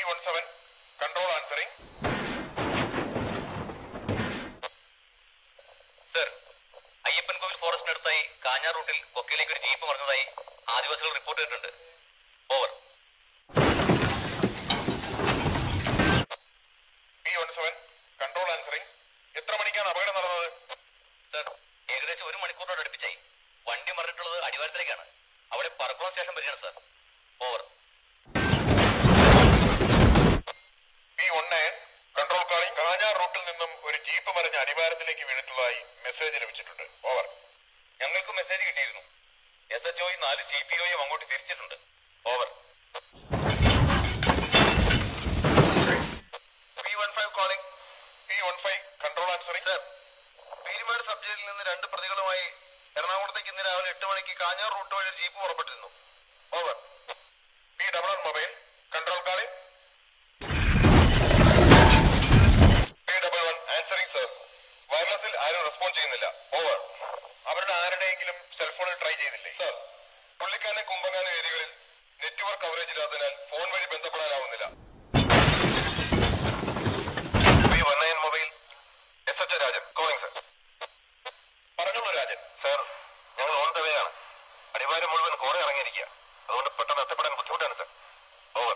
One seven control answering sir Ayyappan Kovil ഫോറസ്റ്റിനടുത്തായി കാഞ്ഞാർ റൂട്ടിൽ കൊക്കയിലേക്ക് ഒരു ജീപ്പ് മറിഞ്ഞതായി ആദിവാസികൾ റിപ്പോർട്ട് ചെയ്തിട്ടുണ്ട് over B one seven control answering എത്ര മണിക്കാണ് അപകടം നടന്നത് സർ ഏകദേശം ഒരു മണിക്കൂറിനോട് അടുപ്പിച്ചായി വണ്ടി മറിഞ്ഞിട്ടുള്ളത് അടിവാരത്തിലേക്കാണ് അവിടെ പറക്കുളം സ്റ്റേഷൻ വരികയാണ് sir over B one nine control calling Kanjar റൂട്ടിൽ നിന്നും ഒരു ജീപ്പ് മറിഞ്ഞ് അടിവാരത്തിലേക്ക് വീണിട്ടുള്ളതായി മെസ്സേജ് ലഭിച്ചിട്ടുണ്ട് ഓവർ ഞങ്ങൾക്ക് മെസ്സേജ് കിട്ടിയിരുന്നു എസ് എച്ച് ഒയും നാല് സി പി ഒയും അങ്ങോട്ട് തിരിച്ചിട്ടുണ്ട് over B one five calling B one five control answering sir Peerumedu sub ജയിലിൽ നിന്ന് രണ്ട് പ്രതികളുമായി എറണാകുളത്തേക്ക് ഇന്ന് രാവിലെ എട്ട് മണിക്ക് കാഞ്ഞാർ റൂട്ട് വഴി ഒരു ജീപ്പ് പുറപ്പെട്ടിരുന്നു over B double one mobile control calling B double one answering sir വയർലെസ്സിൽ ആരും റെസ്പോണ്ട് ചെയ്യുന്നില്ല ഓവർ അവരുടെ ആരുടെയെങ്കിലും സെൽഫോണിൽ ട്രൈ ചെയ്തില്ലേ സർ പുള്ളിക്കാനെ കുമ്പകാന ഏരിയകളിൽ നെറ്റ്വർക്ക് കവറേജ് ഇല്ലാത്തതിനാൽ ഫോൺ വഴി ബന്ധപ്പെടാനാവുന്നില്ല B one nine mobile S H Rajan calling sir പറഞ്ഞോളൂ രാജൻ സർ ഞങ്ങൾ ഓൺ ദ വേ ആണ് അടിവാരം മുഴുവൻ കോറെ ഇറങ്ങിയിരിക്കുക അതുകൊണ്ട് പെട്ടെന്ന് എത്തപ്പെടാൻ ബുദ്ധിമുട്ടാണ് സർ ഓവർ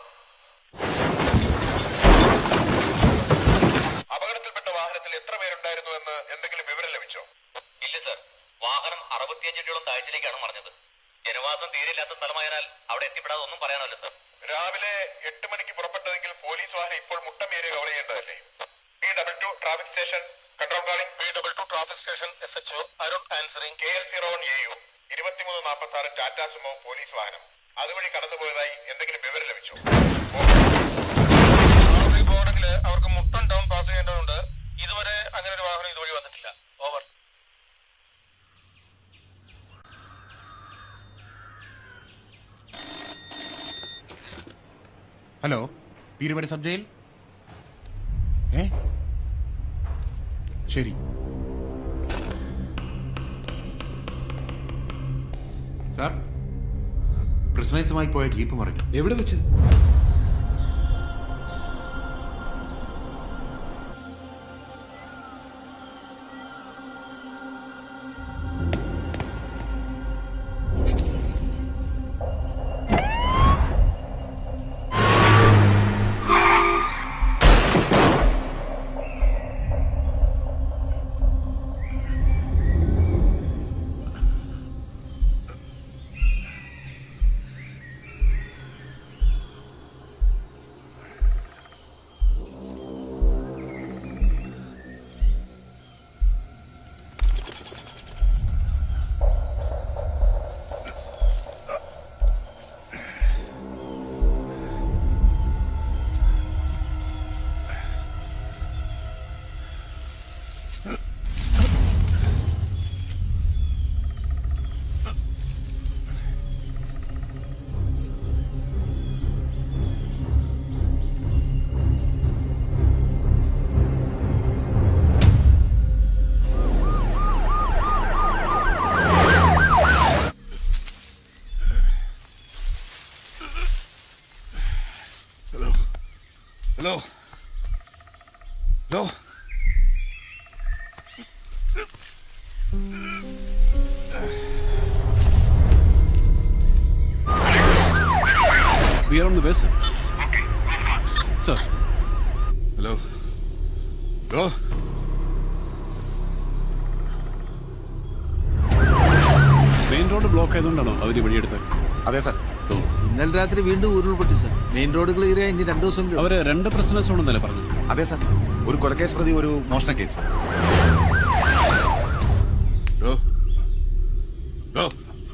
അപകടത്തിൽപ്പെട്ട വാഹനത്തിൽ എത്ര പേരുണ്ടായിരുന്നു എന്ന് എന്തെങ്കിലും വിവരം ലഭിച്ചോ ഇല്ല സർ വാഹനം അറുപത്തിയഞ്ച് അടിയോളം താഴ്ചയിലേക്കാണ് മറിഞ്ഞത് ജനവാസം തീരെയില്ലാത്ത സ്ഥലമായതിനാൽ അവിടെ എത്തിപ്പെടാതെ ഒന്നും പറയാനല്ല സർ രാവിലെ എട്ട് മണിക്ക് പുറപ്പെട്ടതെങ്കിൽ പോലീസ് വാഹനം ഇപ്പോൾ മുട്ടം ഏരിയ കവർ ചെയ്യേണ്ടതല്ലേ B double two traffic station control calling B double two traffic station S H O Arun answering K L zero one A U ഇരുപത്തിമൂന്ന് നാൽപ്പത്തി ആറ് ടാറ്റാ സുമോ പോലീസ് വാഹനം അതുവഴി കടന്നുപോയതായി എന്തെങ്കിലും വിവരം ലഭിച്ചോ ബോർഡിൽ അവർക്ക് മുട്ടം ടൗൺ പാസ് ചെയ്യേണ്ടതുണ്ട് ഇതുവരെ അങ്ങനെ ഒരു വാഹനം ഇതുവഴി വന്നിട്ടില്ല over hello Peerumedu sub jail ഏ ശരി സാർ പ്രിസണേഴ്സുമായി പോയ ജീപ്പ് മറിഞ്ഞു എവിടെ വെച്ച് hello hello We are on the vessel. Sir, hello hello main road block ആയതുകൊണ്ടാണോ അവർ വഴിയെടുത്തത് അതെ സാർ ഓ. ഇന്നലെ രാത്രി വീണ്ടും ഉരുൾപൊട്ടി സാർ മെയിൻ റോഡ് ക്ലിയർ ചെയ്യാൻ ഇനി രണ്ടു ദിവസം കൂടി അവര് രണ്ട് പ്രശ്നസ് ഉണ്ടെന്നല്ലേ പറഞ്ഞു അതെ സാർ ഒരു കൊലക്കേസ് പ്രതി ഒരു മോഷണ കേസ് ഹലോ ഹലോ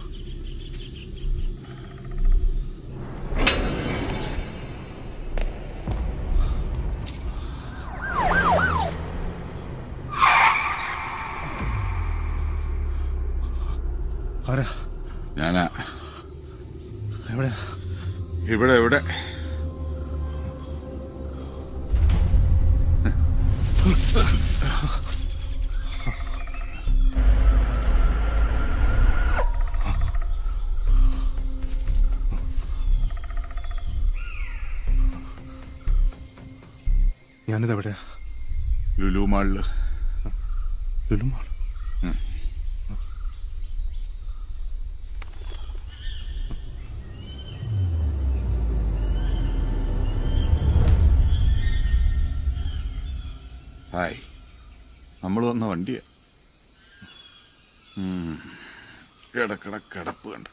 ആരാ ഞാനാ എവിടെ ഇവിടെ ഇവിടെ ഞാനിത് എവിടെയാ ലുലു മാളില് ലുലുമാൾ ഹായ് നമ്മൾ വന്ന വണ്ടിയാ ഉം. കിടക്കിട കിടപ്പ് കണ്ട്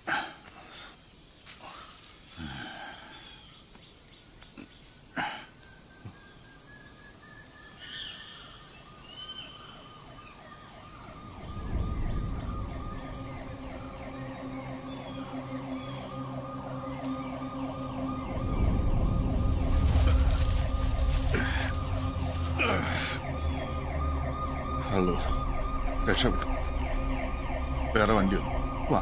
ഹലോ രക്ഷപ്പെട്ടു വേറെ വണ്ടി വന്നു വാ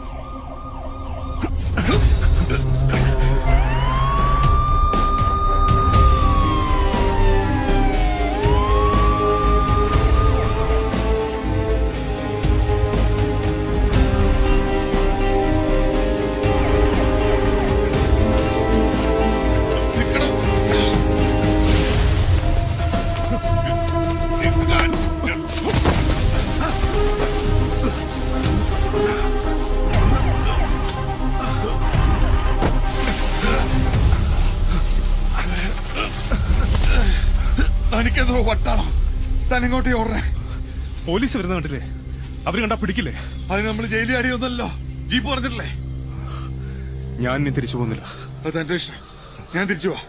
തനിക്കെന്തോ വട്ടാണോ തനിങ്ങോട്ടേ ഓടണേ പോലീസ് വരുന്ന കണ്ടില്ലേ അവര് കണ്ടാ പിടിക്കില്ലേ അത് നമ്മൾ ജയിലിൽ അടിയൊന്നല്ലോ ജീപ്പ് പറഞ്ഞിട്ടില്ലേ ഞാൻ ഇനി തിരിച്ചു പോകുന്നില്ല അത് തന്റെ ഇഷ്ടം ഞാൻ തിരിച്ചു പോവാ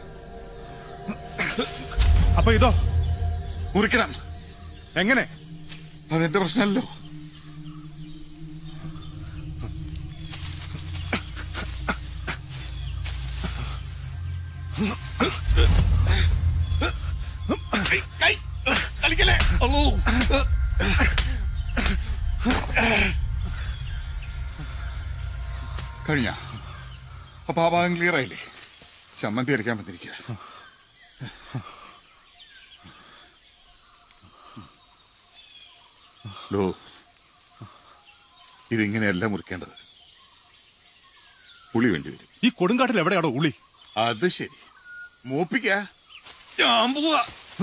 അപ്പൊ ഇതോ മുറിക്കണം എങ്ങനെ അതെന്റെ പ്രശ്നമല്ലോ കളിക്കല്ലേ അല്ലോ കഴിഞ്ഞ അപ്പൊ ആ ഭാഗം ക്ലിയർ ആയില്ലേ ചമ്മന്തി അരയ്ക്കാൻ വന്നിരിക്കുക ഡോ ഇതിങ്ങനെയല്ല മുറിക്കേണ്ടത് പുളി വേണ്ടി വരും ഈ കൊടുങ്കാട്ടിൽ എവിടെയാണോ ഉള്ളി അത് ശരി മൂപ്പിക്ക ഞാൻ പോവാ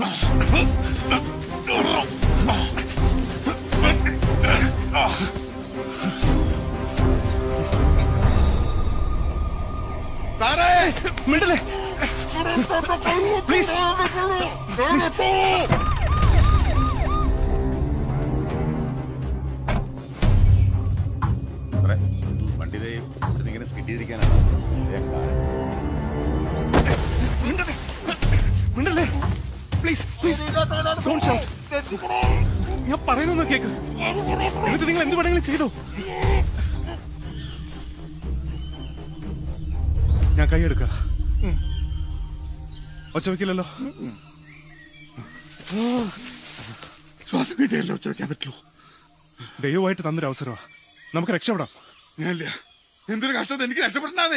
സാറേ മിണ്ടല്ലേ പ്ലീസ് വണ്ടി ഇങ്ങനെ സ്കിഡ് ചെയ്തിരിക്കാനാണ് മിണ്ടല്ലേ പ്ലീസ് പ്ലീസ് ഡോണ്ട് ഷൗട്ട് ഞാൻ പറയുന്നൊന്ന് കേക്ക് എന്നിട്ട് നിങ്ങൾ എന്ത് വേണമെങ്കിലും ചെയ്തോ ഞാൻ കൈയെടുക്ക ഒച്ച വെക്കില്ലല്ലോ ശ്വാസം കിട്ടിയല്ലോ ചോദിക്കാൻ പറ്റുള്ളൂ ദൈവമായിട്ട് തന്നൊരു അവസരമാ നമുക്ക് രക്ഷപ്പെടാം ഞാനില്ല എന്തൊരു കഷ്ടം എനിക്ക് രക്ഷപ്പെടണേ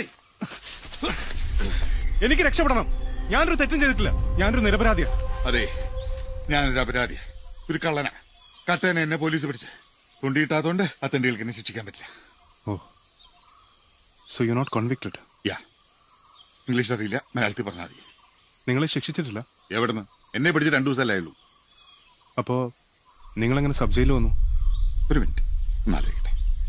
എനിക്ക് രക്ഷപ്പെടണം ഞാനൊരു തെറ്റും ചെയ്തിട്ടില്ല ഞാനൊരു നിരപരാധിയാ അതെ ഞാനൊരു അപരാധി ഒരു കള്ളന കട്ടേനെ എന്നെ പോലീസ് പിടിച്ച് കൊണ്ടിട്ടാത്തോണ്ട് അത്തണ്ടികൾക്ക് എന്നെ ശിക്ഷിക്കാൻ പറ്റില്ല oh so you not convicted yeah English അറിയില്ല മലയാളത്തിൽ പറഞ്ഞാൽ മതി നിങ്ങളെ ശിക്ഷിച്ചിട്ടില്ല എവിടുന്ന് എന്നെ പിടിച്ച് രണ്ടു ദിവസമല്ലേ ഉള്ളൂ അപ്പോ നിങ്ങളെങ്ങനെ സബ് ജയിലിൽ വന്നു ഒരു മിനിറ്റ് ഒന്നാലോചിക്കട്ടെ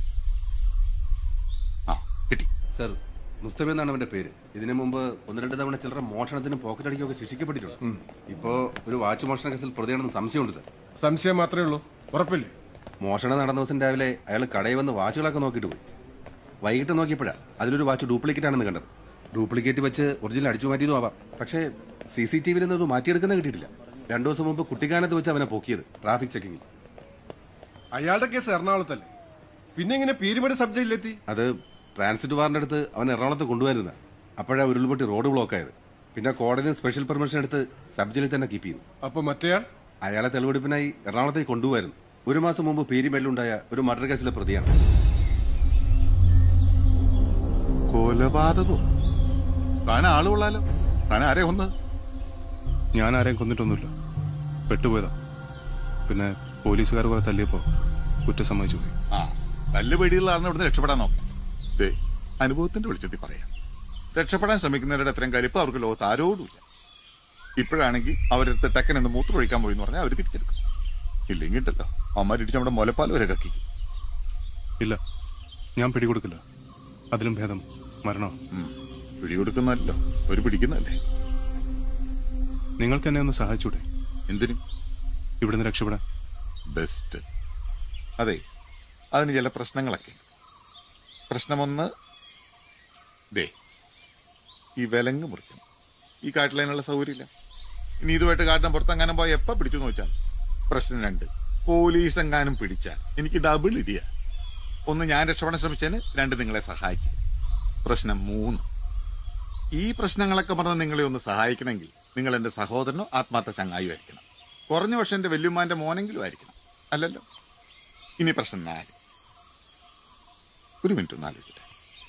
ആ കിട്ടി സർ മുസ്തഫ എന്നാണ് അവന്റെ പേര് ഇതിനു മുമ്പ് ഒന്ന് രണ്ട് തവണ ചിലർ മോഷണത്തിനും പോക്കറ്റ് അടിക്കുകയൊക്കെ ശിക്ഷിക്കപ്പെട്ടിട്ടുണ്ട് ഇപ്പോ ഒരു വാച്ച് മോഷണ കേസിൽ പ്രതിയാണെന്ന് സംശയമുണ്ട് സർ സംശയം മാത്രമേ ഉള്ളൂ ഉറപ്പില്ലേ മോഷണം നടന്ന ദിവസം രാവിലെ അയാൾ കടയിൽ വന്ന് വാച്ചുകളൊക്കെ നോക്കിയിട്ട് പോയി വൈകിട്ട് നോക്കിയപ്പോഴാ അതിലൊരു വാച്ച് ഡ്യൂപ്ലിക്കേറ്റ് ആണെന്ന് കണ്ടത് ഡ്യൂപ്ലിക്കേറ്റ് വെച്ച് ഒറിജിനൽ അടിച്ചു മാറ്റിയതും ആവാം പക്ഷേ സി സി ടി വിയിൽ നിന്ന് അത് മാറ്റിയെടുക്കുന്ന കിട്ടിയിട്ടില്ല രണ്ടു ദിവസം മുമ്പ് കുട്ടിക്കാനത്ത് വെച്ച് അവനെ പൊക്കിയത് ട്രാഫിക് ചെക്കിങ്ങിൽ അയാളുടെ കേസ് എറണാകുളത്തല്ലേ പിന്നെ എങ്ങനെ പീരുമേട് സബ് ജയിലിലെത്തി അത് ട്രാൻസിറ്റ് വാറിന്റെ അടുത്ത് അവൻ എറണാകുളത്ത് കൊണ്ടുവരുന്ന അപ്പോഴാ ഉരുൾപൊട്ടി റോഡ് ബ്ലോക്ക് ആയത് പിന്നെ കോടതി സ്പെഷ്യൽ പെർമിഷൻ എടുത്ത് സബ് ജയിലിൽ തന്നെ കീപ്പ് ചെയ്തു അപ്പൊ മറ്റേയാൾ അയാളെ തെളിവെടുപ്പിനായി എറണാകുളത്തേക്ക് കൊണ്ടുപോയിരുന്നു ഒരു മാസം മുമ്പ് പീരിമേലിലുണ്ടായ ഒരു മർഡർ കേസിലെ പ്രതിയാണ് കൊലപാതകോ താൻ ആളുകൊള്ളാലോ താൻ ആരെ ഒന്ന് ഞാൻ ആരെയും കൊന്നിട്ടൊന്നുമില്ല പെട്ടുപോയതാ പിന്നെ പോലീസുകാർ കുറെ തല്ലിയപ്പോ കുറ്റം സമ്മതിച്ചു പോയി ആ നല്ല പേടിയുള്ളതാണ് ഇവിടുന്ന് രക്ഷപ്പെടാൻ നോക്കാം ദേ അനുഭവത്തിന്റെ വെളിച്ചത്തിൽ പറയാം രക്ഷപ്പെടാൻ ശ്രമിക്കുന്നവരുടെ അത്രയും കലിപ്പ് അവർക്ക് ലോകത്ത് ആരോടുമില്ല ഇപ്പോഴാണെങ്കിൽ അവരെടുത്ത് ടെക്കൻ എന്ന് മൂത്രമൊഴിക്കാൻ പോയി എന്ന് പറഞ്ഞാൽ അവർ തിരിച്ചെടുക്കും ഇല്ലെങ്കിൽ ഉണ്ടല്ലോ അമ്മമാരിടിച്ച് നമ്മുടെ മുലപ്പാൽ വരെ കക്കിക്കും ഇല്ല ഞാൻ പിടികൊടുക്കില്ല അതിലും ഭേദം മരണോ ഉം. പിടികൊടുക്കുന്നല്ലോ ഒരു പിടിക്കുന്നല്ലേ നിങ്ങൾക്ക് എന്നെ ഒന്ന് സഹായിച്ചൂടെ എന്തിനും ഇവിടുന്ന് രക്ഷപ്പെടാൻ ബെസ്റ്റ് അതെ അതിന് ചില പ്രശ്നങ്ങളൊക്കെ പ്രശ്നമൊന്ന് ദേ ഈ വിലങ്ങ് മുറിക്കണം ഈ കാട്ടിലതിനുള്ള സൗകര്യമില്ല ഇനി ഇതുമായിട്ട് കാട്ടിന് പുറത്തെങ്ങാനും പോയി എപ്പോ പിടിച്ചു എന്ന് വെച്ചാൽ പ്രശ്നം രണ്ട് പോലീസ് എങ്ങാനും പിടിച്ചാൽ എനിക്ക് ഡബിൾ ഇടിയ ഒന്ന് ഞാൻ രക്ഷപ്പെടാൻ ശ്രമിച്ചതിന് രണ്ട് നിങ്ങളെ സഹായിച്ചു പ്രശ്നം മൂന്ന് ഈ പ്രശ്നങ്ങളൊക്കെ പറഞ്ഞ് നിങ്ങളെ ഒന്ന് സഹായിക്കണമെങ്കിൽ നിങ്ങൾ എന്റെ സഹോദരനോ ആത്മാർത്ഥ ചങ്ങായോ ആയിരിക്കണം കുറഞ്ഞ പക്ഷെ എന്റെ വല്യമ്മാന്റെ മോനെങ്കിലും ആയിരിക്കണം അല്ലല്ലോ ഇനി പ്രശ്നം നാല് ഒരു മിനിറ്റ് ഒന്ന് ആലോചിക്കട്ടെ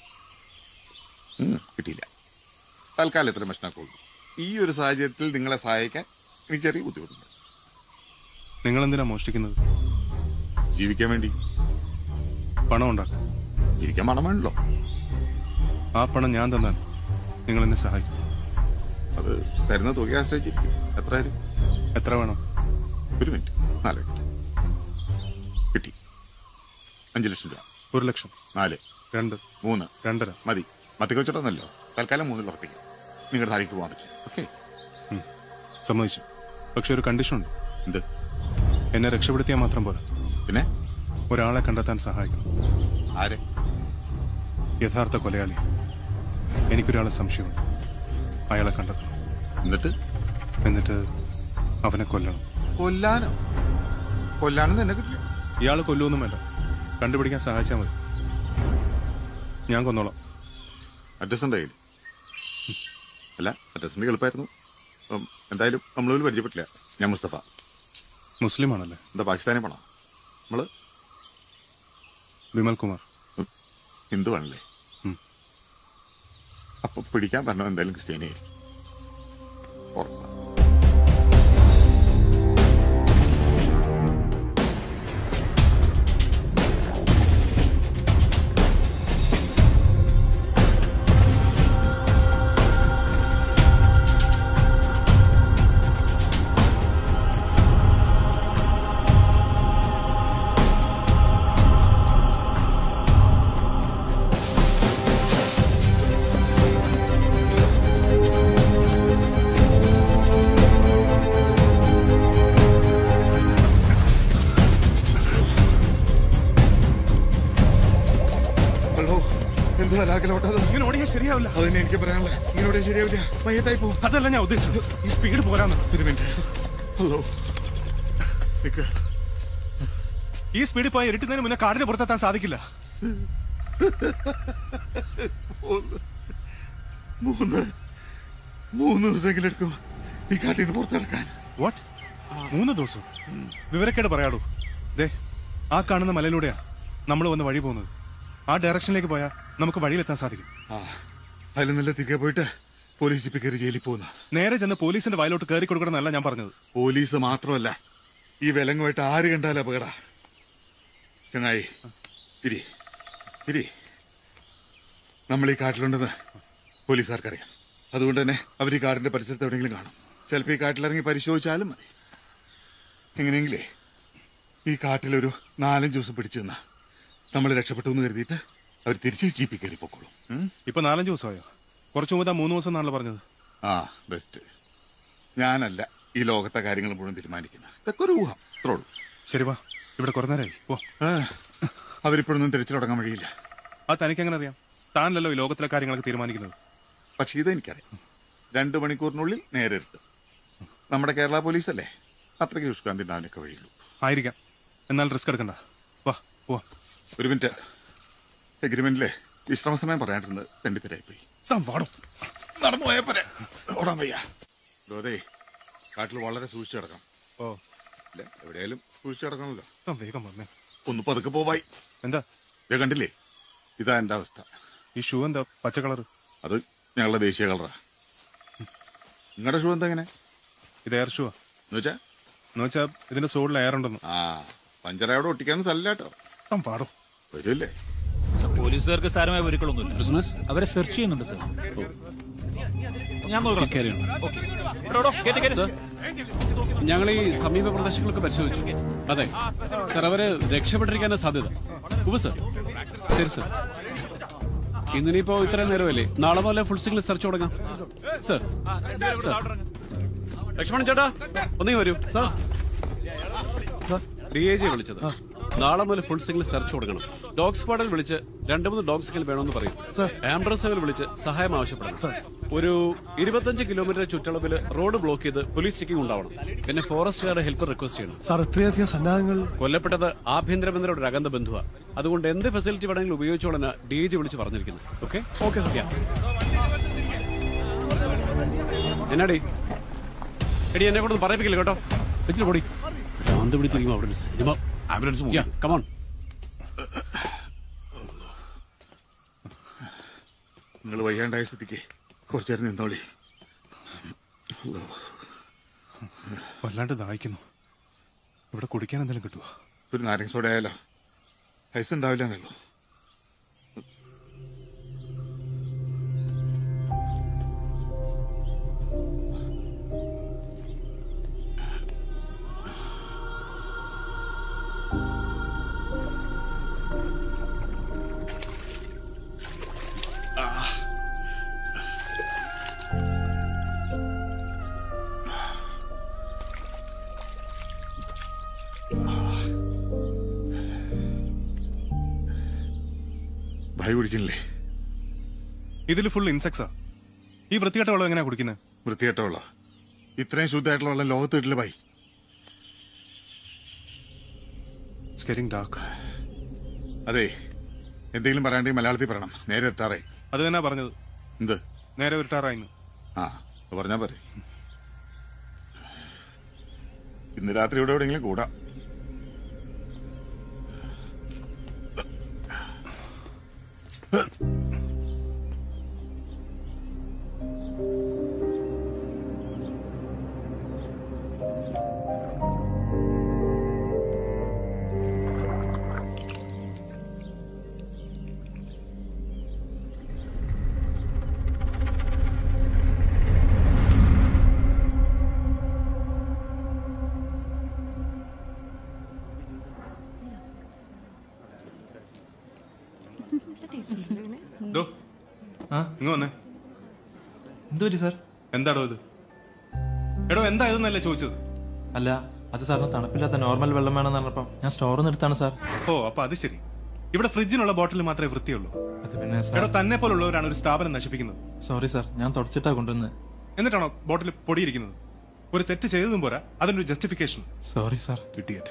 ഉം, കിട്ടിയില്ല തൽക്കാലം ഇത്ര പ്രശ്നമൊക്കെ ഉള്ളൂ ഈ ഒരു സാഹചര്യത്തിൽ നിങ്ങളെ സഹായിക്കാൻ എനിക്ക് ചെറിയ ബുദ്ധിമുട്ടുണ്ട് നിങ്ങൾ എന്തിനാ മോഷ്ടിക്കുന്നത് ജീവിക്കാൻ വേണ്ടി പണം ഉണ്ടാക്കാൻ ജീവിക്കാൻ പണം വേണല്ലോ ആ പണം ഞാൻ തന്നാൽ നിങ്ങൾ എന്നെ സഹായിക്കും അത് തരുന്ന തുക ആശ്രയിച്ചിരിക്കും എത്ര തരും എത്ര വേണം ഒരു മിനിറ്റ് നാലോട്ട് കിട്ടി അഞ്ചു ലക്ഷം രൂപ ഒരു ലക്ഷം നാല് രണ്ട് മൂന്ന് രണ്ടര മതി മത്തിക്കൊച്ചിട്ടൊന്നല്ലോ തൽക്കാലം മൂന്നിൽ ഉറപ്പിക്കും നിങ്ങളുടെ താഴേക്ക് പോകാൻ പറ്റില്ല ഓക്കെ സമ്മതിച്ചു പക്ഷെ ഒരു കണ്ടീഷൻ ഉണ്ട് എന്ത് എന്നെ രക്ഷപ്പെടുത്തിയാൽ മാത്രം പോരാ പിന്നെ ഒരാളെ കണ്ടെത്താൻ സഹായിക്കണം ആരെ യഥാർത്ഥ കൊലയാളി എനിക്കൊരാളെ സംശയമുണ്ട് അയാളെ കണ്ടെത്തണം എന്നിട്ട് എന്നിട്ട് അവനെ കൊല്ലണം കൊല്ലാനോ കൊല്ലാനും തന്നെ കിട്ടില്ല ഇയാൾ കൊല്ലുമൊന്നും വേണ്ട കണ്ടുപിടിക്കാൻ സഹായിച്ചാൽ മതി ഞാൻ കൊന്നോളാം അഡ്രസ് ഉണ്ട് കയ്യിൽ അല്ല അഡ്രസ്സിന്റെ എളുപ്പമായിരുന്നു ഉം, എന്തായാലും നമ്മളൊരു പരിചയപ്പെട്ടില്ല ഞാൻ മുസ്തഫ മുസ്ലിം ആണല്ലേ എന്താ പാകിസ്ഥാനി പണോ നമ്മള് വിമൽ കുമാർ ഉം, ഹിന്ദു ആണല്ലേ ഉം. അപ്പൊ പിടിക്കാൻ പറഞ്ഞത് എന്തായാലും ക്രിസ്ത്യാനിയായിരിക്കും ഉറപ്പാ. ഹലോ എന്താ ലാഗിലോട്ടത് ഇങ്ങനെ ഓടിയാൽ ശരിയാവില്ല അതിന് എനിക്ക് പറയാനുള്ള ഇങ്ങനോടെ ശരിയാവില്ല മയ്യത്തായി പോകും അതല്ല ഞാൻ ഉദ്ദേശിച്ചത് ഈ സ്പീഡ് പോരാന്ന് ഒരു മിനിറ്റ് ഹലോ നിക്ക് ഈ സ്പീഡിൽ പോയാൽ ഇരുട്ടുന്നതിന് മുന്നേ കാടിന് പുറത്തെത്താൻ സാധിക്കില്ല മൂന്ന് മൂന്ന് മൂന്ന് ദിവസമെങ്കിലും എടുക്കും ഈ കാട്ടിൽ നിന്ന് പുറത്തെടുക്കാൻ വാട്ട് മൂന്ന് ദിവസം വിവരക്കേട് പറയാടൂ ദേ ആ കാണുന്ന മലയിലൂടെയാ നമ്മൾ വന്ന് വഴി പോകുന്നത് ആ ഡയറക്ഷനിലേക്ക് പോയാൽ നമുക്ക് വഴിയിലെത്താൻ സാധിക്കും ആ അതിൽ നല്ല തിരികെ പോയിട്ട് പോലീസ് ഇപ്പൊ കയറി ജയിലിൽ പോകുന്ന നേരെ ചെന്ന് പോലീസിന്റെ വയലോട്ട് കയറി കൊടുക്കണമെന്നല്ല ഞാൻ പറഞ്ഞത് പോലീസ് മാത്രമല്ല ഈ വിലങ്ങുമായിട്ട് ആര് കണ്ടാലും അപകട ചങ്ങായി ഇരി ഇരി നമ്മൾ ഈ കാട്ടിലുണ്ടെന്ന് പോലീസുകാർക്കറിയാം അതുകൊണ്ട് തന്നെ അവർ ഈ കാടിന്റെ പരിസരത്ത് എവിടെയെങ്കിലും കാണും ചിലപ്പോൾ ഈ കാട്ടിലിറങ്ങി പരിശോധിച്ചാലും മതി എങ്ങനെയെങ്കിലേ ഈ കാട്ടിലൊരു നാലഞ്ച് ദിവസം പിടിച്ചു നിന്നാ നമ്മൾ രക്ഷപ്പെട്ടു എന്ന് കരുതിയിട്ട് അവർ തിരിച്ച് ജീപ്പിൽ കയറി പൊക്കോളും ഉം? ഇപ്പൊ നാലഞ്ച് ദിവസമായോ കുറച്ചു മുമ്പ് ദാ മൂന്ന് ദിവസം എന്നാണല്ലോ പറഞ്ഞത് ആ ബെസ്റ്റ് ഞാനല്ല ഈ ലോകത്തെ കാര്യങ്ങൾ മുഴുവൻ തീരുമാനിക്കുന്നത് ഇതൊക്കെ ഒരു ഊഹം ഇത്രേ ഉള്ളൂ ശരി വാ ഇവിടെ കുറേ നേരമായി ഓ ആ, അവരിപ്പോഴൊന്നും തിരിച്ചു തുടങ്ങാൻ വഴിയില്ല ആ തനിക്ക് എങ്ങനെ അറിയാം താനല്ലോ ഈ ലോകത്തിലെ കാര്യങ്ങളൊക്കെ തീരുമാനിക്കുന്നത് പക്ഷെ ഇതെനിക്കറിയാം രണ്ടു മണിക്കൂറിനുള്ളിൽ നേരെ എത്തും നമ്മുടെ കേരള പോലീസ് അല്ലേ അത്രയ്ക്ക് ദുഷ്കാന്തി ഉണ്ടാവാനൊക്കെ വഴിയുള്ളൂ ആയിരിക്കാം എന്നാൽ റിസ്ക് എടുക്കണ്ട വാ പോവാ ഒരു മിനിറ്റ് എഗ്രിമെന്റിലെ വിശ്രമ സമയം പറയാണ്ടിരുന്നത് തെണ്ടിത്തരായി പോയി താൻ വാടോ നടന്നു പോയാ പോരെ ഓടാൻ വയ്യ ദോരേ കാട്ടിൽ വളരെ സൂക്ഷിച്ചു കിടക്കണം ഓ ഇല്ല എവിടെയായാലും സൂക്ഷിച്ചു കിടക്കണമല്ലോ താൻ വേഗം വന്നേ ഒന്ന് പതുക്കെ പോവായി എന്താ ഇത് കണ്ടില്ലേ ഇതാ എന്റെ അവസ്ഥ ഈ ഷൂ എന്താ പച്ച കളർ അത് ഞങ്ങളുടെ ദേശീയ കളറാ നിങ്ങളുടെ ഷൂ എന്താ എങ്ങനെ ഇത് എയർ ഷൂ എന്ന് വെച്ചാ എന്ന് വെച്ചാ ഇതിന്റെ സോഡിൽ എയർ ഉണ്ടെന്ന് ആ പഞ്ചറയോടെ ഒട്ടിക്കാനും സ്ഥലമില്ല കേട്ടോ താൻ പാടും വരില്ലേ പോലീസുകാർക്ക് സാരമായ പരിക്കളൊന്നുമില്ല ബിസിനസ് അവരെ സെർച്ച് ചെയ്യുന്നുണ്ട് സാർ ഞാൻ നോക്കണം Carry on. ഓക്കെ എടോ, കേറ്റ്, കേറ്റ്. സർ ഞങ്ങൾ ഈ സമീപ പ്രദേശങ്ങളൊക്കെ പരിശോധിച്ചു അതെ സർ അവര് രക്ഷപ്പെട്ടിരിക്കാനാ സാധ്യത ഉവ സർ ശരി സർ ഇന്നിനിപ്പോ ഇത്രയും നേരമല്ലേ നാളെ മുതലേ ഫുൾ സിംഗിൾ സെർച്ച് തുടങ്ങാം സർ സർ ലക്ഷ്മണൻ ചേട്ടാ ഒന്നേ വരൂ ഡി ഐ ജി വിളിച്ചത് നാളെ മുതൽ ഫുൾ സിംഗിൾ സെർച്ച് കൊടുക്കണം ഡോഗ് സ്ക്വാഡിൽ വിളിച്ച് രണ്ട് മൂന്ന് ഡോഗ് സിംഗിൾ വേണമെന്ന് പറയും ആംബുലൻസുകൾ വിളിച്ച് സഹായം ആവശ്യപ്പെടണം ഒരു ഇരുപത്തഞ്ച് കിലോമീറ്റർ ചുറ്റളവിൽ റോഡ് ബ്ലോക്ക് ചെയ്ത് പോലീസ് ചെക്കിംഗ് ഉണ്ടാവണം പിന്നെ ഫോറസ്റ്റുകാരുടെ ഹെൽപ്പ് റിക്വസ്റ്റ് ചെയ്യണം സാർ ഇത്രയധികം സന്നാഹങ്ങൾ കൊല്ലപ്പെട്ടത് ആഭ്യന്തരമന്ത്രിയുടെ ഒരു അകന്ന ബന്ധുവാ അതുകൊണ്ട് എന്ത് ഫെസിലിറ്റി വേണമെങ്കിലും ഉപയോഗിച്ചോളാൻ ഡി ജി വിളിച്ച് പറഞ്ഞിരിക്കുന്നത് ഓക്കെ ഓക്കെ എന്നാടി എടി എന്നെ കൊണ്ടൊന്ന് പറയിപ്പിക്കില്ല കേട്ടോ വെച്ചിട്ട് പൊടി ഭ്രാന്ത് പിടിച്ചിരിക്കും അവിടെ ഒരു സിനിമ ആംബുലൻസ് കമോൺ നിങ്ങൾ വയ്യാണ്ടായ സ്ഥിതിക്ക് കുറച്ചു നേരം നിന്നോളി വല്ലാണ്ട് ദാഹിക്കുന്നു ഇവിടെ കുടിക്കാൻ എന്തെങ്കിലും കിട്ടുമോ ഒരു നാരങ്ങ സോഡ ആയാലോ പൈസ ഉണ്ടാവില്ല എന്നുള്ളൂ ഭയ കുടിക്കണില്ലേ ഇതിൽ ഫുൾ ഇൻസെക്ട്സാ ഈ വൃത്തികെട്ട വെള്ളം എങ്ങനെയാ കുടിക്കുന്നത് വൃത്തികെട്ട വെള്ളം ഇത്രയും ശുദ്ധമായിട്ടുള്ള വെള്ളം ലോകത്ത് കിട്ടില്ല ഭായി സ്കെരിങ് ഡാർക്ക് അതെ എന്തെങ്കിലും പറയാണ്ടെങ്കിൽ മലയാളത്തിൽ പറയണം നേരെ എത്താറേ അത് തന്നെ പറഞ്ഞത് എന്ത് നേരെ ഉരുട്ടാറായിന്ന് ആ അത് പറഞ്ഞാ പറ ഇന്ന് രാത്രി ഇവിടെ എവിടെയെങ്കിലും കൂടാം ഡോ ഇങ്ങ് വന്നേ എന്തു പറ്റി സാർ എന്താടോ ഇത് എടോ എന്താ ഇതെന്നല്ലേ ചോദിച്ചത് അല്ല അത് സാറിന് തണുപ്പില്ലാത്ത നോർമൽ വെള്ളം വേണമെന്ന് പറഞ്ഞപ്പം ഞാൻ സ്റ്റോറിൽ നിന്ന് എടുത്താണ് സാർ ഓ അപ്പൊ അത് ശരി ഇവിടെ ഫ്രിഡ്ജിനുള്ള ബോട്ടിൽ മാത്രമേ വൃത്തിയുള്ളൂ അത് പിന്നെ സാർ എടോ തന്നെ പോലുള്ളവരാണ് ഒരു സ്ഥാപനം നശിപ്പിക്കുന്നത് സോറി സാർ ഞാൻ തുടച്ചിട്ടാ കൊണ്ടുവന്ന് എന്നിട്ടാണോ ബോട്ടിൽ പൊടിയിരിക്കുന്നത് ഒരു തെറ്റ് ചെയ്തതും പോരാ അതിനൊരു ജസ്റ്റിഫിക്കേഷൻ സോറി സാർ ഇഡിയറ്റ്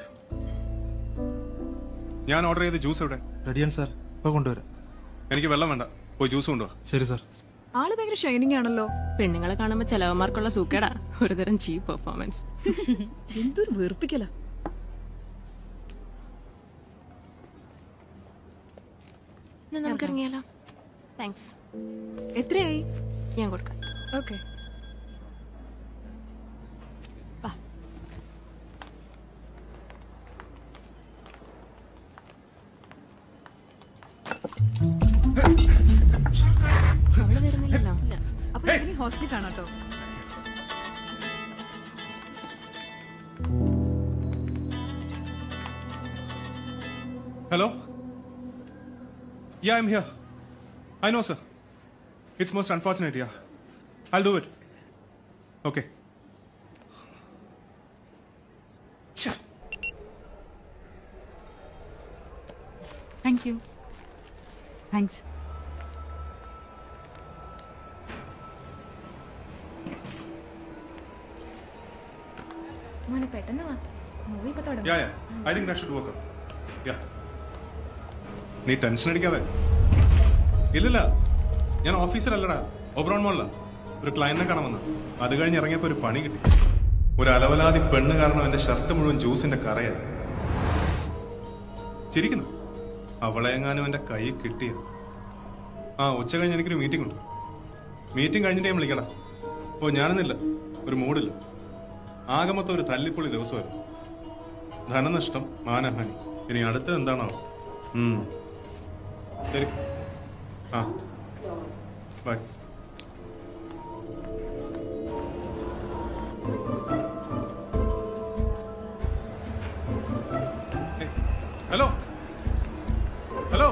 ഞാൻ ഓർഡർ ചെയ്ത ജ്യൂസ് എവിടെ റെഡിയാണ് സാർ ഇപ്പൊ കൊണ്ടുവരാം എനിക്ക് വെള്ളം വേണ്ട പോയി ജ്യൂസ് കൊണ്ടുവാ ശരി സാർ ആള് ഭയങ്കര ഷൈനിങ് ആണല്ലോ പെണ്ണുങ്ങളെ കാണുമ്പോ ചെലവന്മാർക്കുള്ള സൂക്കേടാ ഒരുതരം ചീപ്പ് പെർഫോമൻസ് എന്തൊരു വെറുപ്പിക്കല നമുക്ക് ഇറങ്ങിയാലോ താങ്ക്സ് എത്രയായി ഞാൻ കൊടുക്കാം ഓക്കെ അവള് വരുന്നില്ലല്ലോ അപ്പൊ ഇനി ഹോസ്റ്റലിൽ കാണാട്ടോ Hello? Yeah, I'm here. I know, sir. It's most unfortunate, yeah. I'll do it. Okay. Ch- thank you thanks മോനെ പെട്ടെന്ന് വാ മൂവി ഇപ്പൊ തുടങ്ങും Yeah, yeah. I think that should work out. Yeah. നീ ടെൻഷൻ അടിക്കാതെ ഇല്ലില്ല ഞാൻ ഓഫീസിലല്ലടാ ഒബ്രോൺ മോളില ഒരു ക്ലയന്റിനെ കാണാൻ വന്നു അത് കഴിഞ്ഞ് ഇറങ്ങിയപ്പോ ഒരു പണി കിട്ടി ഒരു അലവലാതി പെണ്ണ് കാരണം എന്റെ ഷർട്ട് മുഴുവൻ ജ്യൂസിന്റെ കറയാ ചിരിക്കുന്നു അവളെ എങ്ങാനും എന്റെ കൈ കിട്ടിയ ആ ഉച്ച കഴിഞ്ഞ് എനിക്കൊരു മീറ്റിംഗ് ഉണ്ട് മീറ്റിംഗ് കഴിഞ്ഞിട്ട് ഞാൻ വിളിക്കടാ ഓ ഞാനൊന്നില്ല ഒരു മൂഡില്ല ആകെ മൊത്തം ഒരു തല്ലിപ്പൊളി ദിവസമായിരുന്നു ധനനഷ്ടം മാനഹാനി ഇനി അടുത്തത് എന്താണോ ഉം. ശരി ആ ബൈ ഹലോ ഹലോ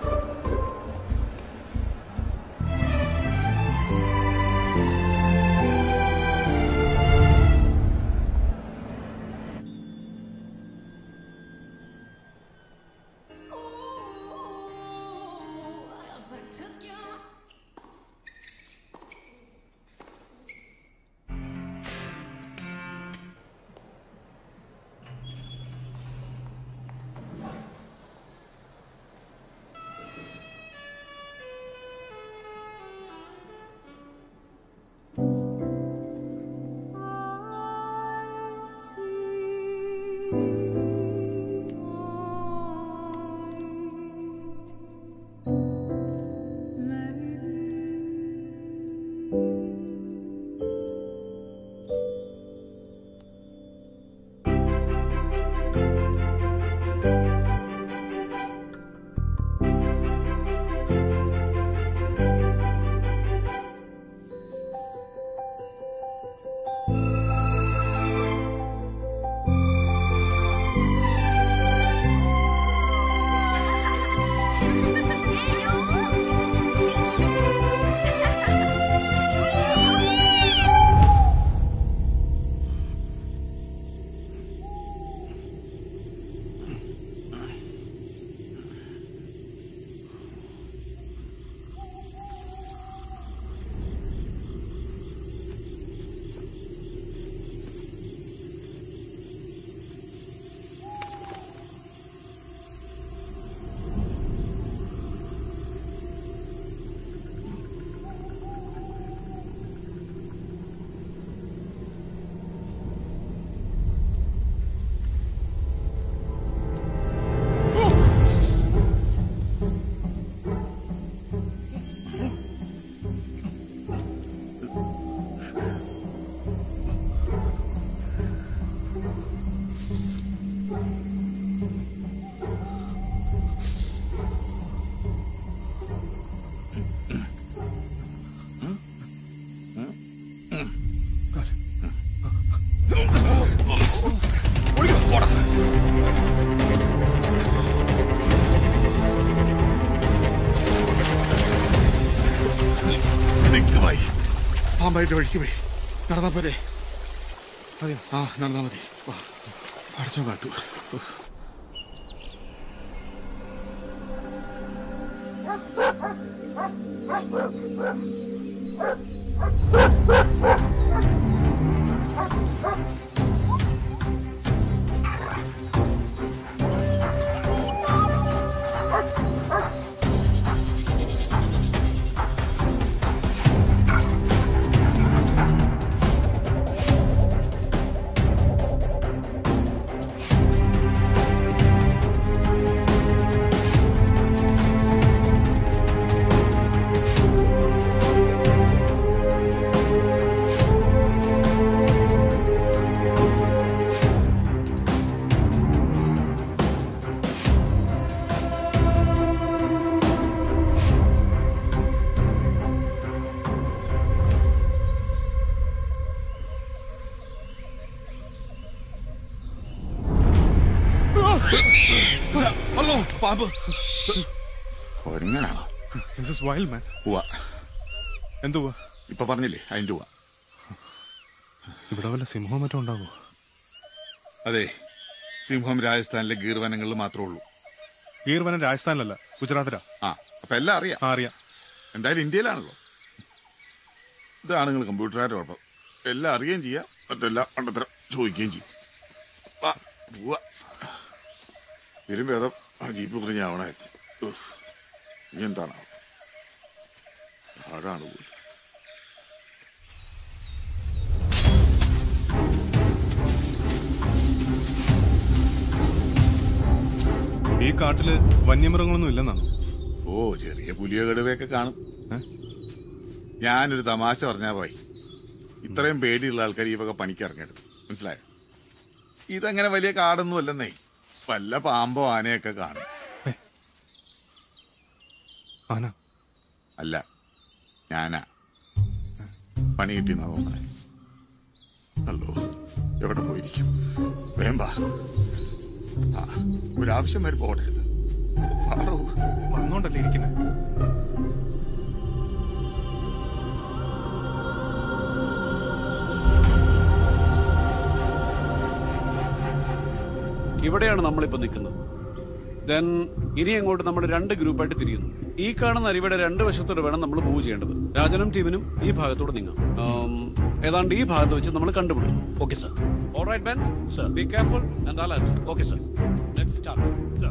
നിൽക്കുമായി പാമ്പായിട്ട് വഴിക്ക് പോയി നടന്നാ പോരെ ആ നടന്നാ മതി വാ അടച്ചോ കാത്തു ഉഫ്. അല്ലോ പാമ്പ് ഒരുങ്ങനാണോ വൈൽഡ് മാൻ ഉവ്വ എന്തുവാ ഇപ്പൊ പറഞ്ഞില്ലേ അതിന്റെ ഉവ്വ ഇവിടെ വല്ല സിംഹവും മറ്റോ ഉണ്ടാവോ അതെ സിംഹം രാജസ്ഥാനിലെ ഗീർ വനങ്ങളിൽ മാത്രമേ ഉള്ളൂ ഗീർവനം രാജസ്ഥാനിലല്ല ഗുജറാത്തിലാ ആ അപ്പൊ എല്ലാം അറിയാം ആ അറിയാം എന്തായാലും ഇന്ത്യയിലാണല്ലോ ഇതാണ് നിങ്ങൾ കമ്പ്യൂട്ടറുകാരുടെ കുഴപ്പം എല്ലാം അറിയുകയും ചെയ്യാം മറ്റെല്ലാം പണ്ടത്തരം ചോദിക്കുകയും ചെയ്യും വാ, പോവാ ഇതിലും ഭേദം ആ ജീപ്പ് കുറിഞ്ഞ ആവണായിരുന്നു ഉഫ്. ഇനി എന്താണ് ആടാണ് പോയി ഈ കാട്ടില് വന്യമൃഗങ്ങളൊന്നും ഇല്ലെന്നാണ് ഓ ചെറിയ പുലിയോ കടുവയൊക്കെ കാണും ഞാനൊരു തമാശ പറഞ്ഞാ പോയി ഇത്രയും പേടിയുള്ള ആൾക്കാർ ഈ വക പണിക്ക് ഇറങ്ങരുത് മനസ്സിലായോ ഇതങ്ങനെ വലിയ കാടൊന്നും അല്ലെന്നേ വല്ല പാമ്പോ ആനയൊക്കെ കാണും ആന അല്ല ഞാനാ പണി കിട്ടിയെന്നാ തോന്നണേ ഹലോ എവിടെ പോയിരിക്കും വേമ്പാ ആ ഒരാവശ്യം വരുമ്പോ ഓടരുത് പാടോ വന്നോണ്ടല്ലേ ഇരിക്കുന്നത് ഇവിടെയാണ് നമ്മളിപ്പോ നിൽക്കുന്നത് ദെൻ ഇനി അങ്ങോട്ട് നമ്മൾ രണ്ട് ഗ്രൂപ്പായിട്ട് തിരിയുന്നു ഈ കാണുന്ന അരിയുടെ രണ്ട് വശത്തോട് വേണം നമ്മൾ മൂവ് ചെയ്യേണ്ടത് രാജനും ടീമിനും ഈ ഭാഗത്തോട് നീങ്ങാം ആം, ഏതാണ്ട് ഈ ഭാഗത്ത് വെച്ച് നമ്മൾ കണ്ടുപിടും okay sir alright Ben sir be careful and alert okay sir let's start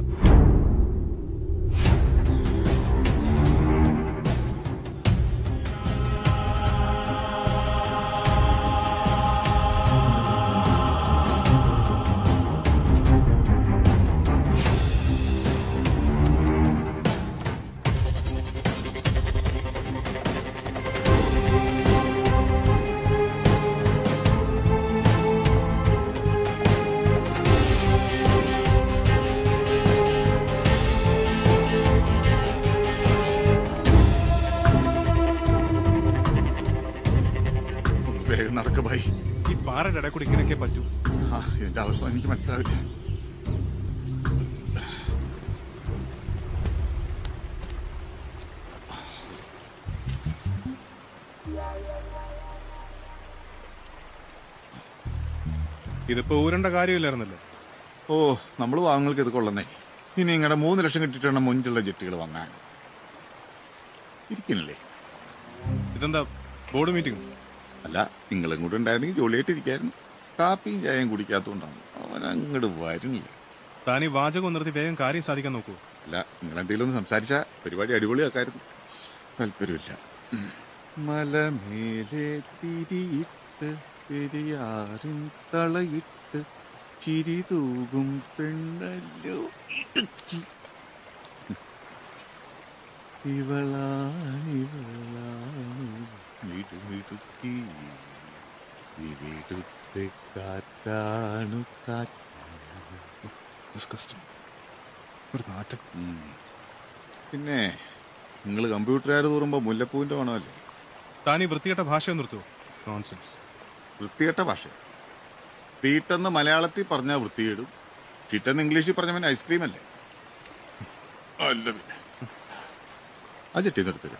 ഒന്ന് വേഗം നടക്ക ഭായി ഈ പാറയുടെ ഇടയിൽ കൂടി ഇങ്ങനെയൊക്കെ പറ്റൂ ആ എന്റെ അവസ്ഥ എനിക്ക് മനസ്സിലാവില്ല ഇതിപ്പോ ഊരേണ്ട കാര്യമില്ലായിരുന്നല്ലോ ഓ നമ്മൾ വാങ്ങങ്ങൾക്ക് ഇത് കൊള്ളുന്നേ ഇനി ഇങ്ങനെ മൂന്ന് ലക്ഷം കിട്ടിയിട്ടാണ് മുഞ്ചുള്ള ജെട്ടികൾ വാങ്ങാൻ ഇരിക്കണില്ലേ ഇതെന്താ ബോർഡ് മീറ്റിംഗ് അല്ല നിങ്ങളും കൂടെ ഉണ്ടായിരുന്നെങ്കിൽ ജോലിയായിട്ട് ഇരിക്കായിരുന്നു കാപ്പിയും ചായയും കുടിക്കാത്തതുകൊണ്ടാണ് അവൻ അങ്ങോട്ട് വരുന്നില്ല താൻ ഈ വാചകം നിർത്തി വേഗം കാര്യം സാധിക്കാൻ നോക്കൂ അല്ല നിങ്ങൾ എന്തെങ്കിലും ഒന്ന് സംസാരിച്ച പരിപാടി അടിപൊളിയാക്കായിരുന്നു താല്പര്യമില്ല ഉം. മലമേലെ തിരിയിട്ട് പെരിയാറിൻ തളയിട്ട് ചിരി തൂകും പെണ്ണല്ലോ ഇടുക്കി ഇവളാണിവളാണ് മിടുമിടുക്കി ഇവിടുത്തെ കാറ്റാണു കാറ്റ് ഡിസ്കസ്റ്റിംഗ് ഒരു നാറ്റം പിന്നെ നിങ്ങൾ കമ്പ്യൂട്ടറുകാർ തൂറുമ്പോ മുല്ലപ്പൂവിന്റെ മണമല്ലേ താൻ ഈ വൃത്തികെട്ട ഭാഷ നിർത്തുവോ നോൺസെൻസ് വൃത്തികെട്ട ഭാഷ തീട്ടെന്ന് മലയാളത്തിൽ പറഞ്ഞാൽ വൃത്തികേടും ചിട്ടെന്ന് ഇംഗ്ലീഷിൽ പറഞ്ഞവൻ ഐസ്ക്രീം അല്ലേ അല്ല പിന്നെ ആ ചെട്ടി നിർത്തരും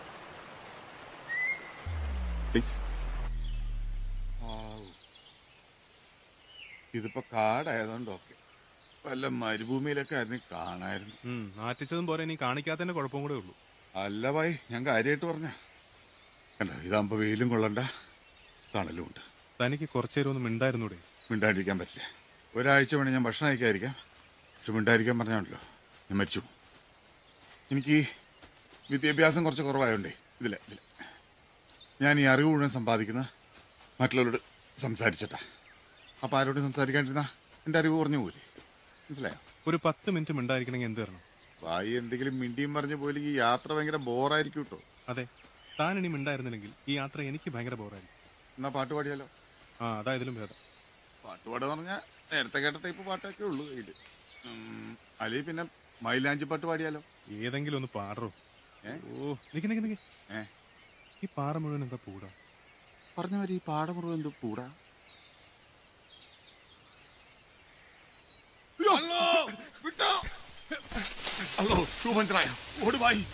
പ്ലീസ് ഇതിപ്പോ കാടായതുകൊണ്ട് ഓക്കെ വല്ല മരുഭൂമിയിലൊക്കെ ആയിരുന്നു കാണായിരുന്നു നാറ്റിച്ചതും പോരെ നീ കാണിക്കാത്തതിന്റെ കുഴപ്പം കൂടെ ഉള്ളൂ അല്ല ഭായി ഞാൻ കാര്യമായിട്ട് പറഞ്ഞ കണ്ട ഇതാകുമ്പോ വെയിലും കൊള്ളണ്ട തണലും ഉണ്ട് തനിക്ക് കുറച്ചു നേരം ഒന്ന് മിണ്ടായിരുന്നൂടെ മിണ്ടാണ്ടിരിക്കാൻ പറ്റില്ല ഒരാഴ്ച വേണേ ഞാൻ ഭക്ഷണം കഴിക്കാതിരിക്കാം പക്ഷെ മിണ്ടായിരിക്കാൻ പറഞ്ഞാണല്ലോ ഞാൻ മരിച്ചു പോകും. എനിക്ക് ഈ വിദ്യാഭ്യാസം കുറച്ച് കുറവായോണ്ടേ ഇതില്ല ഇതില്ല ഞാൻ ഈ അറിവ് മുഴുവൻ സമ്പാദിക്കുന്ന മറ്റുള്ളവരോട് സംസാരിച്ചിട്ടാ അപ്പൊ ആരോടും സംസാരിക്കാണ്ടിരുന്ന എന്റെ അറിവ് കുറഞ്ഞു പോയില്ലേ മനസ്സിലായോ ഒരു പത്ത് മിനിറ്റ് മിണ്ടായിരിക്കണമെങ്കിൽ എന്ത് തരണം വായി എന്തെങ്കിലും മിണ്ടിയും പറഞ്ഞു പോയില്ല ഈ യാത്ര ഭയങ്കര ബോറായിരിക്കും കേട്ടോ അതെ താൻ ഇനി മിണ്ടായിരുന്നില്ലെങ്കിൽ ഈ യാത്ര എനിക്ക് ഭയങ്കര ബോറായിരിക്കും എന്നാ പാട്ട് പാടിയാലോ ആ അതാ ഇതിലും ഭേദം പാട്ട് പാടുക പറഞ്ഞാൽ നേരത്തെ കേട്ട ടൈപ്പ് പാട്ടൊക്കെ ഉള്ളൂ കയ്യില് അല്ലെങ്കിൽ പിന്നെ മൈലാഞ്ചി പാട്ട് പാടിയാലോ ഏതെങ്കിലും ഒന്ന് പാടറോ ഏ? ഓ നിക്ക് നിക്ക് നിക്ക് ഏ ഈ പാറ മുഴുവൻ എന്താ പൂടാ പറഞ്ഞ മാതിരി ഈ പാടമുറിവ് എന്തോ കൂടാ അല്ലോ ഷൂ പഞ്ചറായ ഓട് വായി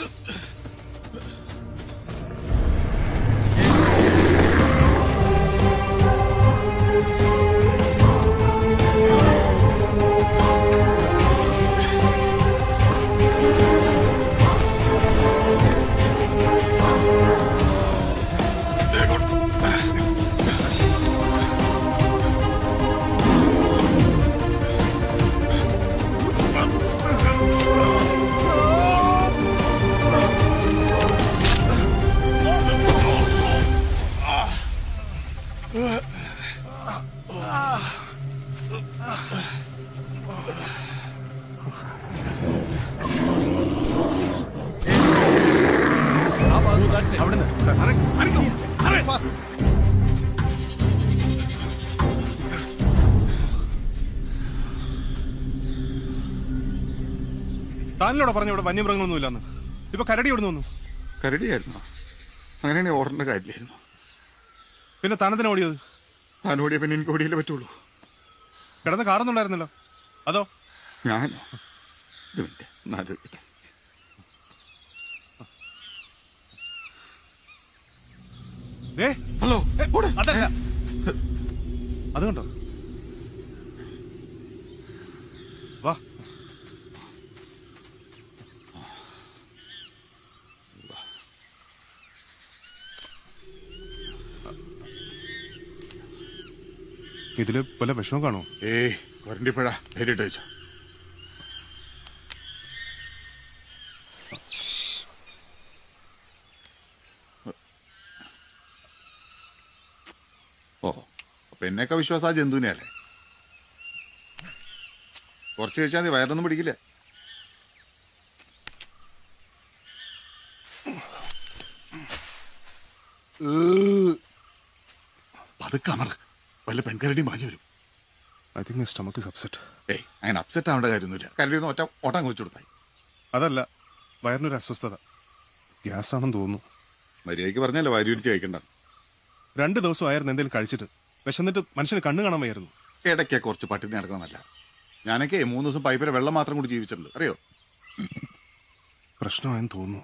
താനിലോടെ പറഞ്ഞു ഇവിടെ വന്യമൃഗങ്ങളൊന്നും ഇല്ലെന്ന് ഇപ്പൊ കരടി ഇവിടുന്ന് വന്നു കരടിയായിരുന്നോ അങ്ങനെയാണെങ്കിൽ ഓടേണ്ട കാര്യമില്ലായിരുന്നു പിന്നെ തനത്തിന് ഓടിയത് താൻ ഓടിയ പിന്നെ എനിക്ക് ഓടിയല്ലേ പറ്റുള്ളൂ കിടന്ന കാറൊന്നും ഉണ്ടായിരുന്നല്ലോ അതോ ഞാൻ ഒരു മിനിറ്റ് ഒന്ന് ആലോചിക്കട്ടെ ദേ, ഹലോ ഏ, അതല്ല അത് കണ്ടോ വാ ഇതില് വല്ല വിഷമം കാണോ ഏയ് വരണ്ടിപ്പഴ പേരിട്ട് വെച്ചോ ഓ അപ്പൊ എന്നൊക്കെ വിശ്വാസം ആ ജന്തുവിനെ അല്ലേ കുറച്ച് കഴിച്ചാൽ മതി വയറൊന്നും പിടിക്കില്ല പതുക്കെ അമർ വല്ല പെൺകരടിയും മാഞ്ഞു വരും I think my stomach is upset ഏയ് അങ്ങനെ അപ്സെറ്റ് ആവേണ്ട കാര്യമൊന്നുമില്ല കരടിയൊന്നും ഒറ്റ ഓട്ടം വെച്ചു കൊടുത്തായി അതല്ല വയറിനൊരു അസ്വസ്ഥത ഗ്യാസ് ആണെന്ന് തോന്നുന്നു മര്യാദയ്ക്ക് പറഞ്ഞല്ലോ വാരി പിടിച്ച് കഴിക്കണ്ട രണ്ട് ദിവസമായിരുന്നു എന്തെങ്കിലും കഴിച്ചിട്ട് വിശന്നിട്ട് മനുഷ്യന് കണ്ണ് കാണാൻ വയ്യായിരുന്നു ഇടയ്ക്ക് കുറച്ച് പട്ടിണി നടക്കണമെന്നല്ല ഞാനൊക്കെ മൂന്ന് ദിവസം പൈപ്പിലെ വെള്ളം മാത്രം കൂടി ജീവിച്ചിട്ടുണ്ട് അറിയോ പ്രശ്നമായെന്ന് തോന്നുന്നു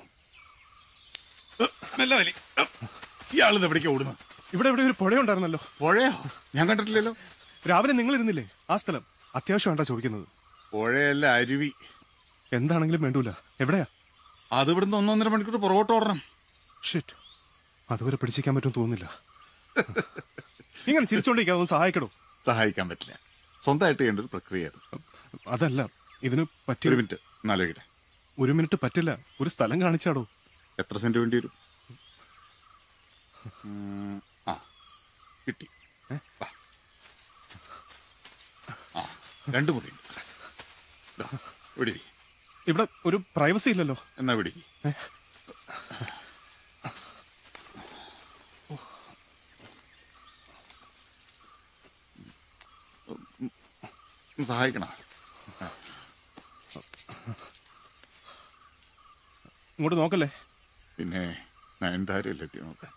നല്ല വലി ഇയാളിത് എവിടേക്ക് ഓടുന്നു ഇവിടെ ഇവിടെ ഒരു പുഴയുണ്ടായിരുന്നല്ലോ പുഴയോ ഞാൻ കണ്ടിട്ടില്ലല്ലോ രാവിലെ നിങ്ങൾ ഇരുന്നില്ലേ ആ സ്ഥലം അത്യാവശ്യം വേണ്ട ചോദിക്കുന്നത് പുഴയല്ല അരുവി എന്താണെങ്കിലും വേണ്ടൂല എവിടെയാ അത് ഇവിടുന്ന് ഒന്നൊന്നര മണിക്കൂർ പുറകോട്ട് ഓടണം ഷിറ്റ് അതുവരെ പിടിച്ചിരിക്കാൻ പറ്റും തോന്നുന്നില്ല ഇങ്ങനെ ചിരിച്ചോണ്ടിരിക്കാതെ ഒന്ന് സഹായിക്കടോ സഹായിക്കാൻ പറ്റില്ല സ്വന്തമായിട്ട് ചെയ്യേണ്ട ഒരു പ്രക്രിയ അത് അതല്ല ഇതിന് ഒരു പറ്റിയ മിനിറ്റ് എന്നാലോചിക്കട്ടെ ഒരു മിനിറ്റ് പറ്റില്ല ഒരു സ്ഥലം കാണിച്ചാടോ എത്ര സെന്റ് വേണ്ടി വരും ഉം, ആ കിട്ടി വാ. ആ രണ്ട് മുറി ഇവിടെ ഇരി. ഇവിടെ ഒരു പ്രൈവസി ഇല്ലല്ലോ എന്നാ വിടി സഹായിക്കണ ഇങ്ങോട്ട് നോക്കല്ലേ പിന്നെ നയൻതാരല്ലേ എത്തി നോക്കാൻ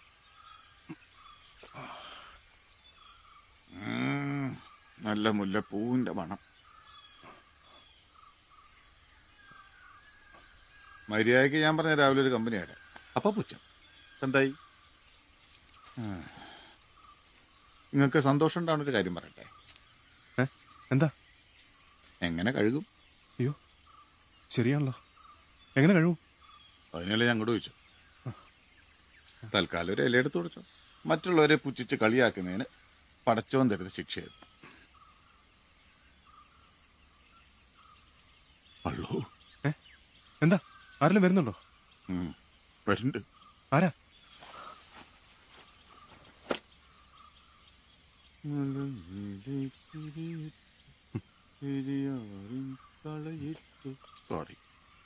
ഉം, നല്ല മുല്ലപ്പൂവിന്റെ മണം മര്യാദയ്ക്ക് ഞാൻ പറഞ്ഞ രാവിലെ ഒരു കമ്പനി ആരാ അപ്പൊ പുച്ഛം എന്തായി നിങ്ങൾക്ക് സന്തോഷം ഉണ്ടാവുന്ന ഒരു കാര്യം പറയട്ടെ ഏ? എന്താ എങ്ങനെ കഴുകും അയ്യോ ശരിയാണല്ലോ എങ്ങനെ കഴിവും അതിനല്ലേ ഞാൻ അങ്ങോട്ട് ചോദിച്ചു തൽക്കാലം ഒരു ഇലയെടുത്ത് കൊടുച്ചോ മറ്റുള്ളവരെ പുച്ഛിച്ച് കളിയാക്കുന്നതിന് പടച്ചോൻ തരുന്ന ശിക്ഷയത് അള്ളോ ഏ എന്താ ആരെങ്കിലും വരുന്നുണ്ടോ ഉം, വരുന്നുണ്ട് ആരാ സോറി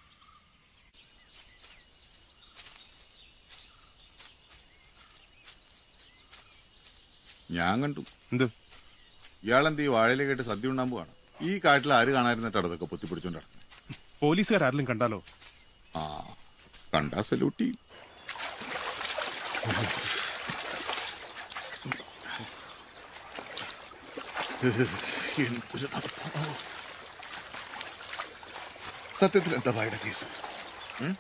ഞാൻ കണ്ടു എന്ത് ഇയാളെന്ത് ഈ വാഴയില കേട്ട് സദ്യ ഉണ്ടാൻ പോവാണ് ഈ കാട്ടിൽ ആര് കാണാതിരുന്നിട്ടാണ് അതൊക്കെ പൊത്തിപ്പിടിച്ചോണ്ട് നടക്കുന്നത് പോലീസുകാരെങ്കിലും കണ്ടാലോ ആ കണ്ടാ സല്യൂട്ട് ചെയ്യും എന്തൊരു തണുപ്പാ. സത്യത്തിൽ എന്താ വായുടെ കേസ് ഉം?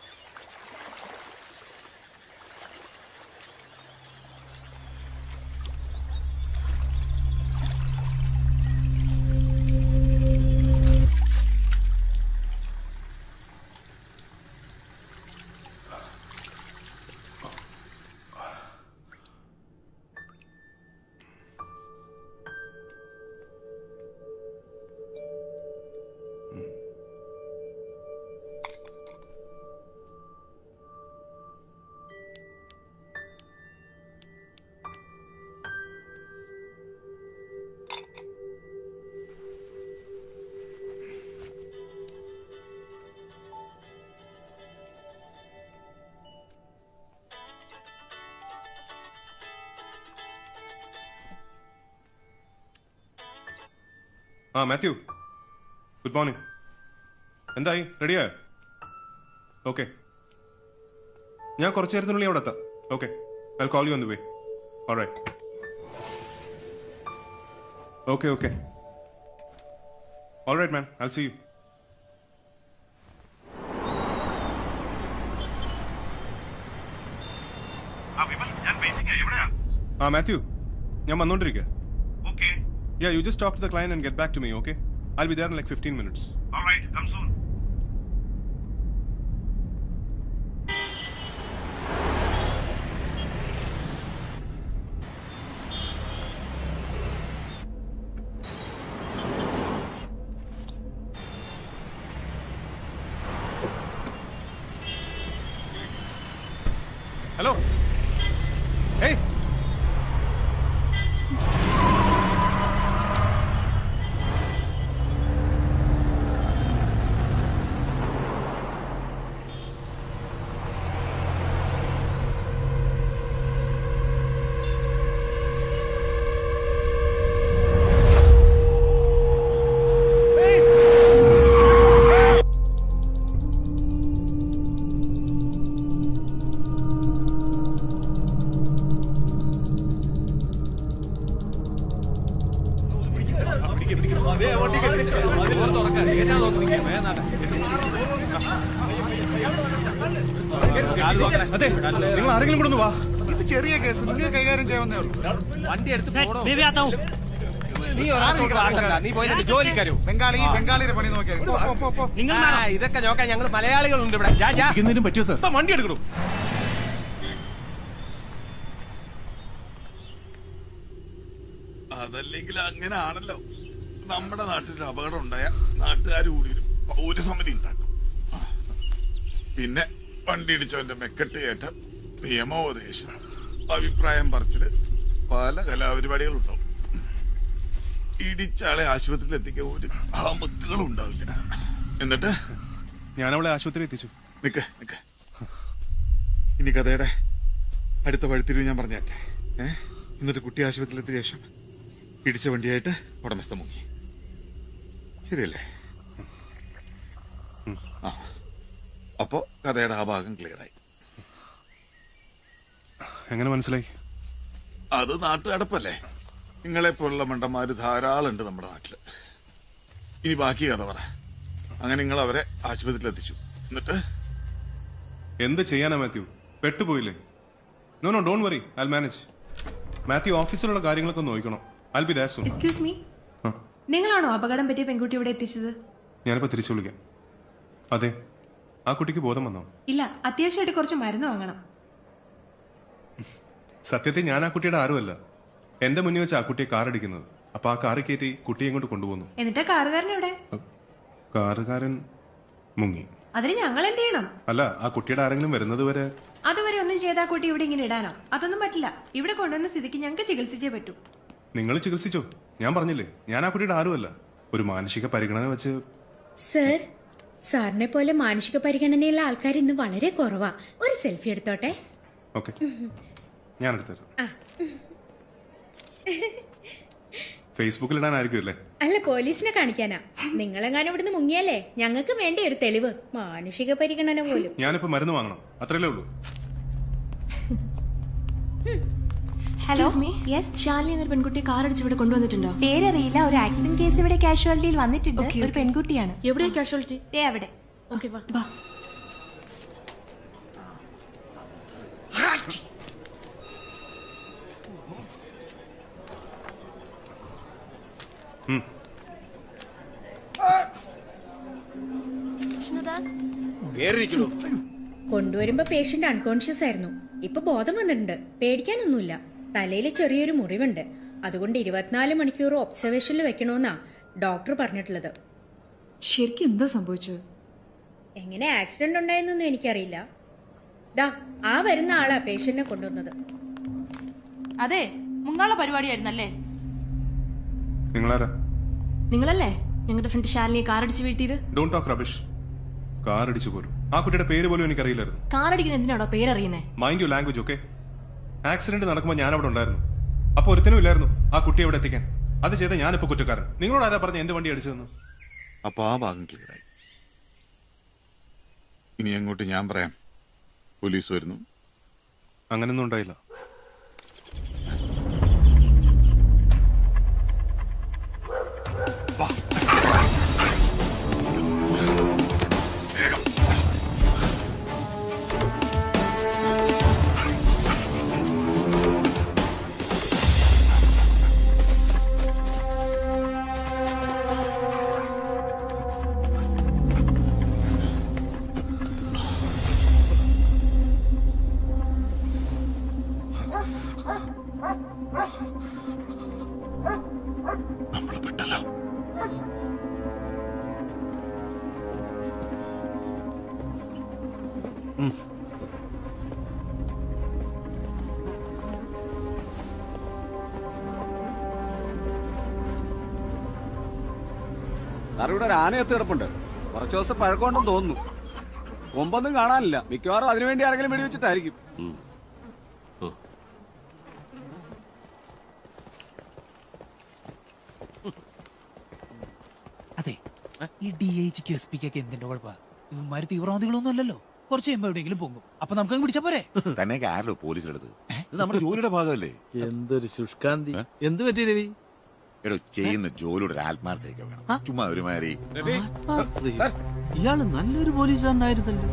ആ മാത്യു ഗുഡ് മോർണിംഗ് എന്തായി റെഡിയായോ ഓക്കെ ഞാൻ കുറച്ച് നേരത്തിനുള്ളിൽ അവിടെ എത്താം okay I call you on the way alright Okay, okay. All right, man. I'll see you. ആ മാത്യു ഞാൻ വന്നോണ്ടിരിക്കുക Yeah, you just talk to the client and get back to me, okay? I'll be there in like 15 minutes. Hello? Hey! അതെ നിങ്ങൾ ആരെങ്കിലും കൂടെ ഒന്ന് വാ ഇത് ചെറിയ കേസ് നിങ്ങൾ കൈകാര്യം ചെയ്യാവുന്നേ ഉള്ളൂ വണ്ടി എടുത്ത് നീ ഒരാളോട് വാങ്ങണ്ട നീ പോയി രണ്ട് ജോലിക്കാരോ ബംഗാളി ബംഗാളിയുടെ പണി നോക്കിയാൽ പോ, പോ, പോ, പോ. ആ, ഇതൊക്കെ നോക്കാൻ ഞങ്ങൾ മലയാളികളുണ്ട് ഇവിടെ ജാ, ജാ. പറ്റിയോ സാർ വണ്ടി എടുക്കണോ അതല്ലെങ്കിൽ അങ്ങനെ ആണല്ലോ നമ്മുടെ നാട്ടിൽ ഒരു അപകടം ഉണ്ടായ നാട്ടുകാർ കൂടി ഒരു പൗരസമിതി ഉണ്ടാക്കും പിന്നെ വണ്ടി ഇടിച്ചവന്റെ മെക്കെട്ട് കയറ്റം നിയമോപദേശം അഭിപ്രായം പറച്ചില് പല കലാപരിപാടികളുണ്ടാവും ഇടിച്ചാളെ ആശുപത്രിയിൽ എത്തിക്കാൻ ഒരു ആമത്തുകളും ഉണ്ടാവില്ല എന്നിട്ട് ഞാൻ അവളെ ആശുപത്രി എത്തിച്ചു നിക്ക നിക്ക ഇനി കഥയുടെ അടുത്ത വഴിത്തിരിവ് ഞാൻ പറഞ്ഞേറ്റെ ഏ എന്നിട്ട് കുട്ടി ആശുപത്രിയിലെത്തിയ ശേഷം ഇടിച്ച വണ്ടിയായിട്ട് ഉടമസ്ഥ മുങ്ങി ശരിയല്ലേ ആ അപ്പോ കഥയുടെ ആ ഭാഗം ക്ലിയറായി എങ്ങനെ മനസ്സിലായി അത് നാട്ടുകടപ്പല്ലേ നിങ്ങളെ പോലുള്ള മണ്ടന്മാര് ധാരാളം ഉണ്ട് നമ്മുടെ നാട്ടില് ഇനി ബാക്കി കഥ പറ അങ്ങനെ നിങ്ങൾ അവരെ ആശുപത്രിയിൽ എത്തിച്ചു എന്നിട്ട് എന്ത് ചെയ്യാനാ മാത്യു പെട്ടുപോയില്ലേ no no don't worry I manage Mathew ഓഫീസിലുള്ള കാര്യങ്ങളൊക്കെ ഒന്ന് നോക്കണം I be that soon excuse me നിങ്ങളാണോ അപകടം പറ്റിയ പെൺകുട്ടി ഇവിടെ എത്തിച്ചത് ഞാനിപ്പോ തിരിച്ചു വിളിക്കാം അതെ ആ കുട്ടിക്ക് ബോധം വന്നോ ഇല്ല അത്യാവശ്യമായിട്ട് കുറച്ച് മരുന്ന് വാങ്ങണം സത്യത്തിൽ ഞാൻ ആ കുട്ടിയുടെ ആരുമല്ല എന്റെ മുന്നിൽ വെച്ച് ആ കുട്ടിയെ കാർ അടിക്കുന്നത് അപ്പൊ ആ കാറ് കയറ്റി കുട്ടിയെ ഇങ്ങോട്ട് കൊണ്ടുപോകുന്നു എന്നിട്ടാ കാറുകാരൻ എവിടെ കാറുകാരൻ മുങ്ങി അതിന് ഞങ്ങൾ എന്ത് ചെയ്യണം അല്ല ആ കുട്ടിയുടെ ആരെങ്കിലും വരുന്നത് വരെ അതുവരെ ഒന്നും ചെയ്താ കുട്ടി ഇവിടെ ഇങ്ങനെ ഇടാനോ അതൊന്നും പറ്റില്ല ഇവിടെ കൊണ്ടുവന്ന സ്ഥിതിക്ക് ഞങ്ങൾക്ക് ചികിത്സിച്ചേ പറ്റൂ നിങ്ങൾ ചികിത്സിച്ചോ ഞാൻ പറഞ്ഞില്ലേ ഞാൻ ആ കുട്ടിയുടെ ആരുമല്ല ഒരു മാനസിക പരിഗണന വെച്ച് സർ സാറിനെ പോലെ മാനസിക പരിഗണനയുള്ള ആൾക്കാർ ഇന്ന് വളരെ കുറവാ ഒരു സെൽഫി എടുത്തോട്ടെ ഓക്കെ ഞാൻ എടുത്തുതരാം ആ. ഫേസ്ബുക്കിൽ ഇടാനായിരിക്കും അല്ലേ അല്ല പോലീസിനെ കാണിക്കാനാ നിങ്ങളെങ്ങാനും ഇവിടുന്ന് മുങ്ങിയാലേ ഞങ്ങൾക്ക് വേണ്ട ഒരു തെളിവ് മാനുഷിക പരിഗണന പോലും ഞാനിപ്പോ മരുന്ന് വാങ്ങണം അത്രയല്ലേ ഉള്ളൂ ഹലോ ശാലിനി എന്നൊരു പെൺകുട്ടി കാർ അടിച്ച് ഇവിടെ കൊണ്ടുവന്നിട്ടുണ്ടോ പേരറിയില്ല ഒരു ആക്സിഡന്റ് കേസ് ഇവിടെ കാഷ്വാലിറ്റിയിൽ വന്നിട്ടുണ്ട് ഒരു പെൺകുട്ടിയാണ് എവിടെയാ കാഷ്വാലിറ്റി ദേ അവിടെ ഓക്കെ വാ കൊണ്ടുവരുമ്പോ പേഷ്യന്റ് അൺകോൺഷ്യസ് ആയിരുന്നു ഇപ്പൊ ബോധം വന്നിട്ടുണ്ട് പേടിക്കാനൊന്നുമില്ല തലയിൽ ചെറിയൊരു മുറിവുണ്ട് അതുകൊണ്ട് ഇരുപത്തിനാല് മണിക്കൂർ ഒബ്സർവേഷനിൽ വെക്കണമെന്നാ ഡോക്ടർ പറഞ്ഞിട്ടുള്ളത് ശരിക്കും എന്താ സംഭവിച്ചത് എങ്ങനെ ആക്സിഡന്റ് ഉണ്ടായെന്നൊന്നും എനിക്കറിയില്ല ദാ ആ വരുന്ന ആളാ പേഷ്യന്റിനെ കൊണ്ടുവന്നത് അതെ മുങ്ങാള പരിപാടിയായിരുന്നല്ലേ നിങ്ങളാരാ നിങ്ങളല്ലേ ഞങ്ങളുടെ ഫ്രണ്ട് ശാലിനിയെ കാർ അടിച്ച് വീഴ്ത്തിയത് ഡോണ്ട് ടോക്ക് റബിഷ് കാർ അടിച്ചു പോലും ആ കുട്ടിയുടെ പേര് പോലും എനിക്കറിയില്ലായിരുന്നു കാർ അടിക്കുന്ന എന്തിനാണോ പേരറിയുന്നേ mind you language okay accident നടക്കുമ്പോൾ ഞാൻ അവിടെ ഉണ്ടായിരുന്നു അപ്പൊ ഒരുത്തനും ഇല്ലായിരുന്നു ആ കുട്ടിയെ അവിടെ എത്തിക്കാൻ അത് ചെയ്ത ഞാനിപ്പോ കുറ്റക്കാരൻ നിങ്ങളോട് ആരാ പറഞ്ഞ എന്റെ വണ്ടി അടിച്ചതെന്ന് അപ്പൊ ആ ഭാഗം ക്ലിയറായി ഇനി അങ്ങോട്ട് ഞാൻ പറയാം പോലീസ് വരുന്നു അങ്ങനൊന്നും ഉണ്ടായില്ല സാർ ഇവിടെ ഒരു ആനയത്ത് കിടപ്പുണ്ട് കുറച്ചു ദിവസം പഴക്കമുണ്ടെന്ന് തോന്നുന്നു കൊമ്പൊന്നും കാണാനില്ല മിക്കവാറും അതിനുവേണ്ടി ആരെങ്കിലും വെടിവെച്ചിട്ടായിരിക്കും അതെ ഈ ഡി എച്ചിക്ക് എസ് പിക്കൊക്കെ എന്തിന്റെ കുഴപ്പ ഇവന്മാര് തീവ്രവാദികളൊന്നും അല്ലല്ലോ കുറച്ച് കഴിയുമ്പോ എവിടെയെങ്കിലും പോകും അപ്പൊ നമുക്ക് അങ്ങ് പിടിച്ചാ പോരെ തന്നെ ആരല്ലോ പോലീസിലെടുത്ത് ഇത് നമ്മുടെ ജോലിയുടെ ഭാഗമല്ലേ എന്തൊരു ശുഷ്കാന്തി എന്ത് പറ്റി രവി എടോ ചെയ്യുന്ന ജോലിയുടെ ഒരു ആത്മാർത്ഥയൊക്കെ വേണം ചുമ്മാ ഒരുമാതിരി ഇയാള് നല്ലൊരു പോലീസുകാരനായിരുന്നല്ലോ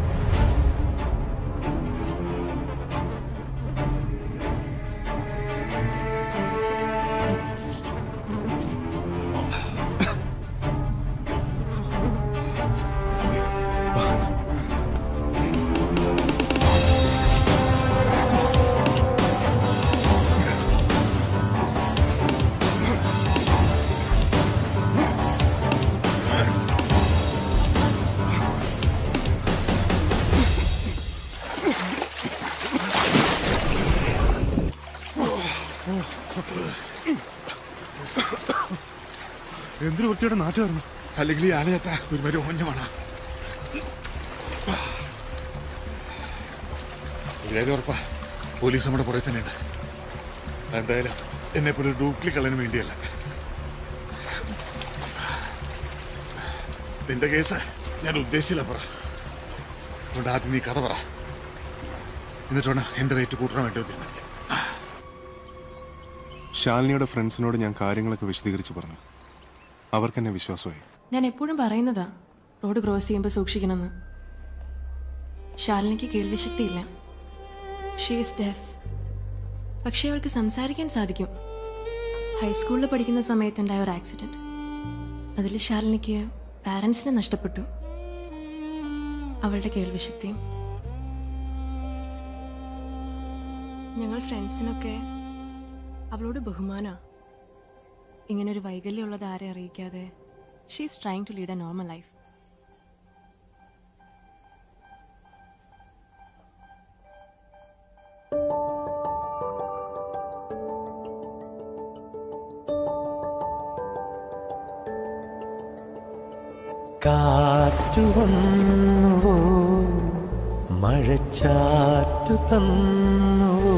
എന്തൊരു വൃത്തിയുടെ നാട്ടുകാരണം അല്ലെങ്കിൽ ഈ ആനയത്ത ഒരുമാതിരി ഓഞ്ഞമാണ് ഒരു കാര്യം ഉറപ്പാ പോലീസ് നമ്മുടെ പുറകെ തന്നെയുണ്ട് എന്തായാലും എന്നെ പോലെ ഒരു ഡൂപ്ലി കളയാൻ വേണ്ടിയല്ല നിന്റെ കേസ് ഞാൻ ഉദ്ദേശിച്ചില്ല പറ അതുകൊണ്ട് ആദ്യം നീ കഥ പറ എന്നിട്ട് വേണം എന്റെ റേറ്റ് കൂട്ടണം വേണ്ടി തീരുമാനിക്കാം ശാലിനിയുടെ ഫ്രണ്ട്സിനോട് ഞാൻ കാര്യങ്ങളൊക്കെ വിശദീകരിച്ച് പറഞ്ഞു അവർക്ക് എന്നെ വിശ്വാസമായി ഞാൻ എപ്പോഴും പറയുന്നതാ റോഡ് ക്രോസ് ചെയ്യുമ്പോൾ സൂക്ഷിക്കണമെന്ന് ശാലിനിക്ക് കേൾവിശക്തിയില്ല ഷീസ് ഡെഫ് പക്ഷേ അവൾക്ക് സംസാരിക്കാൻ സാധിക്കും ഹൈസ്കൂളിൽ പഠിക്കുന്ന സമയത്തുണ്ടായ ഒരു ആക്സിഡന്റ് അതിൽ ശാലിനിക്ക് പാരൻസിനെ നഷ്ടപ്പെട്ടു അവളുടെ കേൾവിശക്തിയും ഞങ്ങൾ ഫ്രണ്ട്സിനൊക്കെ അവളോട് ബഹുമാന ഇങ്ങനൊരു വൈകല്യമുള്ളത് ആരെ അറിയിക്കാതെ she's trying to lead a normal life കാറ്റു വന്നുവോ മഴച്ചാറ്റു തന്നുവോ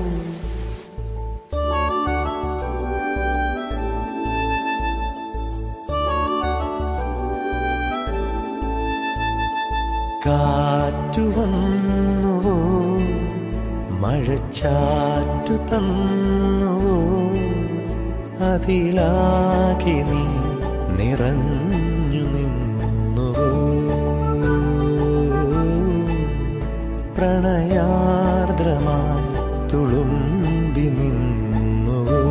കാറ്റു വന്നുവോ മഴച്ചാറ്റു തന്നുവോ അതിലാകെ നീ നിറഞ്ഞു നിന്നുവോ പ്രണയാർദ്രമായി തുളുമ്പി നിന്നുവോ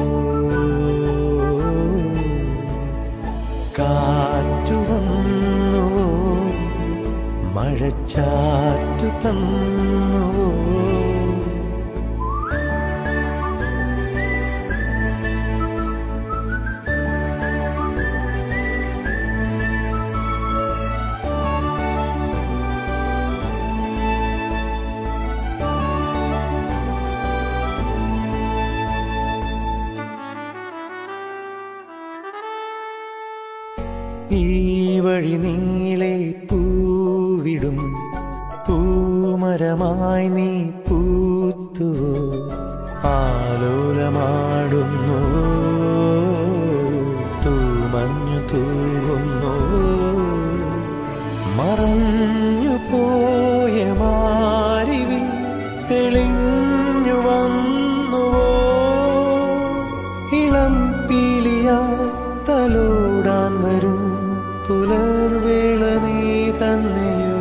കാറ്റു വന്നുവോ മഴച്ചാറ്റു തന്നുവോ ഈ വഴി നീളെ പൂവിടും പൂമരമായി നീ പൂത്തു ആലോലമാടുന്നു തൂമഞ്ഞു തൂകുന്നു മറഞ്ഞു പോയ മാരിവിൽ തെളിഞ്ഞു വന്നുവോ ഇളം പീലിയായി തലോടാൻ വരും പുലർവേള നീ തന്നെയോ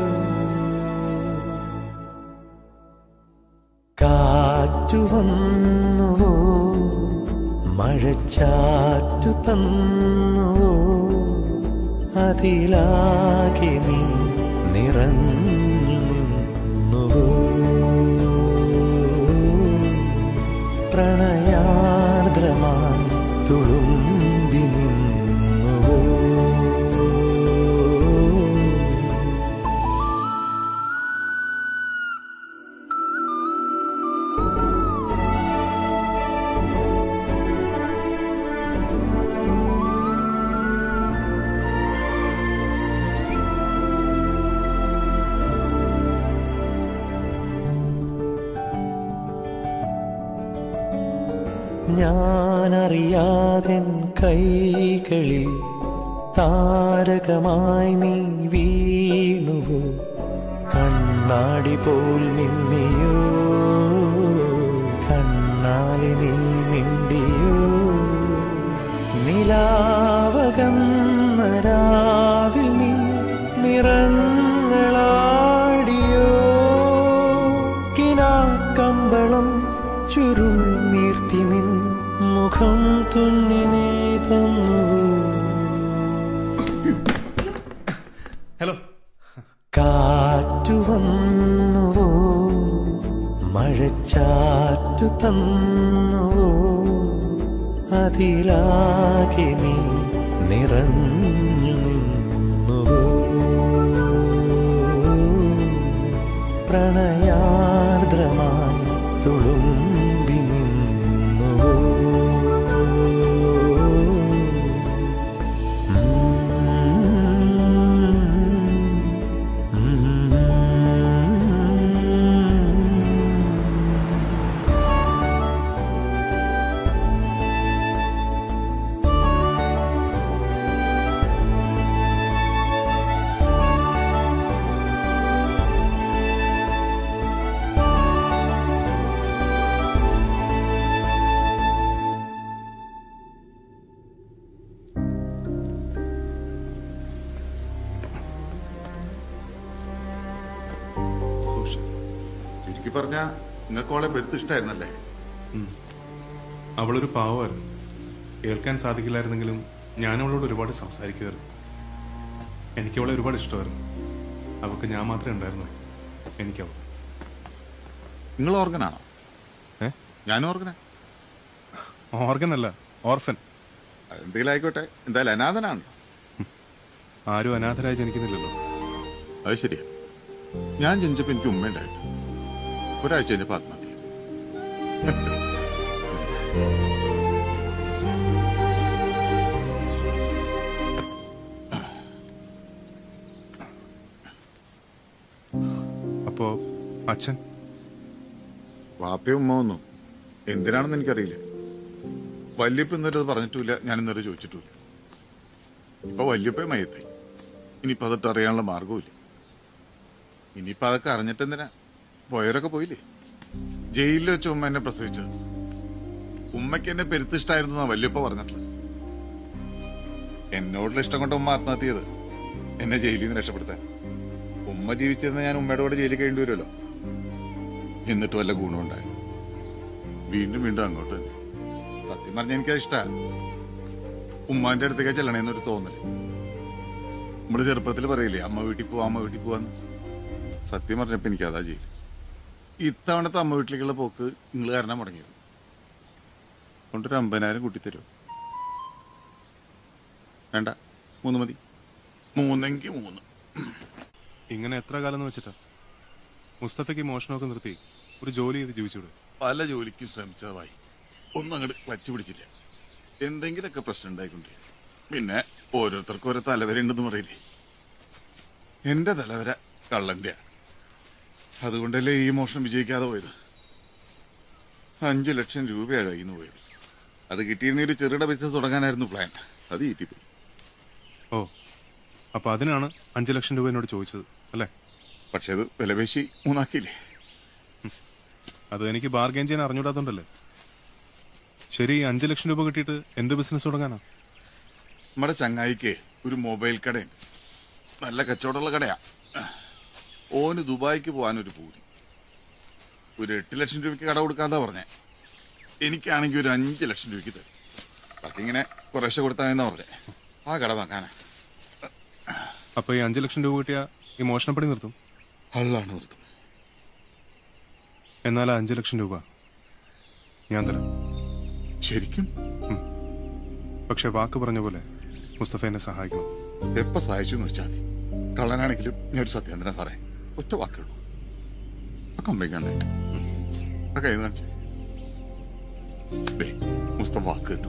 കാറ്റു വന്നുവോ മഴച്ചാറ്റു തന്നുവോ അതിലാകെ നീ നിറഞ്ഞു നിന്നുവോ പ്രണയാർദ്രമായി തുളുമ്പി നിന്നുവോ ഞാനറിയാതെൻ കൈകളിൽ താരകമായി നീ വീണുവോ കണ്ണാടി പോൽ മിന്നിയോ കണ്ണാലി നീ മിണ്ടിയോ നിലാവകന്ന രാവിൽ നീ നിറങ്ങളാടിയോ കിനാക്കമ്പളം ചുരുൾ നീർത്തി നിൻ മുഖം തുന്നി നീ തന്നുവോ ഹലോ കാറ്റു വന്നുവോ മഴച്ചാറ്റു തന്നുവോ അതിലാകെ നീ നിറഞ്ഞു നിന്നുവോ പ്രണയാർദ്രമായി തുളുമ്പി നിന്നുവോ ചുരുക്കി പറഞ്ഞ നിങ്ങൾക്ക് അവളെ പെരുത്തിഷ്ടായിരുന്നല്ലേ അവളൊരു പാവമായിരുന്നു കേൾക്കാൻ സാധിക്കില്ലായിരുന്നെങ്കിലും ഞാൻ അവളോട് ഒരുപാട് സംസാരിക്കുമായിരുന്നു എനിക്ക് അവളെ ഒരുപാട് ഇഷ്ടമായിരുന്നു അവൾക്ക് ഞാൻ മാത്രമേ ഉണ്ടായിരുന്നു എനിക്കവൾ നിങ്ങൾ ഓർഗനാണോ ഏ ഞാൻ ഓർഗനാ ഓർഗൻ അല്ല ഓർഫൻ എന്തെങ്കിലും ആയിക്കോട്ടെ എന്തായാലും അനാഥനാണ് ആരും അനാഥരായി ജനിക്കുന്നില്ലല്ലോ അത് ശരിയാ ഞാൻ ജനിച്ചപ്പോ എനിക്ക് ഉമ്മയുണ്ടായിരുന്നു ഒരാഴ്ച കഴിഞ്ഞപ്പോ ആത്മഹത്യ ചെയ്തു. അപ്പോ അച്ഛൻ വാപ്പയും ഉമ്മ ഒന്നും എന്തിനാണെന്ന് എനിക്കറിയില്ല വല്യപ്പ ഇന്നൊരു അത് പറഞ്ഞിട്ടുമില്ല ഞാൻ ഇന്നൊരു ചോദിച്ചിട്ടുമില്ല ഇപ്പൊ വല്യപ്പ മയത്തായി ഇനിയിപ്പോ അതൊട്ട് അറിയാനുള്ള മാർഗവുമില്ല ഇനിയിപ്പോ അതൊക്കെ അറിഞ്ഞിട്ടെന്തിനാ പോയവരൊക്കെ പോയില്ലേ ജയിലിൽ വെച്ച് ഉമ്മ എന്നെ പ്രസവിച്ചത് ഉമ്മയ്ക്ക് എന്നെ പെരുത്തിഷ്ടായിരുന്നു എന്നാ വല്യപ്പ പറഞ്ഞിട്ടുള്ളത് എന്നോടുള്ള ഇഷ്ടം കൊണ്ട് ഉമ്മ ആത്മഹത്യ ചെയ്ത് എന്നെ ജയിലിൽ നിന്ന് രക്ഷപ്പെടുത്താൻ ഉമ്മ ജീവിച്ചിരുന്ന ഞാൻ ഉമ്മയുടെ കൂടെ ജയിലിൽ കഴിയേണ്ടി വരുമല്ലോ എന്നിട്ട് വല്ല ഗുണമുണ്ടായി വീണ്ടും വീണ്ടും അങ്ങോട്ട് തന്നെ സത്യം പറഞ്ഞ എനിക്കത് ഇഷ്ടമാണ് ഉമ്മാന്റെ അടുത്തേക്ക് ചെല്ലണേന്നൊരു തോന്നല് നമ്മുടെ ചെറുപ്പത്തിൽ പറയില്ലേ അമ്മ വീട്ടിൽ പോവാ അമ്മ വീട്ടിൽ പോവാന്ന് സത്യം പറഞ്ഞപ്പോ എനിക്ക് അതാ ചെയ്യില്ല ഇത്തവണത്തെ അമ്മ വീട്ടിലേക്കുള്ള പോക്ക് നിങ്ങൾ കാരണം മുടങ്ങിയത് കൊണ്ടൊരു അമ്പതിനായിരം കൂട്ടിത്തരുമോ വേണ്ട മൂന്ന് മതി മൂന്നെങ്കിൽ മൂന്ന് ഇങ്ങനെ എത്ര കാലം എന്ന് വെച്ചിട്ടാ മുസ്തഫയ്ക്ക് മോഷണമൊക്കെ നിർത്തി ഒരു ജോലി ചെയ്ത് ജീവിച്ചൂടെ പല ജോലിക്കും ശ്രമിച്ചതായി ഒന്നും അങ്ങോട്ട് ക്ലച്ച് പിടിച്ചില്ല എന്തെങ്കിലുമൊക്കെ പ്രശ്നം ഉണ്ടായിക്കൊണ്ടിരിക്കും പിന്നെ ഓരോരുത്തർക്കും ഓരോ തലവര ഉണ്ടെന്ന് പറയില്ലേ എന്റെ തലവര കള്ളന്റെയാണ് അതുകൊണ്ടല്ലേ ഈ മോഷണം വിജയിക്കാതെ പോയത് അഞ്ചു ലക്ഷം രൂപയാണ് കയ്യിൽ നിന്ന് പോയത് അത് കിട്ടിയിരുന്ന ഒരു ചെറുകിട ബിസിനസ് തുടങ്ങാനായിരുന്നു പ്ലാൻ അത് ഈറ്റിപ്പോയി ഓ അപ്പൊ അതിനാണ് അഞ്ചു ലക്ഷം രൂപ എന്നോട് ചോദിച്ചത് അല്ലേ പക്ഷെ അത് വിലപേശി മൂന്നാക്കിയില്ലേ അത് എനിക്ക് ബാർഗെയിൻ ചെയ്യാൻ അറിഞ്ഞൂടാത്തോണ്ടല്ലേ ശരി അഞ്ചു ലക്ഷം രൂപ കിട്ടിയിട്ട് എന്ത് ബിസിനസ് തുടങ്ങാനാ നമ്മുടെ ചങ്ങായിക്ക് ഒരു മൊബൈൽ കടയുണ്ട് നല്ല കച്ചവടമുള്ള കടയാ ഓന് ദുബായിക്ക് പോകാനൊരു പൂതി ഒരു എട്ട് ലക്ഷം രൂപയ്ക്ക് കട കൊടുക്കാതാ പറഞ്ഞേ എനിക്കാണെങ്കിൽ ഒരു അഞ്ച് ലക്ഷം രൂപയ്ക്ക് തരും ബാക്കി ഇങ്ങനെ കുറേശ്ശെ കൊടുത്താന്നാ പറഞ്ഞേ ആ കട വാങ്ങാനാ അപ്പൊ ഈ അഞ്ചു ലക്ഷം രൂപ കിട്ടിയ ഈ മോഷണപ്പടി നിർത്തും അള്ളാണ് നിർത്തും എന്നാൽ ആ അഞ്ചു ലക്ഷം രൂപ ഞാൻ തരാം ശരിക്കും പക്ഷെ വാക്ക് പറഞ്ഞ പോലെ മുസ്തഫ എന്നെ സഹായിക്കണം എപ്പ സഹായിച്ചു എന്ന് വെച്ചാൽ മതി കള്ളനാണെങ്കിലും ഞാൻ ഒരു സത്യാന്തര സാറേ ഒറ്റ വാക്കുള്ളൂ ആ കമ്പനിക്കാന്നെ ആ കൈ കാണിച്ചേ ദേ, മുസ്തഫ വാക്ക് കിട്ടും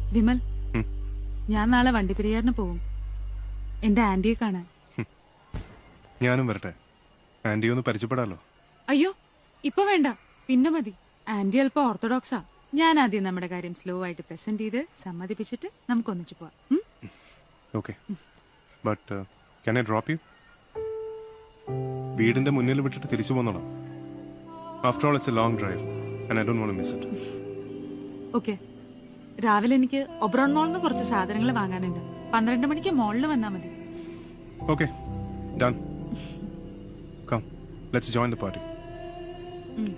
വിമൽ ഉം. ഞാൻ നാളെ വണ്ടിപ്പെരിയാറിന് പോവും എന്റെ ആന്റിയെ കാണാൻ ഞാനും വരട്ടെ ആന്റി ഒന്ന് പരിചയപ്പെടാലോ അയ്യോ ഇപ്പൊ വേണ്ട പിന്നെ മതി ആന്റി അല്പം ഓർത്തഡോക്സാ ഞാൻ ആദ്യം നമ്മുടെ കാര്യം സ്ലോ ആയിട്ട് പ്രസന്റ് ചെയ്ത് സമ്മതിപ്പിച്ചിട്ട് നമുക്ക് ഒന്നിച്ചു പോവാം ഉം? Okay but can I drop you വീടിന്റെ മുന്നിൽ വിട്ടിട്ട് തിരിച്ചു പോന്നോളാം after all it's a long drive and I don't want miss it okay രാവിലെ എനിക്ക് ഒബ്രോൺ മോളിൽ നിന്ന് കുറച്ച് സാധനങ്ങൾ വാങ്ങാനുണ്ട് പന്ത്രണ്ട് മണിക്ക് മോളിൽ വന്നാ മതി okay done come let's join the party ഉം.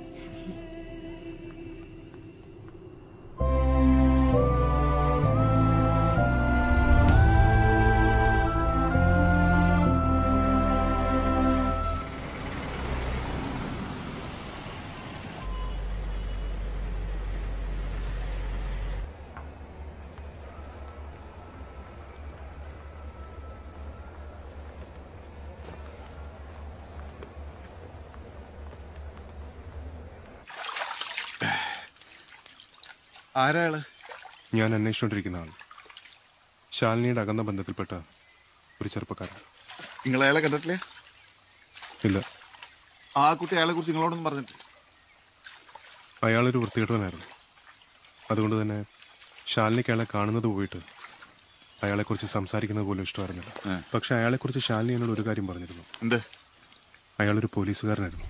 ആരാള് ഞാൻ അന്വേഷിച്ചുകൊണ്ടിരിക്കുന്ന ആൾ ശാലിനിയുടെ അകന്ന ബന്ധത്തിൽപ്പെട്ട ഒരു ചെറുപ്പക്കാരൻ നിങ്ങൾ അയാളെ കണ്ടിട്ടില്ലേ ഇല്ല ആ കുട്ടി അയാളെ കുറിച്ച് നിങ്ങളോടൊന്നും പറഞ്ഞിട്ട് അയാളൊരു വൃത്തികെട്ടവനായിരുന്നു അതുകൊണ്ട് തന്നെ ശാലിനിക്ക് അയാളെ കാണുന്നത് പോയിട്ട് അയാളെക്കുറിച്ച് സംസാരിക്കുന്നത് പോലും ഇഷ്ടമായിരുന്നില്ല പക്ഷെ അയാളെക്കുറിച്ച് ശാലിനി എന്നോട് ഒരു കാര്യം പറഞ്ഞിരുന്നു എന്ത് അയാളൊരു പോലീസുകാരനായിരുന്നു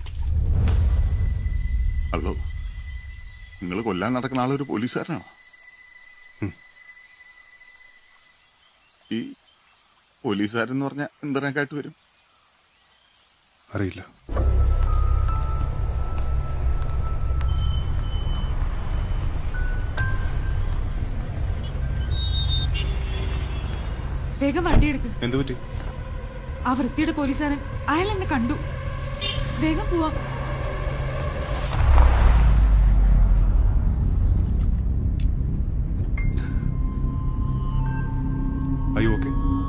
അല്ലോ നിങ്ങൾ കൊല്ലാൻ നടക്കുന്ന ആളൊരു പോലീസുകാരനാണോ ഈ പോലീസുകാരെന്ന് പറഞ്ഞാൽ എന്തരക്കായിട്ട് വരും അറിയില്ല വേഗം വണ്ടി എടുക്ക് എന്തു പറ്റി ആ വൃത്തിയുടെ പോലീസുകാരൻ അയാൾ എന്നെ കണ്ടു വേഗം പോവാം അയ്യോ ഓക്കെ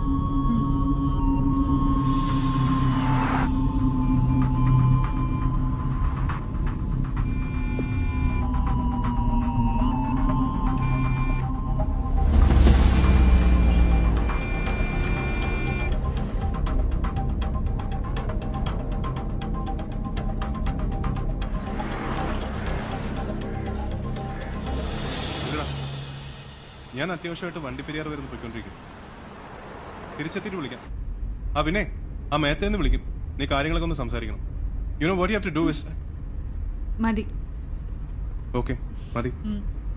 ഇല്ലടാ. ഞാൻ അത്യാവശ്യമായിട്ട് വണ്ടിപ്പെരിയാർ വരുന്ന പോയിക്കൊണ്ടിരിക്കുന്നു തിരിച്ചെത്തിയിട്ട് വിളിക്കാം ആ പിന്നെ ആ മേത്തേന്ന് വിളിക്കും നീ കാര്യങ്ങളൊക്കെ ഒന്ന് സംസാരിക്കണം you know what you have to do is മതി ഓക്കെ മതി ഉം.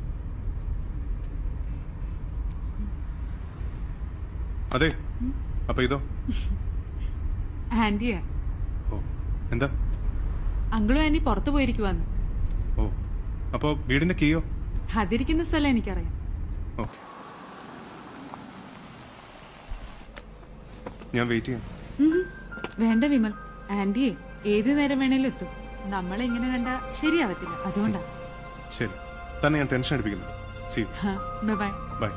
അതെ അപ്പൊ ഇതോ ആന്റിയാ എന്താ അങ്കിളും ആന്റി പുറത്തു പോയിരിക്കുവാന്ന് ഓ അപ്പോ വീടിന്റെ കീയോ അതിരിക്കുന്ന സ്ഥലം എനിക്കറിയാം ഓക്കെ ഞാൻ വെയിറ്റ് ചെയ്യാം ഉം. വേണ്ട വിമൽ ആന്റിയെ ഏത് നേരം വേണേലും എത്തും നമ്മളെ ഇങ്ങനെ കണ്ട ശരിയാവത്തില്ല അതുകൊണ്ടാ ശരി തന്നെ ഞാൻ ടെൻഷൻ അടിപ്പിക്കുന്നുണ്ട് സി ബൈ ബൈ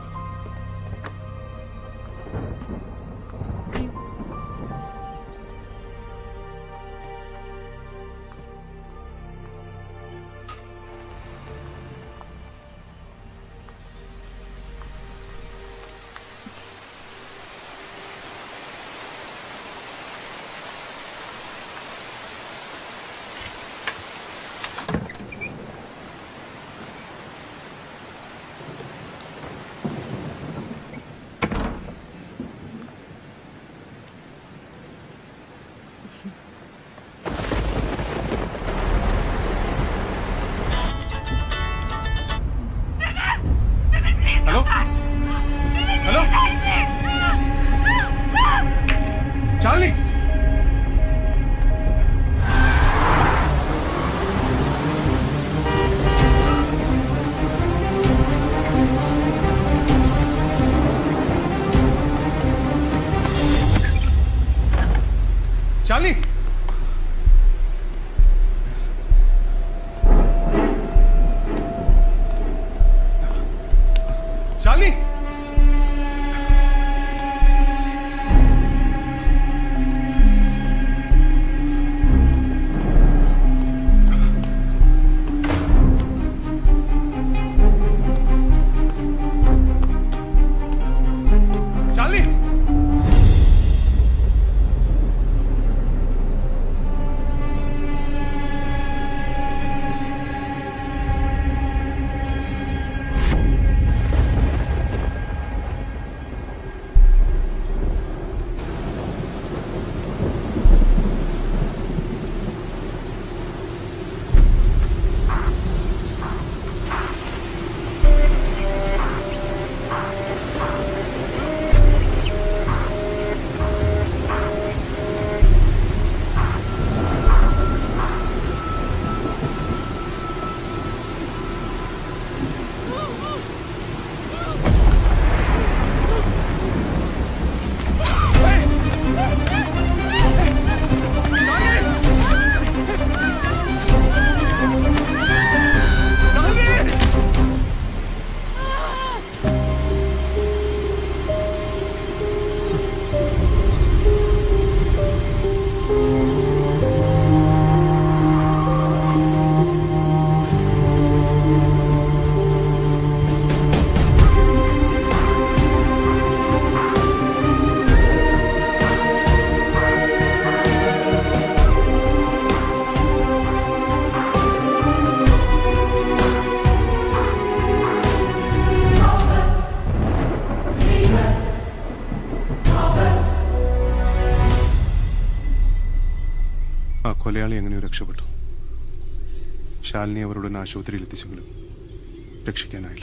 കൊലയാളി എങ്ങനെയോ രക്ഷപ്പെട്ടു ശാലിനി അവരുടെ ആശുപത്രിയിൽ എത്തിച്ചെങ്കിലും രക്ഷിക്കാനായില്ല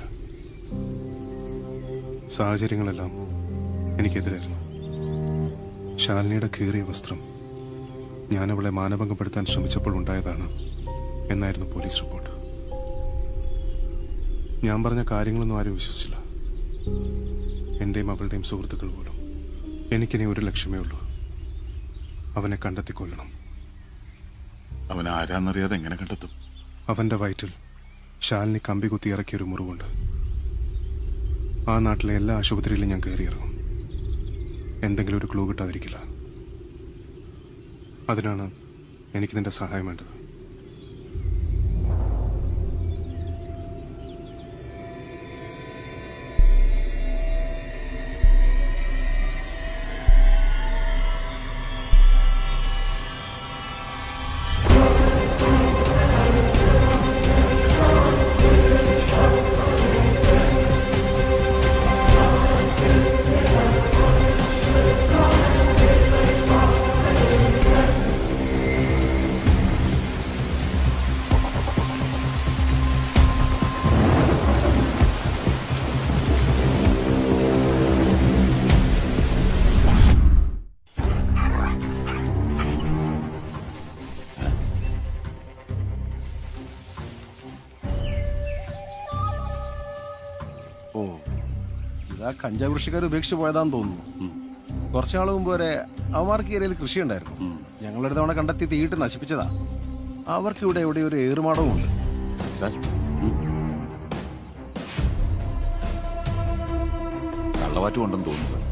സാഹചര്യങ്ങളെല്ലാം എനിക്കെതിരായിരുന്നു ശാലിനിയുടെ കീറിയ വസ്ത്രം ഞാൻ അവളെ മാനഭംഗപ്പെടുത്താൻ ശ്രമിച്ചപ്പോൾ ഉണ്ടായതാണ് എന്നായിരുന്നു പോലീസ് റിപ്പോർട്ട് ഞാൻ പറഞ്ഞ കാര്യങ്ങളൊന്നും ആരും വിശ്വസിച്ചില്ല എന്റെയും അവളുടെയും സുഹൃത്തുക്കൾ പോലും എനിക്കിനി ഒരു ലക്ഷ്യമേ ഉള്ളൂ അവനെ കണ്ടെത്തി കൊല്ലണം അവൻ ആരാന്നറിയാതെ എങ്ങനെ കണ്ടെത്തും അവന്റെ വയറ്റിൽ ശാലിനി കമ്പി കുത്തി ഇറക്കിയ ഒരു മുറിവുണ്ട് ആ നാട്ടിലെ എല്ലാ ആശുപത്രിയിലും ഞാൻ കയറിയിറങ്ങും എന്തെങ്കിലും ഒരു ക്ലൂ കിട്ടാതിരിക്കില്ല അതിനാണ് എനിക്ക് നിന്റെ സഹായം വേണ്ടത് ഓ ഇതാ കഞ്ചാവ് കൃഷിക്കാർ ഉപേക്ഷിച്ച് പോയതാന്ന് തോന്നുന്നു കുറച്ചു നാൾ മുമ്പ് വരെ അവന്മാർക്ക് ഈ ഏരിയയിൽ കൃഷി ഉണ്ടായിരുന്നു ഞങ്ങളൊരു തവണ കണ്ടെത്തി തീയിട്ട് നശിപ്പിച്ചതാ അവർക്ക് ഇവിടെ എവിടെ ഒരു ഏറുമാടവും ഉണ്ട് സാർ കള്ളവാറ്റും ഉണ്ടെന്ന് തോന്നുന്നു സാർ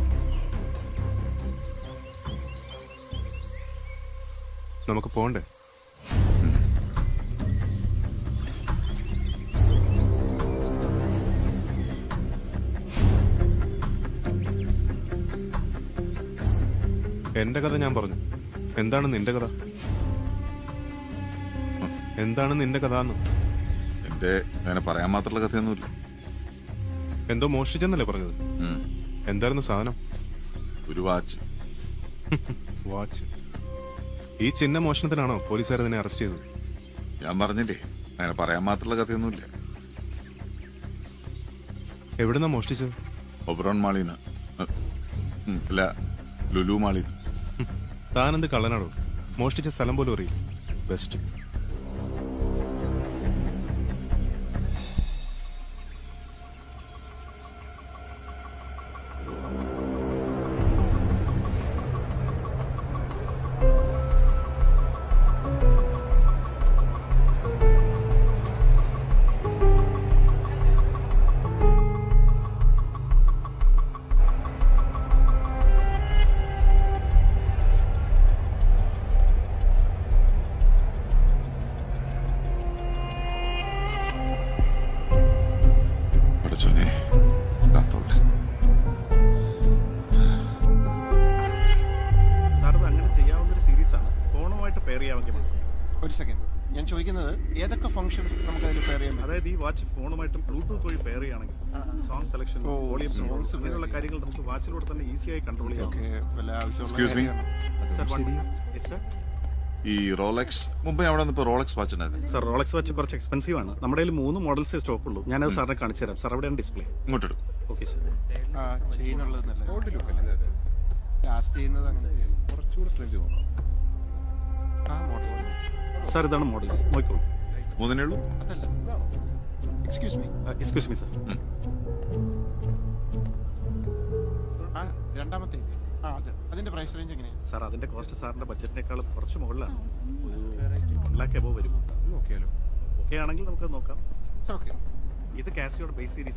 നമുക്ക് പോണ്ടേ എന്റെ കഥ ഞാൻ പറഞ്ഞു എന്താണ് നിന്റെ കഥ എന്താണ് നിന്റെ കഥ എന്ന് എന്റെ അങ്ങനെ പറയാൻ മാത്രമുള്ള കഥയൊന്നുമില്ല എന്തോ മോഷ്ടിച്ചെന്നല്ലേ പറഞ്ഞത് ഉം. എന്തായിരുന്നു സാധനം ഒരു വാച്ച് വാച്ച് ഈ ചിഹ്ന മോഷണത്തിനാണോ പോലീസുകാർ നിന്നെ അറസ്റ്റ് ചെയ്തത് ഞാൻ പറഞ്ഞില്ലേ അങ്ങനെ പറയാൻ മാത്രമുള്ള കഥയൊന്നുമില്ല എവിടുന്നാ മോഷ്ടിച്ചത് ഒബ്രോൺ മാളിന്ന് ഉം, അല്ല ലുലു മാളിന്ന് താനെന്ത് കള്ളനാടോ മോഷ്ടിച്ച സ്ഥലം പോലും അറിയും ബെസ്റ്റ് പഠിച്ചോനെ കാത്തോളെ സാർ ഇത് അങ്ങനെ ചെയ്യാവുന്ന ഒരു സീരീസ് ആണ് ഫോണുമായിട്ട് പെയർ ചെയ്യാമെങ്കിൽ മാത്രം ഒരു സെക്കൻഡ് ഞാൻ ചോദിക്കുന്നത് ഏതൊക്കെ ഫംഗ്ഷൻസ് നമുക്ക് അതിൽ പെയർ ചെയ്യാൻ അതായത് ഈ വാച്ച് ഫോണുമായിട്ട് ബ്ലൂടൂത്ത് വഴി പെയർ ചെയ്യുകയാണെങ്കിൽ സോങ് സെലക്ഷൻ ഓ, വോളിയം songs അങ്ങനെയുള്ള കാര്യങ്ങൾ നമുക്ക് വാച്ചിലൂടെ തന്നെ ഈസിയായി കൺട്രോൾ ചെയ്യാം ഓക്കെ വല്ല Excuse me? Sir, one minute. Yes, sir. ഈ റോളക്സ് മുമ്പ് അവിടെ വന്നിപ്പോ റോളക്സ് വാച്ച് ഉണ്ടായിരുന്നു സർ റോളക്സ് വാച്ച് കുറച്ച് എക്സ്പെൻസീവ് ആണ് നമ്മുടെ കയ്യിൽ മൂന്ന് മോഡൽസേ സ്റ്റോക്ക് ഉള്ളൂ ഞാനത് സാറിനെ കാണിച്ചു തരാം സാർ അവിടെയാണ് ഡിസ്പ്ലേ ഇങ്ങോട്ടിടും ഓക്കെ സർ ആ ചെയിൻ ഉള്ളത് ഓൾഡ് ലുക്ക് അല്ലേ ലാസ്റ്റ് ചെയ്യുന്നത് അങ്ങനെ കുറച്ചുകൂടെ ട്രെൻഡ് തോന്നുന്നു ആ മോഡൽ സാർ ഇതാണ് മോഡൽ നോക്കിക്കോളൂ മൂന്നിനേ ഉള്ളൂ അതല്ല ഇതാണോ excuse me excuse me sir ആ രണ്ടാമത്തെ ആ അത് അതിന്റെ പ്രൈസ് റേഞ്ച് എങ്ങനെയാണ് സാർ അതിന്റെ കോസ്റ്റ് സാറിന്റെ ബഡ്ജറ്റിനേക്കാൾ കുറച്ച് മുകളിലാണ് ഒരു വൺ ലാക്ക് എബോ വരും നോക്കിയാലോ ഓക്കെ ആണെങ്കിൽ നമുക്ക് നോക്കാം ഓക്കെ ഇത് കാസിയോടെ ബേസ് സീരീസ്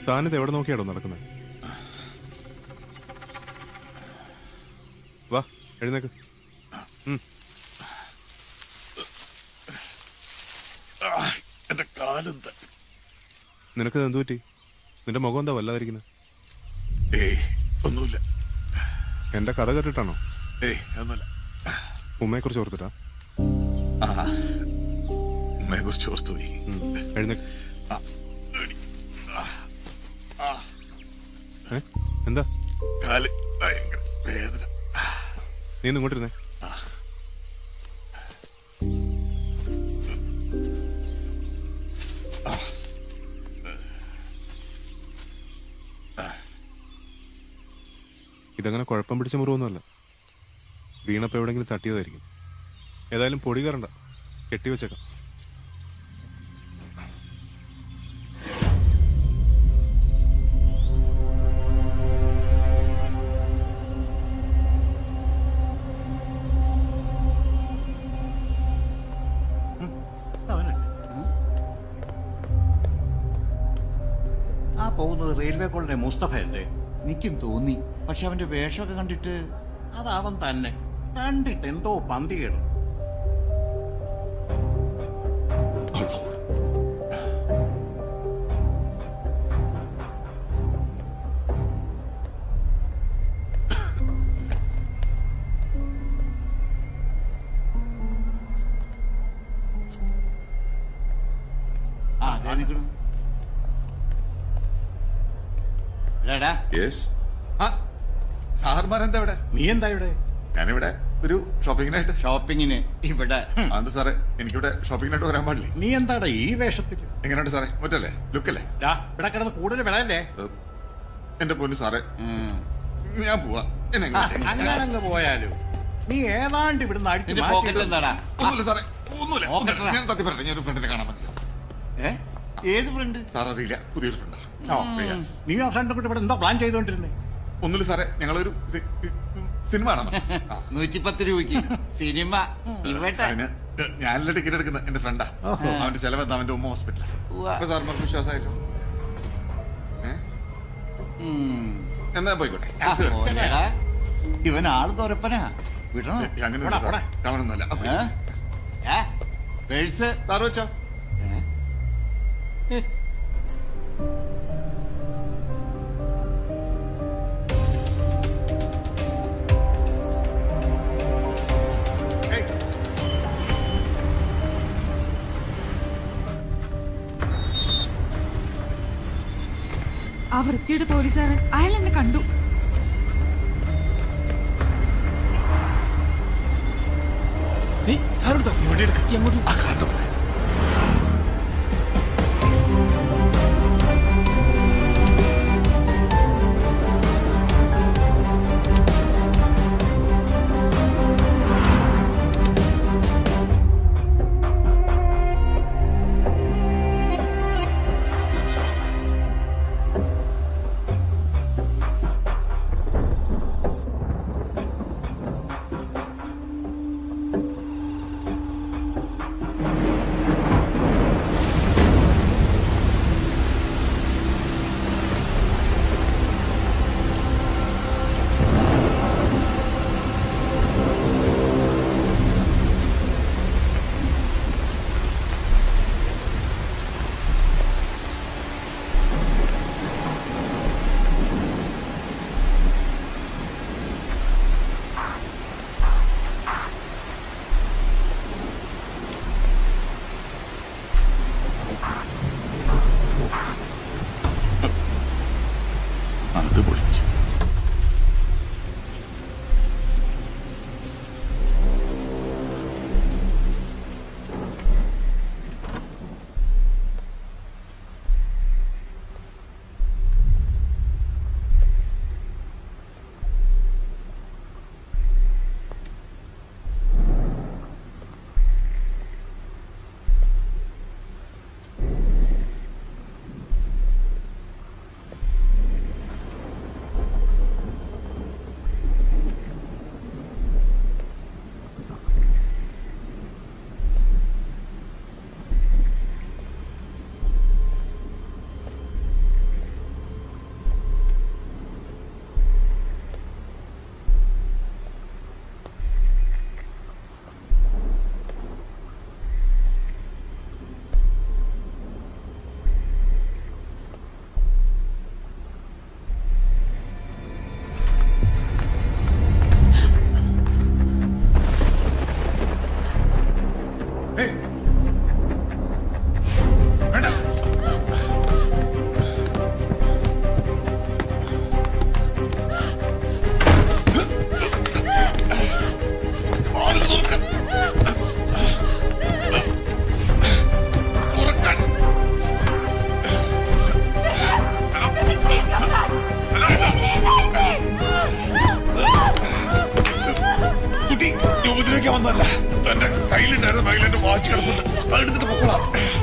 താനിത് എവിടെ നോക്കിയാണോ നടക്കുന്നത് വാ എഴുന്നേക്ക് ഉം. എന്റെ കാലെന്താ നിനക്ക് എന്തു പറ്റി നിന്റെ മുഖം എന്താ വല്ലാതിരിക്കുന്നത് ഏയ് ഒന്നുമില്ല എന്റെ കഥ കേട്ടിട്ടാണോ ഏയ് ഒന്നുമില്ല ഉമ്മയെ കുറിച്ച് ഓർത്തിട്ടാ ആ ഉമ്മയെ കുറിച്ച് ഓർത്തു പോയി എഴുന്നേക്ക് ആ, എടി. ആ, ആ, ഏ? എന്താ കാല് ഭയങ്കര വേദന നീ ഒന്ന് ഇങ്ങോട്ടിരുന്നേ ഇതങ്ങനെ കുഴപ്പം പിടിച്ച മുറിവൊന്നുമല്ല വീണപ്പോ എവിടെങ്കിലും തട്ടിയതായിരിക്കും ഏതായാലും പൊടി കയറണ്ട കെട്ടിവെച്ചേക്കാം ആ പോകുന്നത് റെയിൽവേ കോളനി മുസ്തഫയല്ലേ എനിക്കും തോന്നി പക്ഷെ അവന്റെ വേഷമൊക്കെ കണ്ടിട്ട് അതാവൻ തന്നെ കണ്ടിട്ട് എന്തോ പന്തികേട് ആ അതെ നിൽക്കണം എടാ യെസ് ആ സാർമാരെന്താ ഇവിടെ നീ എന്താ ഇവിടെ ഞാനിവിടെ ഒരു ഷോപ്പിങ്ങിനായിട്ട് ഷോപ്പിങ്ങിന് ഇവിടെ അത് സാറേ എനിക്കിവിടെ ഷോപ്പിങ്ങിനായിട്ട് വരാൻ പാടില്ലേ നീ എന്താടാ ഈ വേഷത്തിൽ എങ്ങനെയുണ്ട് സാറേ മുറ്റല്ലേ ലുക്കല്ലേ ഡാ, ഇവിടെ കിടന്ന് കൂടുതൽ വിളയല്ലേ എന്റെ പൊന്നു സാറേ ഞാൻ പോവാ എന്നെ ഇങ്ങോട്ട് അങ്ങനെ അങ്ങ് പോയാലും നീ ഏതാണ്ട് ഇവിടുന്ന് അടിച്ചു നിന്റെ മാറ്റി pocket എന്താടാ? ഒന്നുമില്ല സാറേ ഒന്നുമില്ല Pocket ഒന്നുമില്ല. റാ. ഞാൻ സത്യം പറയട്ടെ ഞാൻ ഒരു ഫ്രണ്ടിനെ കാണാൻ വന്നത് ഏത് ഫ്രണ്ട് സാർ അറിയില്ല പുതിയൊരു ഫ്രണ്ടാ നീ ആ ഫ്രണ്ട് കൂടെ ഇവിടെ എന്താ പ്ലാൻ ചെയ്തോണ്ടിരുന്നേ ഒന്നുമില്ല സാറേ ഞങ്ങളൊരു സി- സിനിമ കാണാൻ നൂറ്റിപ്പത്ത് രൂപയ്ക്ക് സിനിമ ഇവിടെ അതിന് ഞാനല്ല ടിക്കറ്റ് എടുക്കുന്നത് എന്റെ ഫ്രണ്ടാ ഓഹോ. അവന്റെ ചെലവ് എന്താ അവന്റെ ഉമ്മ ഹോസ്പിറ്റൽ അപ്പൊ സാർമാർക്ക് വിശ്വാസമായല്ലോ എന്നാ പോയിക്കോട്ടെ ആ, പോലെടാ. ഇവൻ ആള് തുരപ്പനാ വിടണോ അങ്ങനെ പോടാ, പോടാ. കാണുന്നല്ല ഏ? ഏ? പേഴ്സ് സാർ വെച്ചോ ആ വൃത്തിയുടെ പോലീസുകാരൻ അയാൾ എന്നെ കണ്ടു ബാഗിൽ എന്റെ വാച്ച് കിടപ്പുണ്ട് അത് എടുത്തിട്ട് പൊക്കോളാം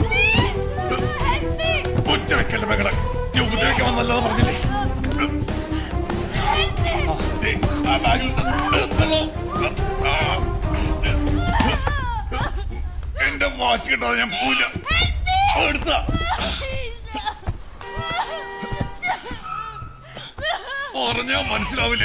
ഒറ്റ വെക്കല്ല മകളെ നീ ഉപദ്രവിക്കാൻ വന്നല്ലാതെ പറഞ്ഞില്ലേ ആ, ദേ, ആ ബാഗിൽ എടുത്തോ. ആ. എന്റെ വാച്ച് കിട്ടാതെ ഞാൻ പോവില്ല അത് എടുത്താ പറഞ്ഞാ മനസ്സിലാവില്ലേ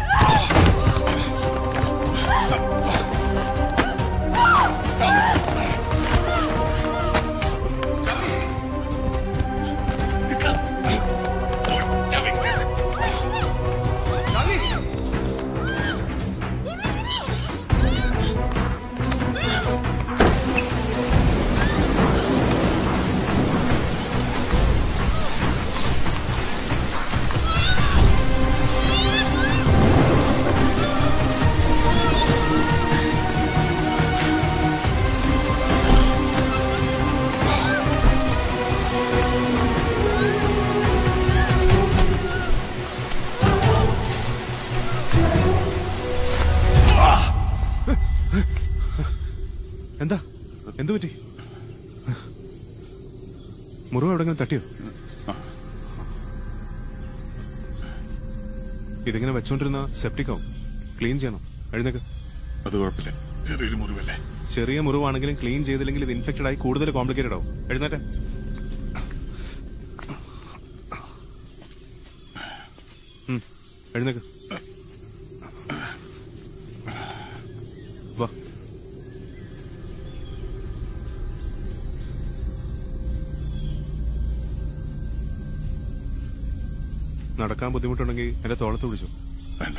എന്താ എന്തു പറ്റി മുറിവ് എവിടെങ്കിലും തട്ടിയോ ഇതിങ്ങനെ വെച്ചോണ്ടിരുന്ന സെപ്റ്റിക് ആവും ക്ലീൻ ചെയ്യണം എഴുന്നേക്ക് അത് കുഴപ്പമില്ല ചെറിയൊരു മുറിവല്ലേ ചെറിയ മുറിവാണെങ്കിലും ക്ലീൻ ചെയ്തില്ലെങ്കിൽ ഇത് ഇൻഫെക്റ്റഡ് ആയി കൂടുതൽ കോംപ്ലിക്കേറ്റഡ് ആവും എഴുന്നേറ്റെ ഉം, എഴുന്നേക്ക് വാ നടക്കാൻ ബുദ്ധിമുട്ടുണ്ടെങ്കിൽ എന്റെ തോളത്ത് പിടിച്ചു വേണ്ട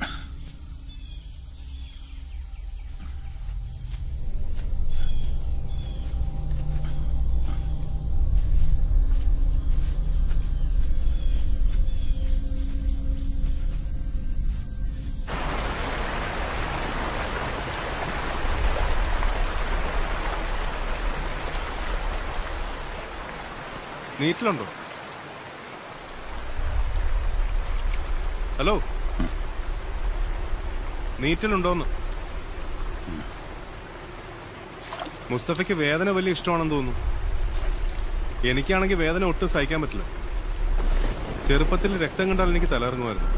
നീറ്റിലുണ്ടോ ഹലോ നീറ്റിലുണ്ടോന്ന് മുസ്തഫയ്ക്ക് വേദന വലിയ ഇഷ്ടമാണെന്ന് തോന്നുന്നു എനിക്കാണെങ്കിൽ വേദന ഒട്ടും സഹിക്കാൻ പറ്റില്ല ചെറുപ്പത്തിൽ രക്തം കണ്ടാൽ എനിക്ക് തലയിറങ്ങുമായിരുന്നു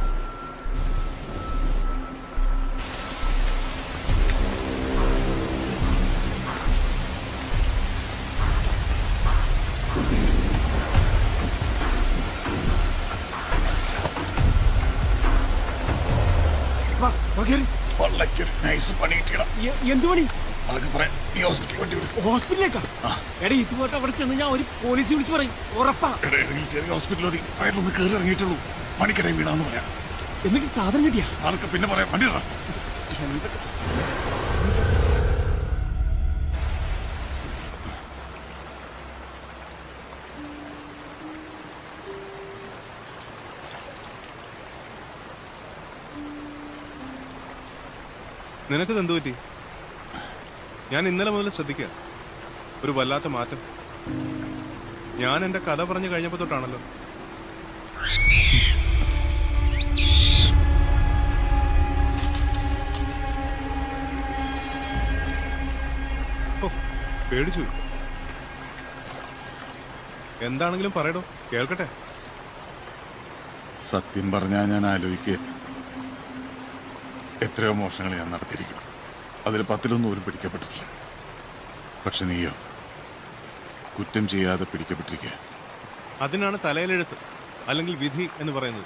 വള്ളക്കൊരു നൈസ് പണി കിട്ടിയടാ എന്ത് പണി അതൊക്കെ പറയാം നീ ഹോസ്പിറ്റലിൽ വണ്ടി വിടും ഹോസ്പിറ്റലിലേക്കാ എടാ ഇതുപോയിട്ട് അവിടെ ചെന്ന് ഞാൻ ഒരു പോലീസ് വിളിച്ച് പറയും ഉറപ്പാ ഈ ചെറിയ ഹോസ്പിറ്റലിൽ മതി വയറിലൊന്ന് കയറി ഇറങ്ങിയിട്ടുള്ളൂ പണിക്കിടയിൽ വീടാന്ന് പറയാം എന്നിട്ട് സാധനം കിട്ടിയാ അതൊക്കെ പിന്നെ പറയാം വണ്ടി ഇടാം നിനക്കിത് എന്തു പറ്റി ഞാൻ ഇന്നലെ മുതൽ ശ്രദ്ധിക്കുക ഒരു വല്ലാത്ത മാറ്റം ഞാൻ എന്റെ കഥ പറഞ്ഞു കഴിഞ്ഞപ്പോ തൊട്ടാണല്ലോ ഓ, പേടിച്ചു പോയി. എന്താണെങ്കിലും പറയടോ കേൾക്കട്ടെ സത്യം പറഞ്ഞാൽ ഞാൻ ആലോചിക്കുക എത്രയോ മോഷണങ്ങൾ ഞാൻ നടത്തിയിരിക്കും അതിൽ പത്തിലൊന്നും ഒരു പിടിക്കപ്പെട്ടിട്ടില്ല പക്ഷെ നീയോ കുറ്റം ചെയ്യാതെ പിടിക്കപ്പെട്ടിരിക്കുക അതിനാണ് തലയിലെഴുത്ത് അല്ലെങ്കിൽ വിധി എന്ന് പറയുന്നത്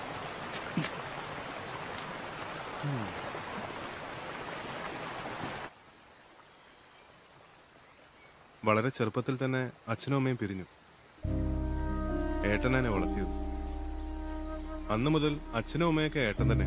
വളരെ ചെറുപ്പത്തിൽ തന്നെ അച്ഛനും അമ്മയും പിരിഞ്ഞു ഏട്ടനെ വളർത്തിയത് അന്ന് മുതൽ അച്ഛനും അമ്മയൊക്കെ ഏട്ടൻ തന്നെ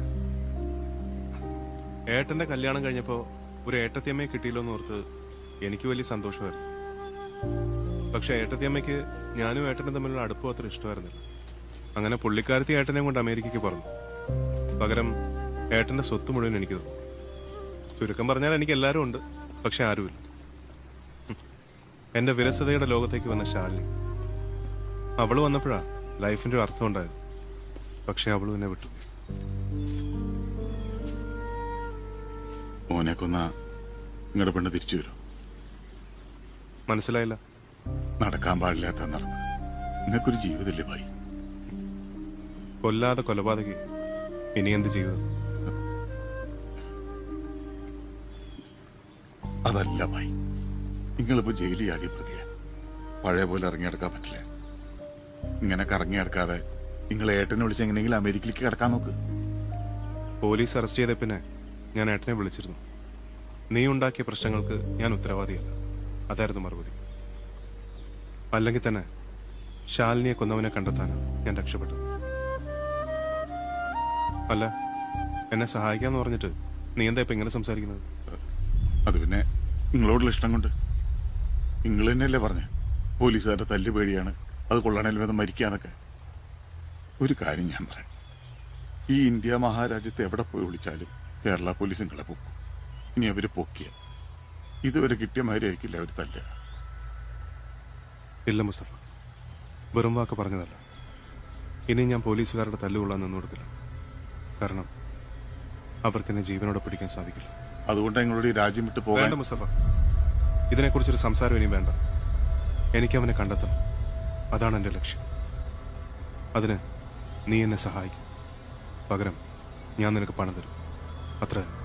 ഏട്ടന്റെ കല്യാണം കഴിഞ്ഞപ്പോ ഒരു ഏട്ടത്തിയമ്മയെ കിട്ടിയില്ലോ എന്ന് ഓർത്ത് എനിക്ക് വലിയ സന്തോഷമായിരുന്നു പക്ഷെ ഏട്ടത്തിയമ്മയ്ക്ക് ഞാനും ഏട്ടനും തമ്മിലുള്ള അടുപ്പം അത്ര ഇഷ്ടമായിരുന്നില്ല അങ്ങനെ പുള്ളിക്കാരത്തി ഏട്ടനെ കൊണ്ട് അമേരിക്കയ്ക്ക് പറഞ്ഞു പകരം ഏട്ടന്റെ സ്വത്ത് മുഴുവൻ എനിക്ക് തന്നു ചുരുക്കം പറഞ്ഞാൽ എനിക്ക് എല്ലാവരും ഉണ്ട് പക്ഷെ ആരുമില്ല ഹും. എന്റെ വിരസതയുടെ ലോകത്തേക്ക് വന്ന ശാലിനി അവള് വന്നപ്പോഴാ ലൈഫിന്റെ ഒരു അർത്ഥം ഉണ്ടായത് പക്ഷെ അവളും എന്നെ വിട്ടു മോനെ കൊന്ന നിങ്ങളുടെ പെണ്ണ് തിരിച്ചു വരും മനസ്സിലായില്ല നടക്കാൻ പാടില്ലാത്ത നടന്നു നിങ്ങൾക്കൊരു ജീവിതമില്ലേ ഭായി കൊല്ലാതെ കൊലപാതകി ഇനി എന്ത് ജീവിതം അതല്ല ഭായി നിങ്ങളിപ്പോ ജയിലിൽ ആടി പ്രതിയ പഴയ പോലെ ഇറങ്ങിയെടുക്കാൻ പറ്റില്ല ഇങ്ങനെ കറങ്ങി നടക്കാതെ നിങ്ങൾ ഏട്ടനെ വിളിച്ച് എങ്ങനെയെങ്കിലും അമേരിക്കയിലേക്ക് കിടക്കാൻ നോക്ക് പോലീസ് അറസ്റ്റ് ചെയ്ത പിന്നെ ഞാൻ ഏട്ടനെ വിളിച്ചിരുന്നു നീ ഉണ്ടാക്കിയ പ്രശ്നങ്ങൾക്ക് ഞാൻ ഉത്തരവാദിയല്ല അതായിരുന്നു മറുപടി അല്ലെങ്കിൽ തന്നെ ശാലിനിയെ കൊന്നവനെ കണ്ടെത്താനാണ് ഞാൻ രക്ഷപ്പെട്ടത് അല്ല എന്നെ സഹായിക്കാന്ന് പറഞ്ഞിട്ട് നീ എന്താ ഇപ്പൊ ഇങ്ങനെ സംസാരിക്കുന്നത് അത് പിന്നെ നിങ്ങളോടുള്ള ഇഷ്ടം കൊണ്ട് നിങ്ങൾ തന്നെയല്ലേ പറഞ്ഞ പോലീസുകാരുടെ തല്ല് പേടിയാണ് അത് കൊള്ളണേൽ വേദം മരിക്കാന്നൊക്കെ ഒരു കാര്യം ഞാൻ പറയാം ഈ ഇന്ത്യ മഹാരാജ്യത്ത് എവിടെ പോയി വിളിച്ചാലും കേരള പോലീസ് നിങ്ങളെ പൊക്കും ഇനി അവര് പൊക്കിയ ഇതുവരെ കിട്ടിയ മാതിരിയായിരിക്കില്ല അവർ തല്ലുക ഇല്ല മുസ്തഫ വെറും വാക്ക് പറഞ്ഞതല്ല ഇനി ഞാൻ പോലീസുകാരുടെ തല്ലുകൊള്ളാൻ നിന്നു കൊടുക്കില്ല കാരണം അവർക്ക് എന്നെ ജീവനോടെ പിടിക്കാൻ സാധിക്കില്ല അതുകൊണ്ട് നിങ്ങളോട് ഈ രാജ്യം വിട്ട് പോകാൻ വേണ്ട മുസ്തഫ ഇതിനെക്കുറിച്ചൊരു സംസാരം ഇനിയും വേണ്ട എനിക്ക് അവനെ കണ്ടെത്തണം അതാണ് എന്റെ ലക്ഷ്യം അതിന് നീ എന്നെ സഹായിക്കും പകരം ഞാൻ നിനക്ക് പണം തരും അത്ര തന്നെ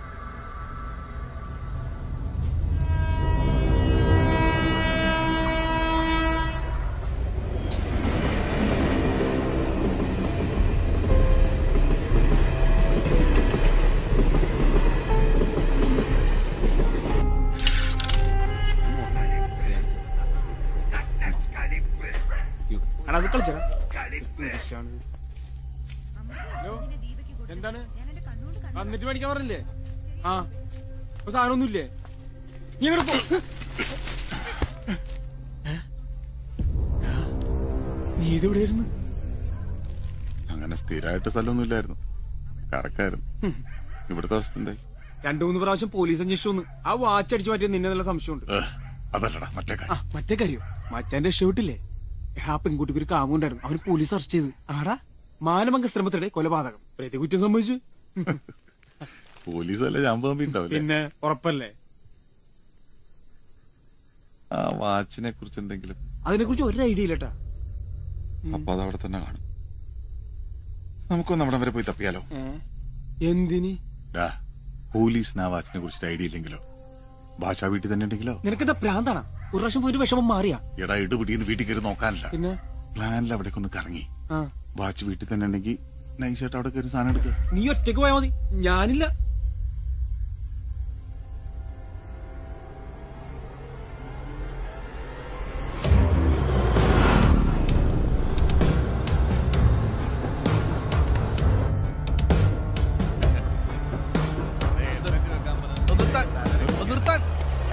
എടാ അത് കളിച്ചടാ ഹലോ എന്താണ് വന്നിട്ട് മേടിക്കാൻ പറഞ്ഞില്ലേ ആ ഇപ്പൊ സാധനമൊന്നുമില്ലേ നീ അങ്ങോട്ട് പോ നീ ഇതെവിടെയായിരുന്നു അങ്ങനെ സ്ഥിരമായിട്ട് സ്ഥലമൊന്നുമില്ലായിരുന്നു കറക്കായിരുന്നു ഇവിടുത്തെ അവസ്ഥ എന്തായി രണ്ടു മൂന്ന് പ്രാവശ്യം പോലീസ് അന്വേഷിച്ചു വന്ന് ആ വാച്ച് അടിച്ചു മാറ്റിയ നിന്നെ നല്ല സംശയമുണ്ട് ഏ, അതല്ലടാ മറ്റേ ആ കാര്യം മറ്റേ കാര്യോ മച്ചാന്റെ ഷർട്ടില്ലേ ആ പെൺകുട്ടിക്ക് ഒരു കാമുണ്ടായിരുന്നു അവന് പോലീസ് അറസ്റ്റ് ചെയ്ത് ആടാ മാനഭംഗ ശ്രമത്തിടെ കൊലപാതകം പ്രതി കുറ്റം സംഭവിച്ചു പോലീസ് അല്ല ചാമ്പാമ്പി ഉണ്ടാവില്ലേ പിന്നെ ഉറപ്പല്ലേ ആ വാച്ചിനെ കുറിച്ച് എന്തെങ്കിലും അതിനെ കുറിച്ച് ഒരു ഐഡിയ ഇല്ലട്ടാ അപ്പൊ അതവിടെ തന്നെ കാണും നമുക്കൊന്ന് അവിടെ വരെ പോയി തപ്പിയാലോ എന്തിന് ഡാ പോലീസിന് ആ വാച്ചിനെ കുറിച്ചിട്ട് ഐഡിയ ഇല്ലെങ്കിലോ ഭാഷ വീട്ടിൽ തന്നെ ഉണ്ടെങ്കിലോ നിനക്കെന്താ പ്രാന്താണാ ഒരു പ്രാവശ്യം പോയിട്ട് വിഷമം മാറിയാ എടാ ഇടുപിടിന്ന് വീട്ടിൽ കയറി നോക്കാനല്ല പിന്നെ പ്ലാനിൽ അവിടേക്ക് ഒന്ന് കറങ്ങി ആ വാച്ച് വീട്ടിൽ തന്നെ ഉണ്ടെങ്കിൽ നൈസായിട്ട് അവിടെ കയറി സാധനം എടുക്കുക നീ ഒറ്റയ്ക്ക് പോയാ മതി ഞാനില്ല നിർത്താൻ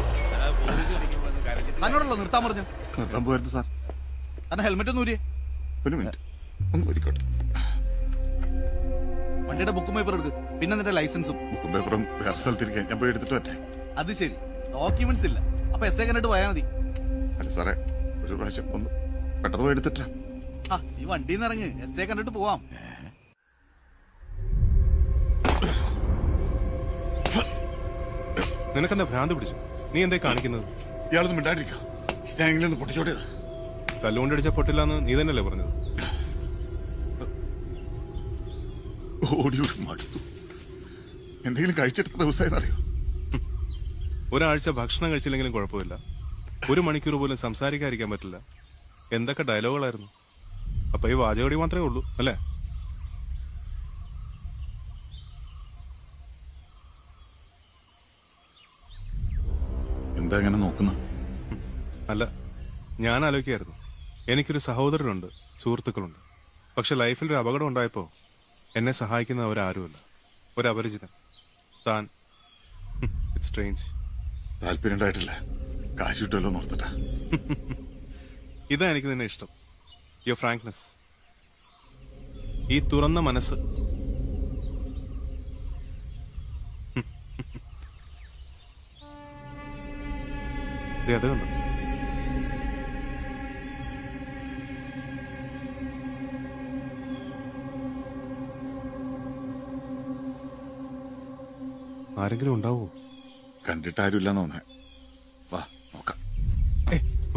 തന്നോടല്ലോ നിർത്താൻ പറഞ്ഞു നിർത്താൻ പോയിരുന്നു സാർ തന്നെ ഹെൽമെറ്റ് ഒന്നും ഊരിയേ ഒരു മിനിറ്റ് ഒന്ന് ഒരുക്കോട്ടെ വണ്ടിയുടെ ബുക്കും പേപ്പർ എടുക്ക് പിന്നെ നിന്റെ ലൈസൻസും ബുക്കും പേപ്പറും വേറെ സ്ഥലത്തിരിക്കാൻ ഞാൻ പോയി എടുത്തിട്ട് പറ്റേ അത് ശരി ഡോക്യുമെന്റ്സ് ഇല്ല അപ്പൊ എസ് എ കണ്ടിട്ട് പോയാൽ മതി അല്ല സാറേ ഒരു പ്രാവശ്യം ഒന്ന് പെട്ടെന്ന് പോയി എടുത്തിട്ടാ ആ ഈ വണ്ടിയിൽ നിന്ന് ഇറങ്ങ് എസ് എ കണ്ടിട്ട് പോവാം നിനക്കെന്താ ഭ്രാന്ത് പിടിച്ചു നീ എന്തേ കാണിക്കുന്നത് ഇയാളൊന്നും മിണ്ടാണ്ടിരിക്കോ ഞാൻ എങ്ങനെ പൊട്ടിച്ചോട്ടിയത് കല്ലുകൊണ്ടടിച്ച പൊട്ടില്ലാന്ന് നീ തന്നെയല്ലേ പറഞ്ഞത് ഓടി ഒരു മടുത്തു എന്തെങ്കിലും കഴിച്ചിട്ട് ദിവസമായെന്നറിയോ ഒരാഴ്ച ഭക്ഷണം കഴിച്ചില്ലെങ്കിലും കുഴപ്പമില്ല ഒരു മണിക്കൂർ പോലും സംസാരിക്കാതിരിക്കാൻ പറ്റില്ല എന്തൊക്കെ ഡയലോഗുകളായിരുന്നു അപ്പൊ ഈ വാചകടി മാത്രമേ ഉള്ളൂ അല്ലേ എന്താ ഇങ്ങനെ നോക്കുന്ന അല്ല ഞാൻ ആലോചിക്കായിരുന്നു എനിക്കൊരു സഹോദരനുണ്ട് സുഹൃത്തുക്കളുണ്ട് പക്ഷെ ലൈഫിൽ ഒരു അപകടം ഉണ്ടായപ്പോ എന്നെ സഹായിക്കുന്ന അവരാരുമല്ല ഒരു അപരിചിതൻ താൻ ഇറ്റ്സ് സ്ട്രേഞ്ച് താല്പര്യം ഉണ്ടായിട്ടില്ല കാശ് കിട്ടുമല്ലോ നോർത്തിട്ടാ ഇതാ എനിക്ക് നിന്നെ ഇഷ്ടം യുവർ ഫ്രാങ്ക്നെസ് ഈ തുറന്ന മനസ്സ് ദേ അത് കണ്ടോ ആരെങ്കിലും ഉണ്ടാവോ കണ്ടിട്ട് ആരുമില്ലെന്ന് തോന്നേ വാ നോക്കാം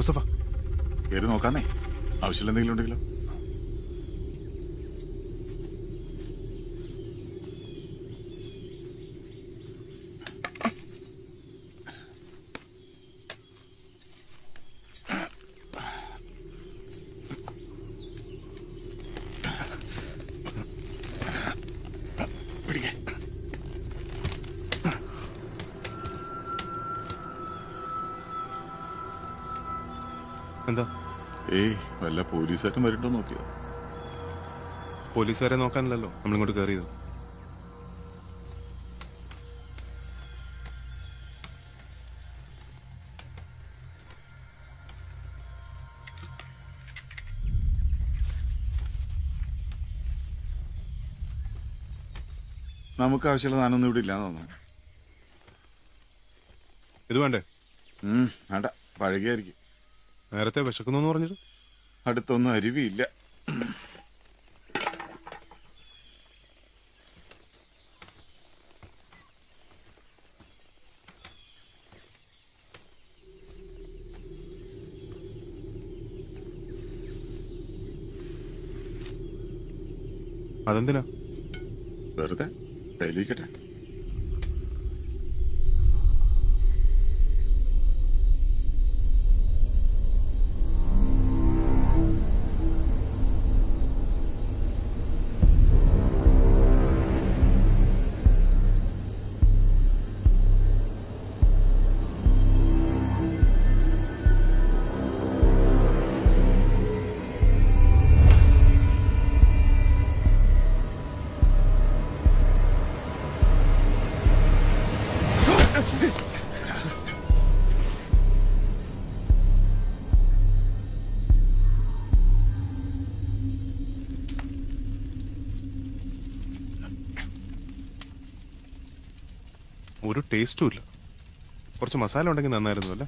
മുസ്തഫ കയറി നോക്കാന്നേ ആവശ്യമില്ല എന്തെങ്കിലും ഉണ്ടെങ്കിലോ എന്താ ഏയ് വല്ല പോലീസുകാരും വരണ്ടോ നോക്കിയോ പോലീസുകാരെ നോക്കാനല്ലല്ലോ നമ്മളിങ്ങോട്ട് കയറിയത് നമുക്ക് ആവശ്യമുള്ള സാധനമൊന്നും ഇവിടെ ഇല്ലാന്ന് തോന്നുന്നു ഇത് വേണ്ടേ ഉം, വേണ്ട പഴകിയായിരിക്കും നേരത്തെ വിശക്കുന്നു എന്ന് പറഞ്ഞിട്ട് അടുത്തൊന്നും അരുവിയില്ല അതെന്തിനാ വെറുതെ കയ്യിലിരിക്കട്ടെ ഒരു ടേസ്റ്റും ഇല്ല കുറച്ച് മസാല ഉണ്ടെങ്കിൽ നന്നായിരുന്നു അല്ലേ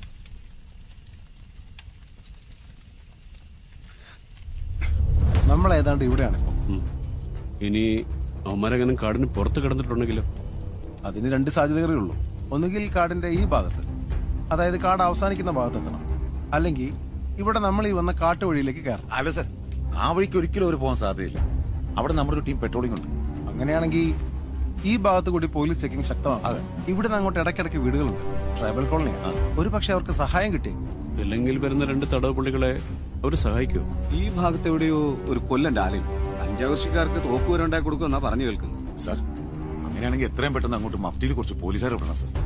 നമ്മൾ ഏതാണ്ട് ഇവിടെയാണ് ഇപ്പൊ ഇനി അവന്മാരെങ്ങനെ കാടിന് പുറത്ത് കിടന്നിട്ടുണ്ടെങ്കിലോ അതിന് രണ്ട് സാധ്യതകളേ ഉള്ളൂ ഒന്നുകിൽ കാടിന്റെ ഈ ഭാഗത്ത് അതായത് കാട് അവസാനിക്കുന്ന ഭാഗത്ത് എത്തണം അല്ലെങ്കിൽ ഇവിടെ നമ്മൾ ഈ വന്ന കാട്ടുവഴിയിലേക്ക് കയറണം അല്ല സർ ആ വഴിക്ക് ഒരിക്കലും അവർ പോകാൻ സാധ്യതയില്ല അവിടെ നമ്മുടെ ഒരു ടീം പെട്രോളിംഗ് ഉണ്ട് അങ്ങനെയാണെങ്കിൽ ഈ ഭാഗത്ത് കൂടി പോലീസ് ചെക്കിംഗ് ശക്തമാണ് ഇവിടെ നിന്ന് അങ്ങോട്ട് ഇടയ്ക്കിടയ്ക്ക് വീടുകളുണ്ട് ട്രൈബൽ കോളനി ഒരു പക്ഷെ അവർക്ക് സഹായം കിട്ടിയേക്കും ഇല്ലെങ്കിൽ വരുന്ന രണ്ട് തടവ് പുള്ളികളെ അവർ സഹായിക്കുമോ ഈ ഭാഗത്ത് എവിടെയോ ഒരു കൊല്ലന്റെ ആലയം പഞ്ചാകർഷിക്കാർക്ക് തോക്കുവരുണ്ടായി കൊടുക്കുമെന്നാ പറഞ്ഞു കേൾക്കുന്നു സർ അങ്ങനെയാണെങ്കിൽ എത്രയും പെട്ടെന്ന് അങ്ങോട്ട് മഫ്റ്റിയിൽ കുറച്ച് പോലീസുകാരെ വിടണം സർ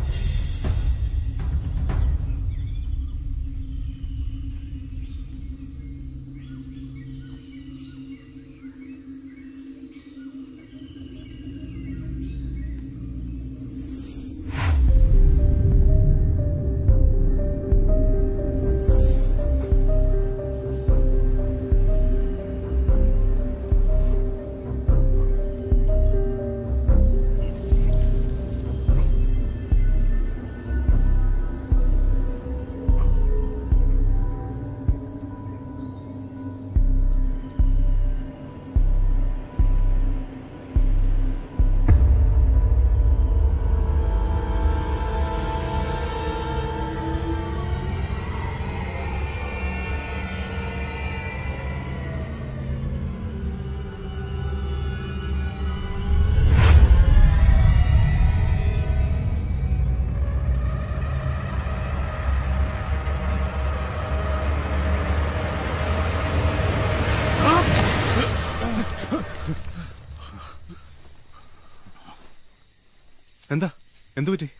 എന്താ എന്തു പറ്റി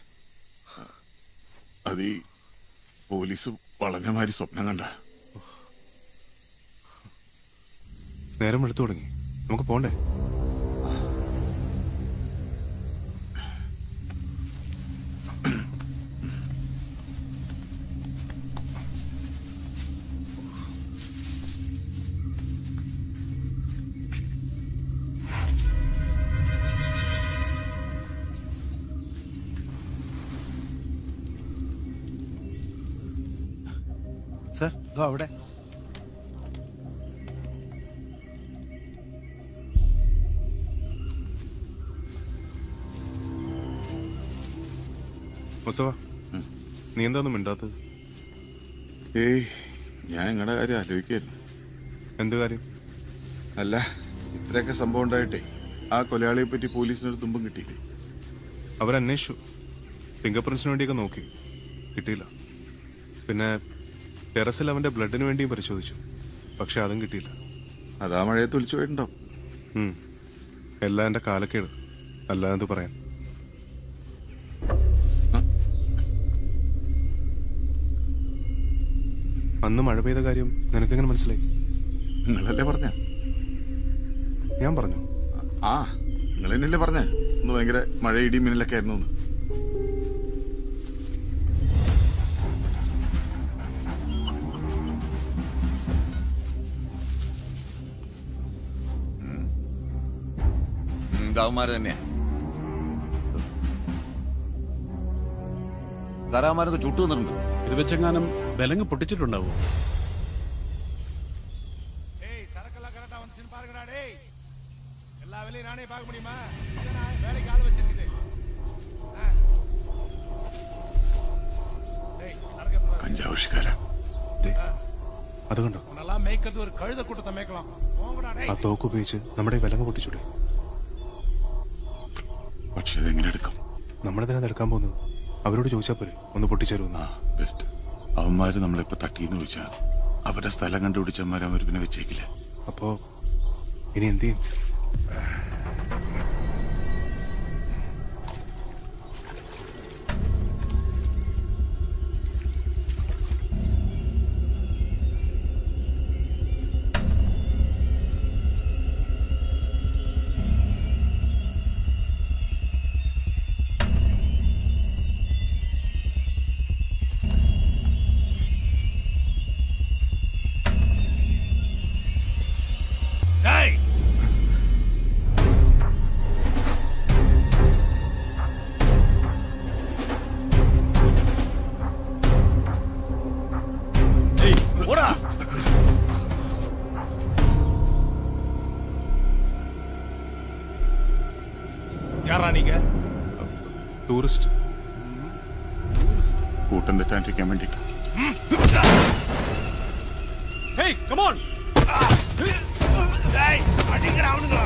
അത് ഈ പോലീസ് വളഞ്ഞമാതിരി സ്വപ്നം കണ്ട നേരം വെളുത്തു തുടങ്ങി നമുക്ക് പോണ്ടേ സർ ഇതോ അവിടെ മുസ്തഫ നീ എന്താ ഒന്നും മിണ്ടാത്തത് ഏയ് ഞാൻ നിങ്ങളുടെ കാര്യം ആലോചിക്കായിരുന്നു എന്ത് കാര്യം അല്ല ഇത്രയൊക്കെ സംഭവം ഉണ്ടായിട്ടേ ആ കൊലയാളിയെ പറ്റി പോലീസിനൊരു തുമ്പും കിട്ടിയില്ലേ അവരന്വേഷിച്ചു ഫിംഗർ പ്രിന്റ്സിന് വേണ്ടിയൊക്കെ നോക്കി കിട്ടിയില്ല പിന്നെ ടെറസിൽ അവന്റെ ബ്ലഡിന് വേണ്ടിയും പരിശോധിച്ചു പക്ഷെ അതും കിട്ടിയില്ല അതാ മഴയത്ത് ഒലിച്ചു പോയിട്ടുണ്ടാവും ഉം. എല്ലാം എന്റെ കാലക്കേട് അല്ലാതെ എന്ത് പറയാൻ അന്ന് മഴ പെയ്ത കാര്യം നിനക്കെങ്ങനെ മനസ്സിലായി നിങ്ങളല്ലേ പറഞ്ഞ ഞാൻ പറഞ്ഞു ആ നിങ്ങൾ തന്നെയല്ലേ പറഞ്ഞ ഒന്ന് ഭയങ്കര മഴ ഇടി മിന്നലൊക്കെ ആയിരുന്നു എന്ന്. ഇതാവന്മാര് തന്നെയാ സാറാവന്മാരൊക്കെ ചുട്ടു വന്നിട്ടുണ്ട് ഇത് വെച്ചെങ്ങാനും വിലങ്ങ് പൊട്ടിച്ചിട്ടുണ്ടാവും எல்லா வேலையும் நானே பார்க்க முடியுமா இதை நான் வேலைக்கு ஆள் வச்சிருக்குது കഞ്ചാവശ്യക്കാരാ അത് കണ്ടോ உன்னெல்லாம் மேய்க்கிறது ஒரு கழுத கூட்டத்தை மேய்க்கலாம் போங்கடா ആ തോക്ക് ഉപയോഗിച്ച് നമ്മുടെ ഈ വിലങ്ങ് പൊട്ടിച്ചൂടെ പക്ഷെ അതെങ്ങനെ എടുക്കും നമ്മളെന്തിനാ എടുക്കാൻ പോകുന്നത് അവരോട് ചോദിച്ചാൽ പോരെ ഒന്ന് പൊട്ടിച്ചേരുമെന്ന് ബെസ്റ്റ് അവന്മാര് നമ്മളിപ്പോ തട്ടിയെന്ന് ചോദിച്ചാൽ അവരുടെ സ്ഥലം കണ്ടുപിടിച്ചവന്മാരെ അവർ പിന്നെ വെച്ചേക്കില്ല അപ്പോ ഇനി എന്ത് ചെയ്യും டேய் ஏய் போடா யாரா நீங்க ടൂറിസ്റ്റ് കൂട്ടം തെറ്റാണ്ടിരിക്കാൻ വേണ്ടിട്ട് ஹேய் கம் ஆன் டேய் அடிங்கடா அவனுங்களா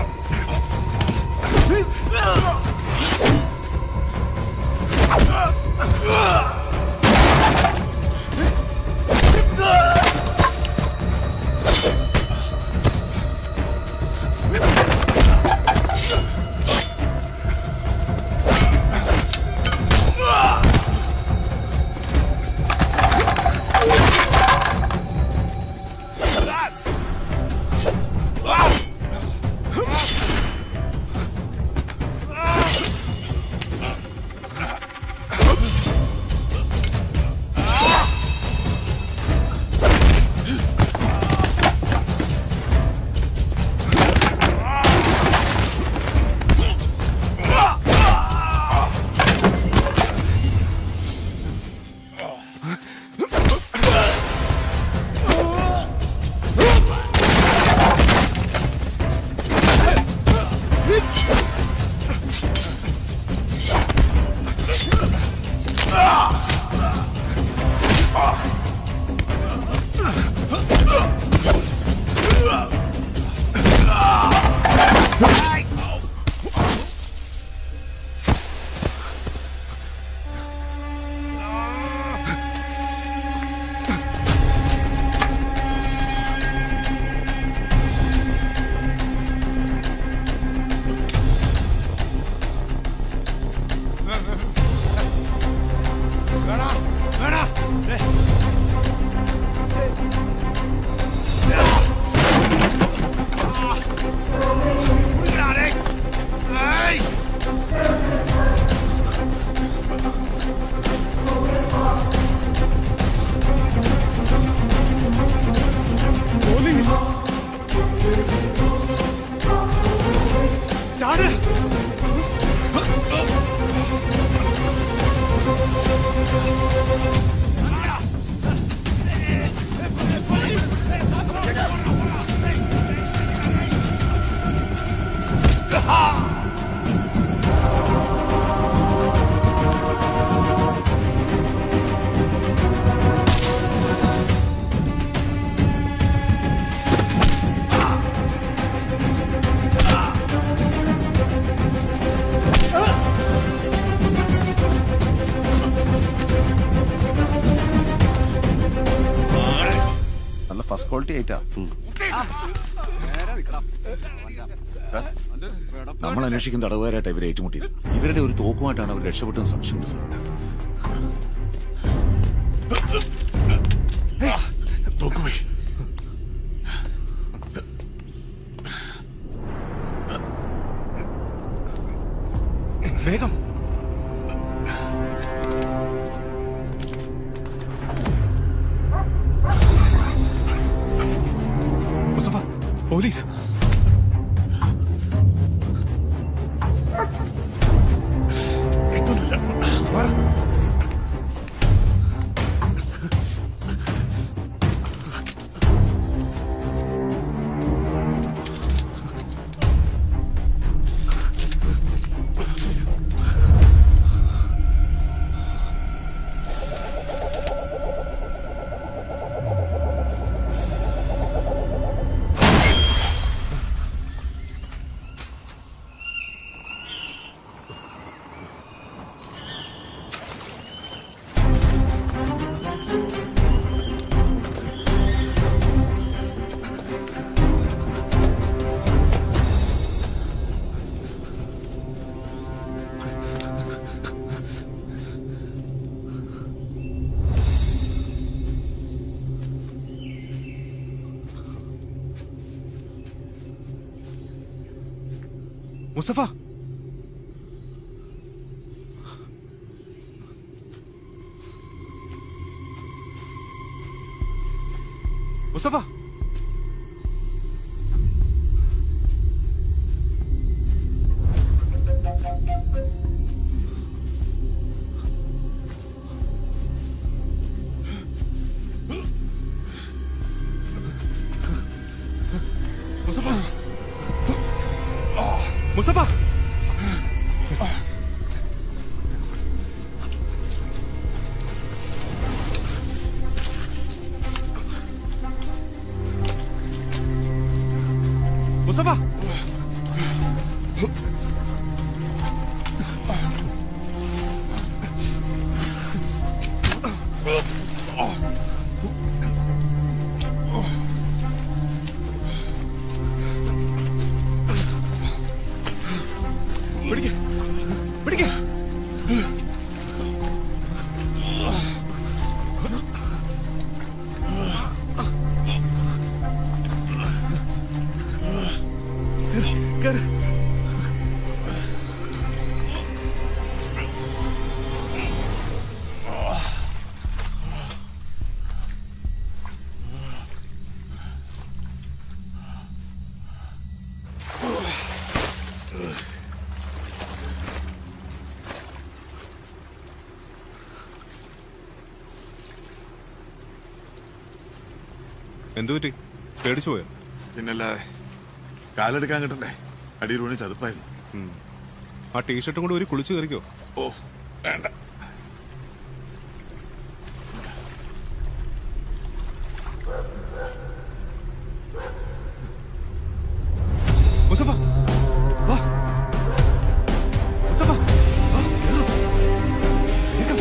നല്ല ഫസ്റ്റ് ക്വാളിറ്റി ആയിട്ടാ സാർ നമ്മൾ അന്വേഷിക്കുന്ന തടവുകാരായിട്ട് ഇവരെ ഏറ്റുമുട്ടിയത് ഇവരുടെ ഒരു തോക്കുമായിട്ടാണ് അവർ രക്ഷപ്പെട്ടെന്ന് സംശയമുണ്ട് സാർ തോക്കുപോയി വേഗം മുസഫ പോലീസ് കിട്ടുന്നില്ല വാ. മുസഫ മുസഫ മുസഫ മുസഫ മുസഫ പിടിക്ക പിടിക്ക കേറ് എന്തു പറ്റി പേടിച്ചു പോയോ പിന്നല്ലാതെ കാലെടുക്കാൻ കിട്ടണ്ടേ അടിയിൽ വീണ് ചതുപ്പായിരുന്നു ആ ടീഷർട്ടും കൂടെ ഒരു കുളിച്ചു കയറിക്കോ ഓ വേണ്ട മുസഫ വാ മുസഫ വാ, കേറ്. വേഗം.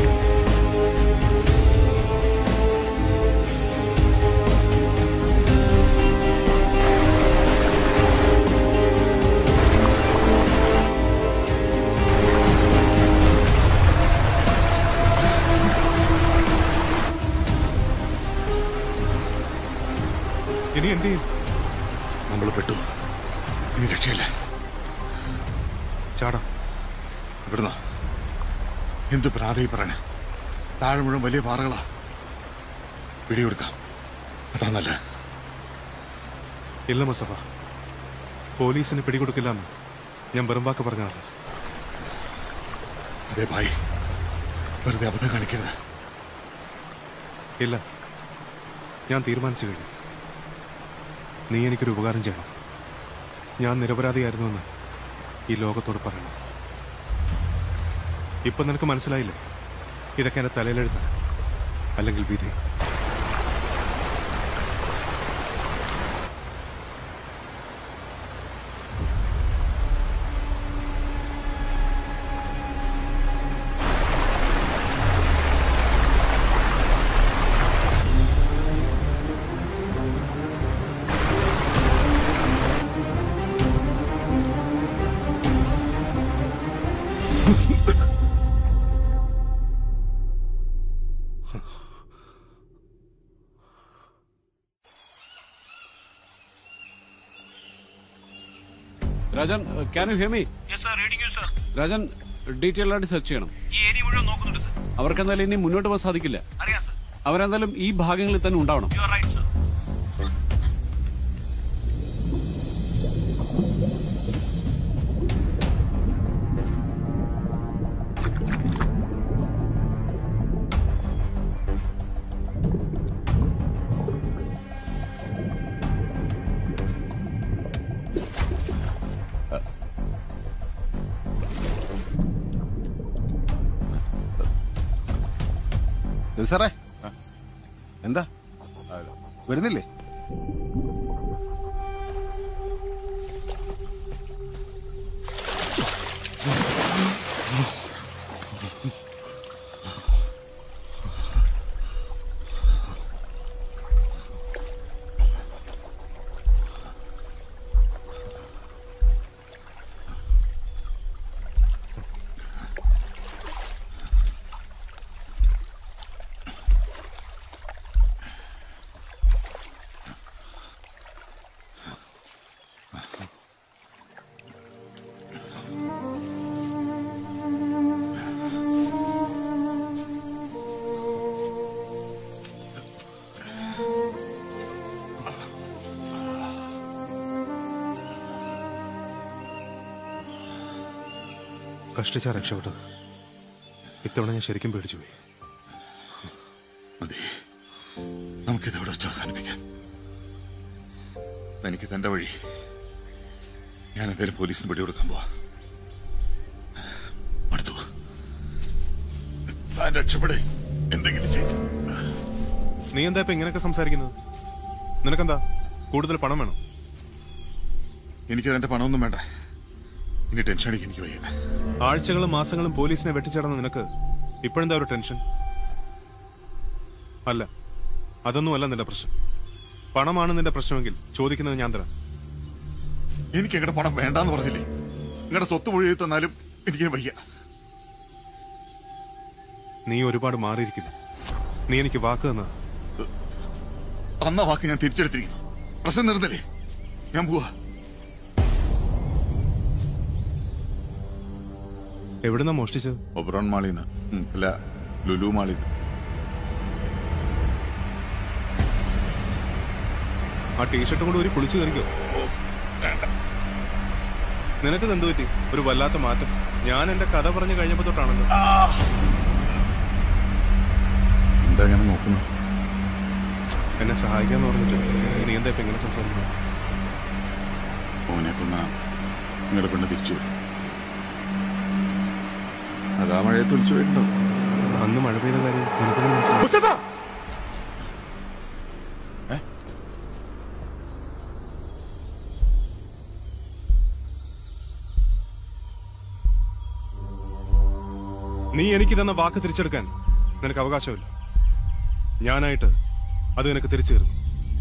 ഇനി എന്ത് ചെയ്യും നമ്മൾ പെട്ടു ഇനി രക്ഷയില്ല ചാടാം ഇവിടുന്ന് എന്ത് പ്രാതയി പറയണേ താഴെ മുഴുവൻ വലിയ പാറകളാ പിടികൊടുക്കാം അതാ നല്ല ഇല്ല മുസഫ പോലീസിന് പിടികൊടുക്കില്ലെന്ന് ഞാൻ വെറും വാക്ക് പറഞ്ഞതല്ല അതേ ഭായി വെറുതെ അബദ്ധം കാണിക്കരുത് ഇല്ല ഞാൻ തീരുമാനിച്ചു കഴിഞ്ഞു നീ എനിക്കൊരു ഉപകാരം ചെയ്യണം ഞാൻ നിരപരാധിയായിരുന്നുവെന്ന് ഈ ലോകത്തോട് പറയണം ഇപ്പൊ നിനക്ക് മനസ്സിലായില്ലേ ഇതൊക്കെ എന്റെ തലയിലെഴുത്ത അല്ലെങ്കിൽ വിധി Rajan can you hear me Rajan detail ആയിട്ട് സെർച്ച് ചെയ്യണം അവർക്ക് എന്തായാലും ഇനി മുന്നോട്ട് പോകാൻ സാധിക്കില്ല അവരെന്തായാലും ഈ ഭാഗങ്ങളിൽ തന്നെ ഉണ്ടാവണം സാറേ എന്താ വരുന്നില്ലേ കഷ്ടിച്ചാ രക്ഷപ്പെട്ടത് ഇത്തവണ ഞാൻ ശരിക്കും പേടിച്ചു പോയി മതി നമുക്കിത് ഇവിടെ വെച്ച് അവസാനിപ്പിക്കാം എനിക്ക് തന്റെ വഴി ഞാൻ എന്തായാലും പോലീസിന് പിടികൊടുക്കാൻ പോവാ അടുത്തു താൻ രക്ഷപ്പെടേ എന്തെങ്കിലും ചെയ്യും നീ എന്താ ഇപ്പൊ ഇങ്ങനെയൊക്കെ സംസാരിക്കുന്നത് നിനക്കെന്താ കൂടുതൽ പണം വേണം എനിക്ക് തന്റെ പണമൊന്നും വേണ്ട ഇനി ടെൻഷൻ അടിക്കാൻ എനിക്ക് വയ്യ ആഴ്ചകളും മാസങ്ങളും പോലീസിനെ വെട്ടിച്ചടന്ന നിനക്ക് ഇപ്പോഴെന്താ ഒരു ടെൻഷൻ അല്ല അതൊന്നും അല്ല നിന്റെ പ്രശ്നം പണമാണ് നിന്റെ പ്രശ്നമെങ്കിൽ ചോദിക്കുന്നത് ഞാൻ തരാം എനിക്ക് എങ്ങടെ പണം വേണ്ടാന്ന് പറഞ്ഞില്ലേ നിങ്ങളുടെ സ്വത്ത് മുഴുവൻ തന്നാലും എനിക്ക് വയ്യ നീ ഒരുപാട് മാറിയിരിക്കുന്നു നീ എനിക്ക് വാക്ക് തന്ന തന്ന വാക്ക് ഞാൻ തിരിച്ചെടുത്തിരിക്കുന്നു പ്രശ്നം നിർന്നല്ലേ ഞാൻ പോവാ എവിടുന്നാ മോഷ്ടിച്ചത് ഒബ്രോൺ മാളിന്ന് അല്ല ലുലു മാളിന്ന് ആ ടീഷർട്ടും കൂടെ ഒരു കുളിച്ചു കയറിക്കോ നിനക്ക് എന്ത് പറ്റി ഒരു വല്ലാത്ത മാറ്റം ഞാൻ എന്റെ കഥ പറഞ്ഞു കഴിഞ്ഞപ്പോ തൊട്ടാണല്ലോ എന്താ ഞാൻ നോക്കുന്നു എന്നെ സഹായിക്കാന്ന് പറഞ്ഞിട്ട് നീ എന്താ ഇപ്പൊ ഇങ്ങനെ സംസാരിക്കുന്നു ഓനെ കൊന്ന നിങ്ങളുടെ പെണ്ണ് തിരിച്ചു വരും അതാ മഴയത്ത് ഒളിച്ചു പോയിട്ടുണ്ടോ അന്ന് മഴ പെയ്ത കാര്യം നിനക്ക് മനസ്സിലായി നീ എനിക്ക് തന്ന വാക്ക് തിരിച്ചെടുക്കാൻ നിനക്ക് അവകാശമില്ല ഞാനായിട്ട് അത് നിനക്ക് തിരിച്ചു തരുന്നു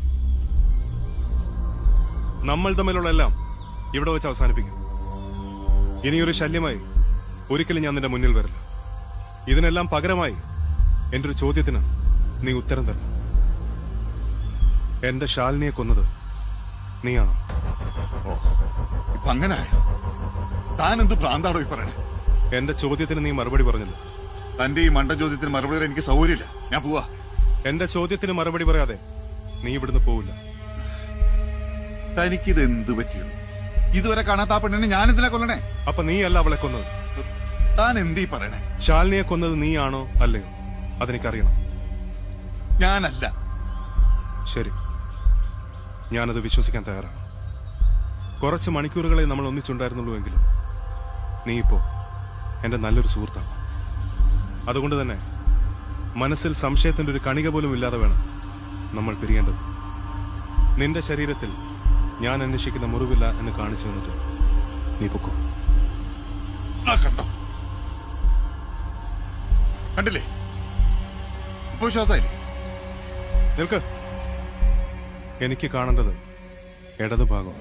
നമ്മൾ തമ്മിലുള്ള എല്ലാം ഇവിടെ വെച്ച് അവസാനിപ്പിക്കും ഇനിയൊരു ശല്യമായി ഒരിക്കലും ഞാൻ നിന്റെ മുന്നിൽ വരില്ല ഇതിനെല്ലാം പകരമായി എന്റെ ഒരു ചോദ്യത്തിന് നീ ഉത്തരം തരണം എന്റെ ശാലിനിയെ കൊന്നത് നീയാണോ ഓ ഇപ്പൊ അങ്ങനെ താൻ എന്ത് ഭ്രാന്താണോ ഈ പറയണേ എന്റെ ചോദ്യത്തിന് നീ മറുപടി പറഞ്ഞില്ല തന്റെ ഈ മണ്ട ചോദ്യത്തിന് മറുപടി പറയാൻ എനിക്ക് സൗകര്യമില്ല ഞാൻ പോവാ എന്റെ ചോദ്യത്തിന് മറുപടി പറയാതെ നീ ഇവിടുന്ന് പോവില്ല തനിക്കിത് എന്ത് പറ്റിയുള്ളൂ ഇതുവരെ കാണാത്ത ആ പെണ്ണിനെ ഞാൻ എന്തിനാ കൊല്ലണേ അപ്പൊ നീ അല്ല അവളെ കൊന്നത് താൻ എന്തീ പറയണേ ശാലിനിയെ കൊന്നത് നീയാണോ അല്ലയോ അതെനിക്കറിയണം ഞാനല്ല ശരി ഞാനത് വിശ്വസിക്കാൻ തയ്യാറാണ് കുറച്ച് മണിക്കൂറുകളെ നമ്മൾ ഒന്നിച്ചുണ്ടായിരുന്നുള്ളൂ എങ്കിലും നീ ഇപ്പോ എന്റെ നല്ലൊരു സുഹൃത്താണ് അതുകൊണ്ട് തന്നെ മനസ്സിൽ സംശയത്തിന്റെ ഒരു കണിക പോലും ഇല്ലാതെ വേണം നമ്മൾ പിരിയേണ്ടത് നിന്റെ ശരീരത്തിൽ ഞാൻ അന്വേഷിക്കുന്ന മുറിവില്ല എന്ന് കാണിച്ചു തന്നിട്ട് നീ പൊക്കോ ആ കണ്ടോ കണ്ടില്ലേ ഇപ്പൊ വിശ്വാസമായില്ലേ നിൽക്ക് എനിക്ക് കാണേണ്ടത് ഇടതു ഭാഗം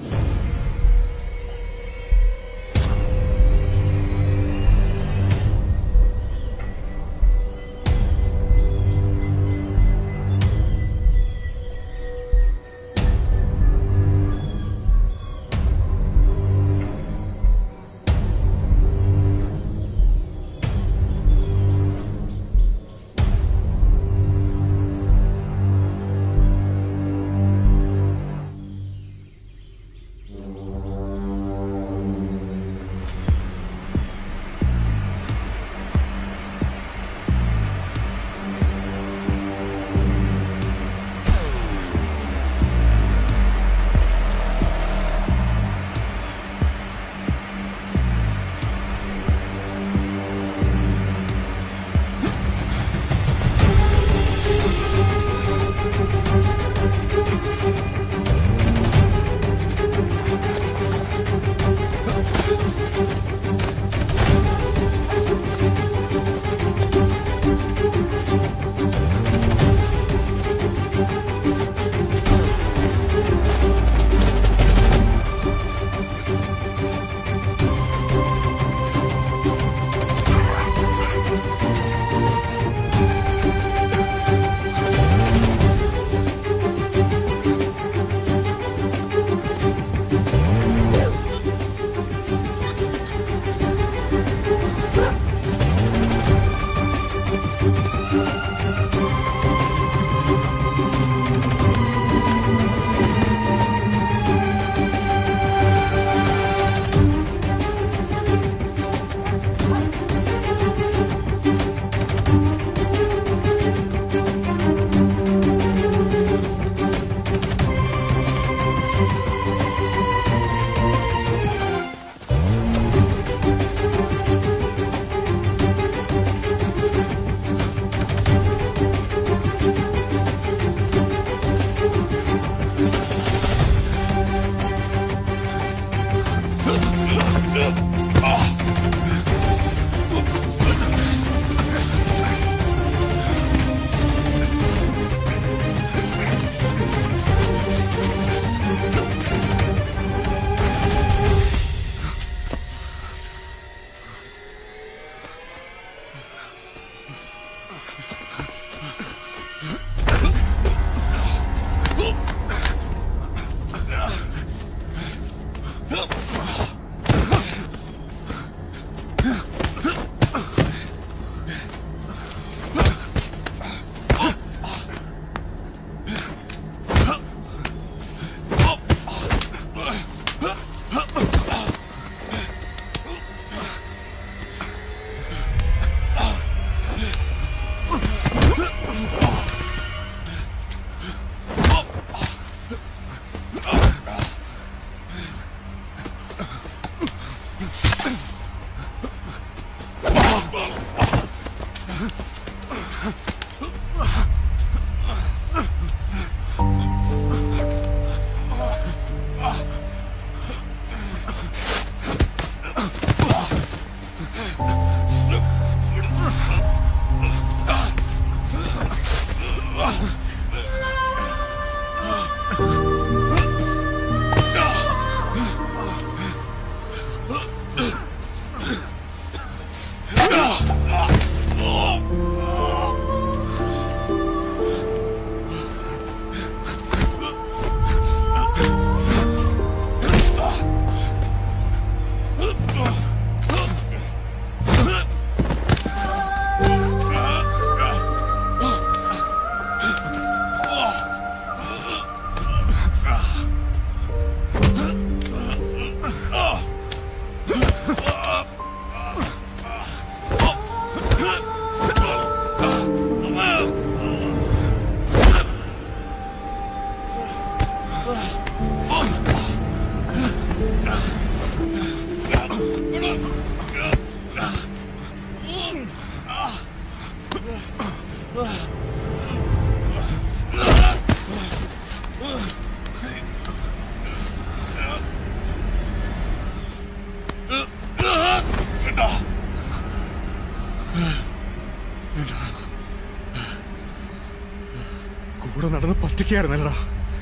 പറ്റിക്കായിരുന്നല്ലടാ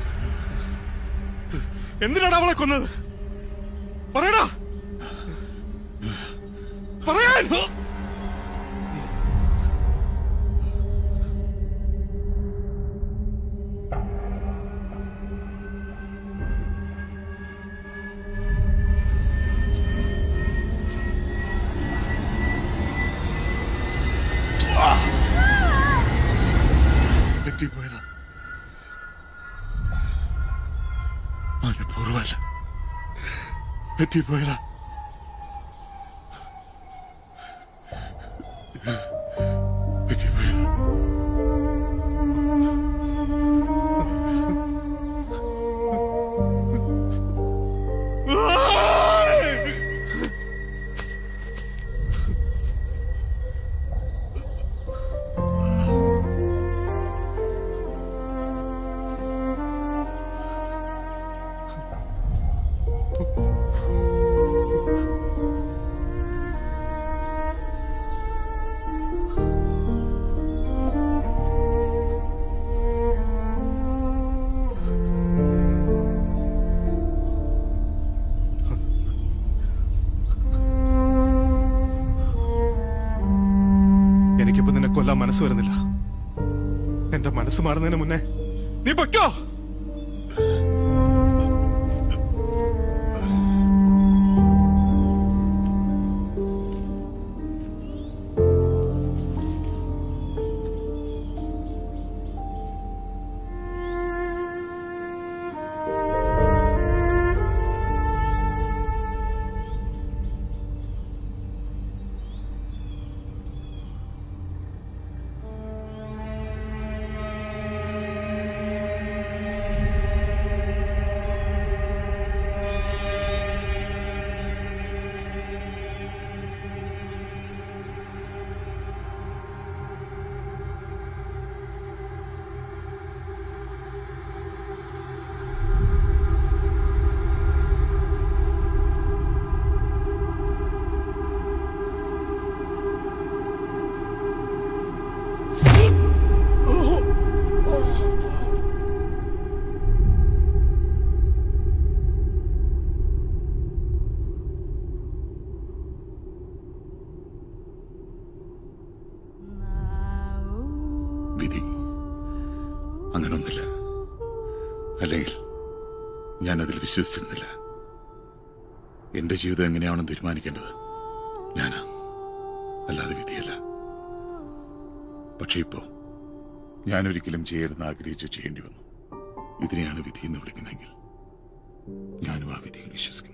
എന്തിനാണ് അവളെ കൊന്നത് പറയടാ പറയാൻ പറ്റിപ്പോയതാ മനഃപൂർവ്വമല്ല പറ്റിപ്പോയതാ പറ്റിപ്പോയതാ എനിക്കിപ്പോ നിന്നെ കൊല്ലാൻ മനസ്സ് വരുന്നില്ല എന്റെ മനസ്സ് മാറുന്നതിന് മുന്നേ നീ പൊയ്ക്കോ വിധി അങ്ങനൊന്നില്ല അല്ലെങ്കിൽ ഞാൻ അതിൽ വിശ്വസിച്ചിരുന്നില്ല എന്റെ ജീവിതം എങ്ങനെയാണെന്ന് തീരുമാനിക്കേണ്ടത് ഞാനാ അല്ലാതെ വിധിയല്ല പക്ഷെ ഇപ്പോ ഞാൻ ഒരിക്കലും ചെയ്യരുന്ന് ആഗ്രഹിച്ച് ചെയ്യേണ്ടി വന്നു ഇതിനെയാണ് വിധി എന്ന് വിളിക്കുന്നതെങ്കിൽ ഞാനും ആ വിധിയിൽ വിശ്വസിക്കുന്നു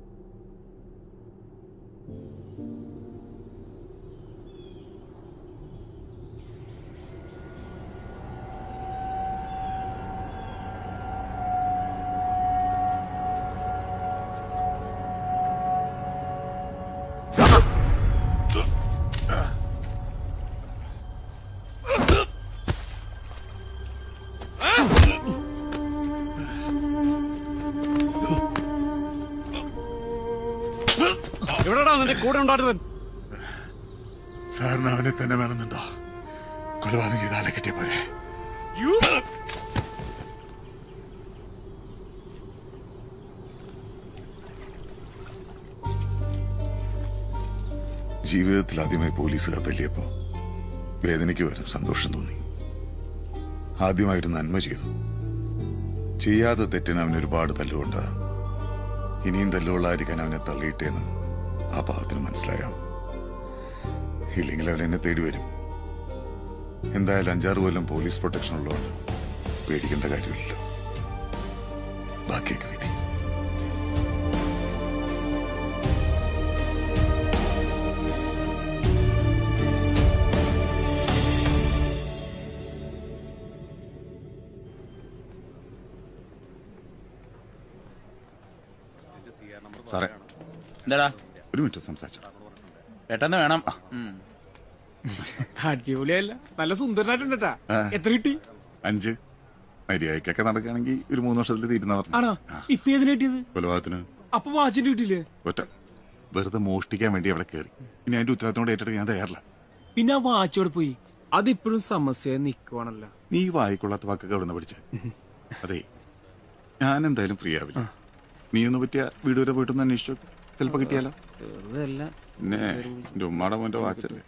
എവിടെടാ നിന്റെ കൂടെ ഉണ്ടായിരുന്നവൻ സാറിന് അവനെ തന്നെ വേണമെന്നുണ്ടോ കൊലപാതകം ചെയ്ത ആളെ കിട്ടിയ പോരെ ജീവിതത്തിൽ ആദ്യമായി പോലീസുകാർ തല്ലിയപ്പോ വേദനയ്ക്ക് വരും സന്തോഷം തോന്നി ആദ്യമായിട്ട് നന്മ ചെയ്തു ചെയ്യാതെ തെറ്റിന് അവന് ഒരുപാട് തല്ലുകൊണ്ട് ഇനിയും തല്ലുകൊള്ളായിരിക്കാൻ അവനെ തള്ളിയിട്ടേന്ന് ആ പാവത്തിന് മനസ്സിലായാം ഇല്ലെങ്കിൽ അവൻ എന്നെ തേടി വരും എന്തായാലും അഞ്ചാറ് കൊല്ലം പോലീസ് പ്രൊട്ടക്ഷൻ ഉള്ളതുകൊണ്ട് പേടിക്കേണ്ട കാര്യമില്ലല്ലോ ബാക്കിയൊക്കെ വിധി സാറേ എന്താടാ ഒരു മിനിറ്റ് സംസാരിച്ചു പെട്ടെന്ന് വേണം അടിപൊളിയല്ല നല്ല സുന്ദരനായിട്ടുണ്ടാ എത്ര കിട്ടി അഞ്ച് മര്യാദക്കൊക്കെ നടക്കുകയാണെങ്കിൽ ഒരു മൂന്ന് വർഷത്തിൽ തീരുന്ന പറഞ്ഞു ആണോ ഇപ്പൊ ഏതിനാ കിട്ടിയത് കൊലപാതകത്തിന് അപ്പൊ വാച്ചിന്റെ കിട്ടിയില്ലേ ഒറ്റ വെറുതെ മോഷ്ടിക്കാൻ വേണ്ടി അവിടെ കയറി ഇനി അതിന്റെ ഉത്തരവാദിത്തം കൂടെ ഏറ്റെടുക്കാൻ ഞാൻ തയ്യാറില്ല പിന്നെ ആ വാച്ച് അവിടെ പോയി അതിപ്പോഴും സമസ്യയായി നിക്കുവാണല്ലോ നീ ഈ വായിക്കൊള്ളാത്ത വാക്കൊക്കെ എവിടെ നിന്ന് പഠിച്ചേ അതെ ഞാൻ എന്തായാലും ഫ്രീ ആവില്ല നീ ഒന്ന് പറ്റിയ വീട് വരെ പോയിട്ടൊന്ന് അന്വേഷിച്ചു നോക്ക്. ചിലപ്പോ കിട്ടിയാലോ വെറുതെ അല്ല പിന്നെ എന്റെ ഉമ്മാടെ മോന്റെ വാച്ചല്ലേ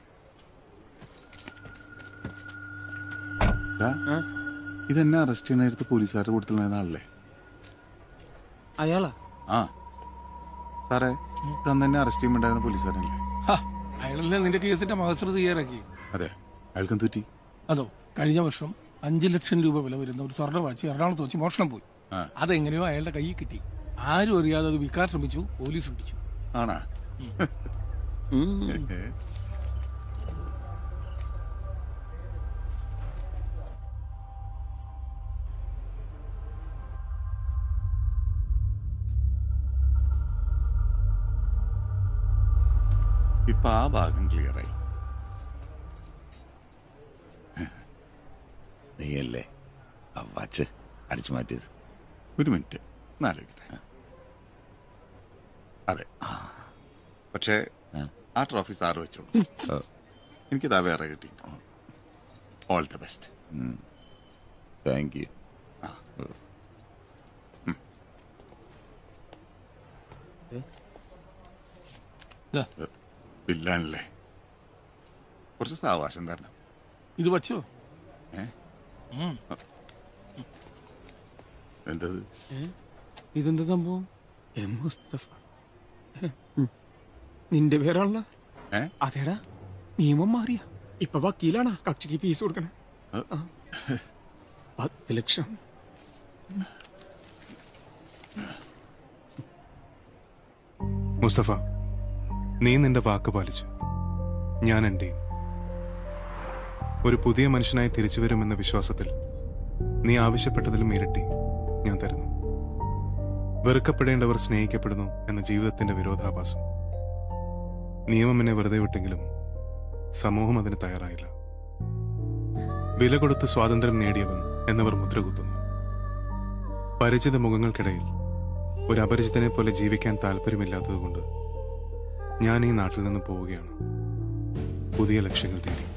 ദാ, ഇതെന്നെ അറസ്റ്റ് ചെയ്യുന്ന നേരത്ത് പോലീസുകാരുടെ കൂട്ടത്തിൽ നിന്നാണല്ലേ അയാളാ ആ സാറേ തന്നെ എന്നെ അറസ്റ്റ് ചെയ്യുമ്പോണ്ടായിരുന്ന പോലീസുകാരനല്ലേ അയാളല്ലേ നിന്റെ കേസിന്റെ മഹസർ തയ്യാറാക്കി അതെ അയാൾക്കും തെറ്റി അതോ കഴിഞ്ഞ വർഷം അഞ്ചു ലക്ഷം രൂപ വില വരുന്ന ഒരു സ്വർണ്ണ വാച്ച് എറണാകുളത്ത് വെച്ച് മോഷണം പോയി ആ. അതെങ്ങനെയോ അയാളുടെ കയ്യിൽ കിട്ടി ആരും അറിയാതെ അത് വിൽക്കാൻ ശ്രമിച്ചു പോലീസ് പിടിച്ചു ആണാ ഇപ്പൊ ആ ഭാഗം ക്ലിയറായി നീയല്ലേ ആ വാച്ച് അടിച്ചു മാറ്റിയത് ഒരു മിനിറ്റ് എന്നാലോചിക്കട്ടെ അതെ പക്ഷേ ആ ട്രോഫി സാറ് വെച്ചോളൂ എനിക്കിതാ വേറെ കിട്ടി all the best thank you ബില്ലാണല്ലേ കുറച്ച് സാവകാശം തരണം ഇത് വച്ചോ ഏ ഉം. എന്തത് ഇതെന്താ സംഭവം എം മുസ്തഫ ഉം. നിന്റെ പേരാണല്ലോ ഏ അതേടാ നിയമം മാറിയ ഇപ്പൊ വക്കീലാണാ കക്ഷിക്ക് ഫീസ് കൊടുക്കണേ ആ. പത്ത് ലക്ഷം മുസ്തഫ നീ നിന്റെ വാക്ക് പാലിച്ചു ഞാൻ എന്റെയും ഒരു പുതിയ മനുഷ്യനായി തിരിച്ചു വരുമെന്ന വിശ്വാസത്തിൽ നീ ആവശ്യപ്പെട്ടതിലും ഇരട്ടി ഞാൻ തരുന്നു വെറുക്കപ്പെടേണ്ടവർ സ്നേഹിക്കപ്പെടുന്നു എന്ന ജീവിതത്തിന്റെ വിരോധാഭാസം നിയമം എന്നെ വെറുതെ വിട്ടെങ്കിലും സമൂഹം അതിന് തയ്യാറായില്ല വില കൊടുത്ത് സ്വാതന്ത്ര്യം നേടിയവൻ എന്നവർ മുദ്രകുത്തുന്നു പരിചിത മുഖങ്ങൾക്കിടയിൽ ഒരു അപരിചിതനെ പോലെ ജീവിക്കാൻ താല്പര്യമില്ലാത്തതുകൊണ്ട് ഞാൻ ഈ നാട്ടിൽ നിന്ന് പോവുകയാണ് പുതിയ ലക്ഷ്യങ്ങൾ തേടി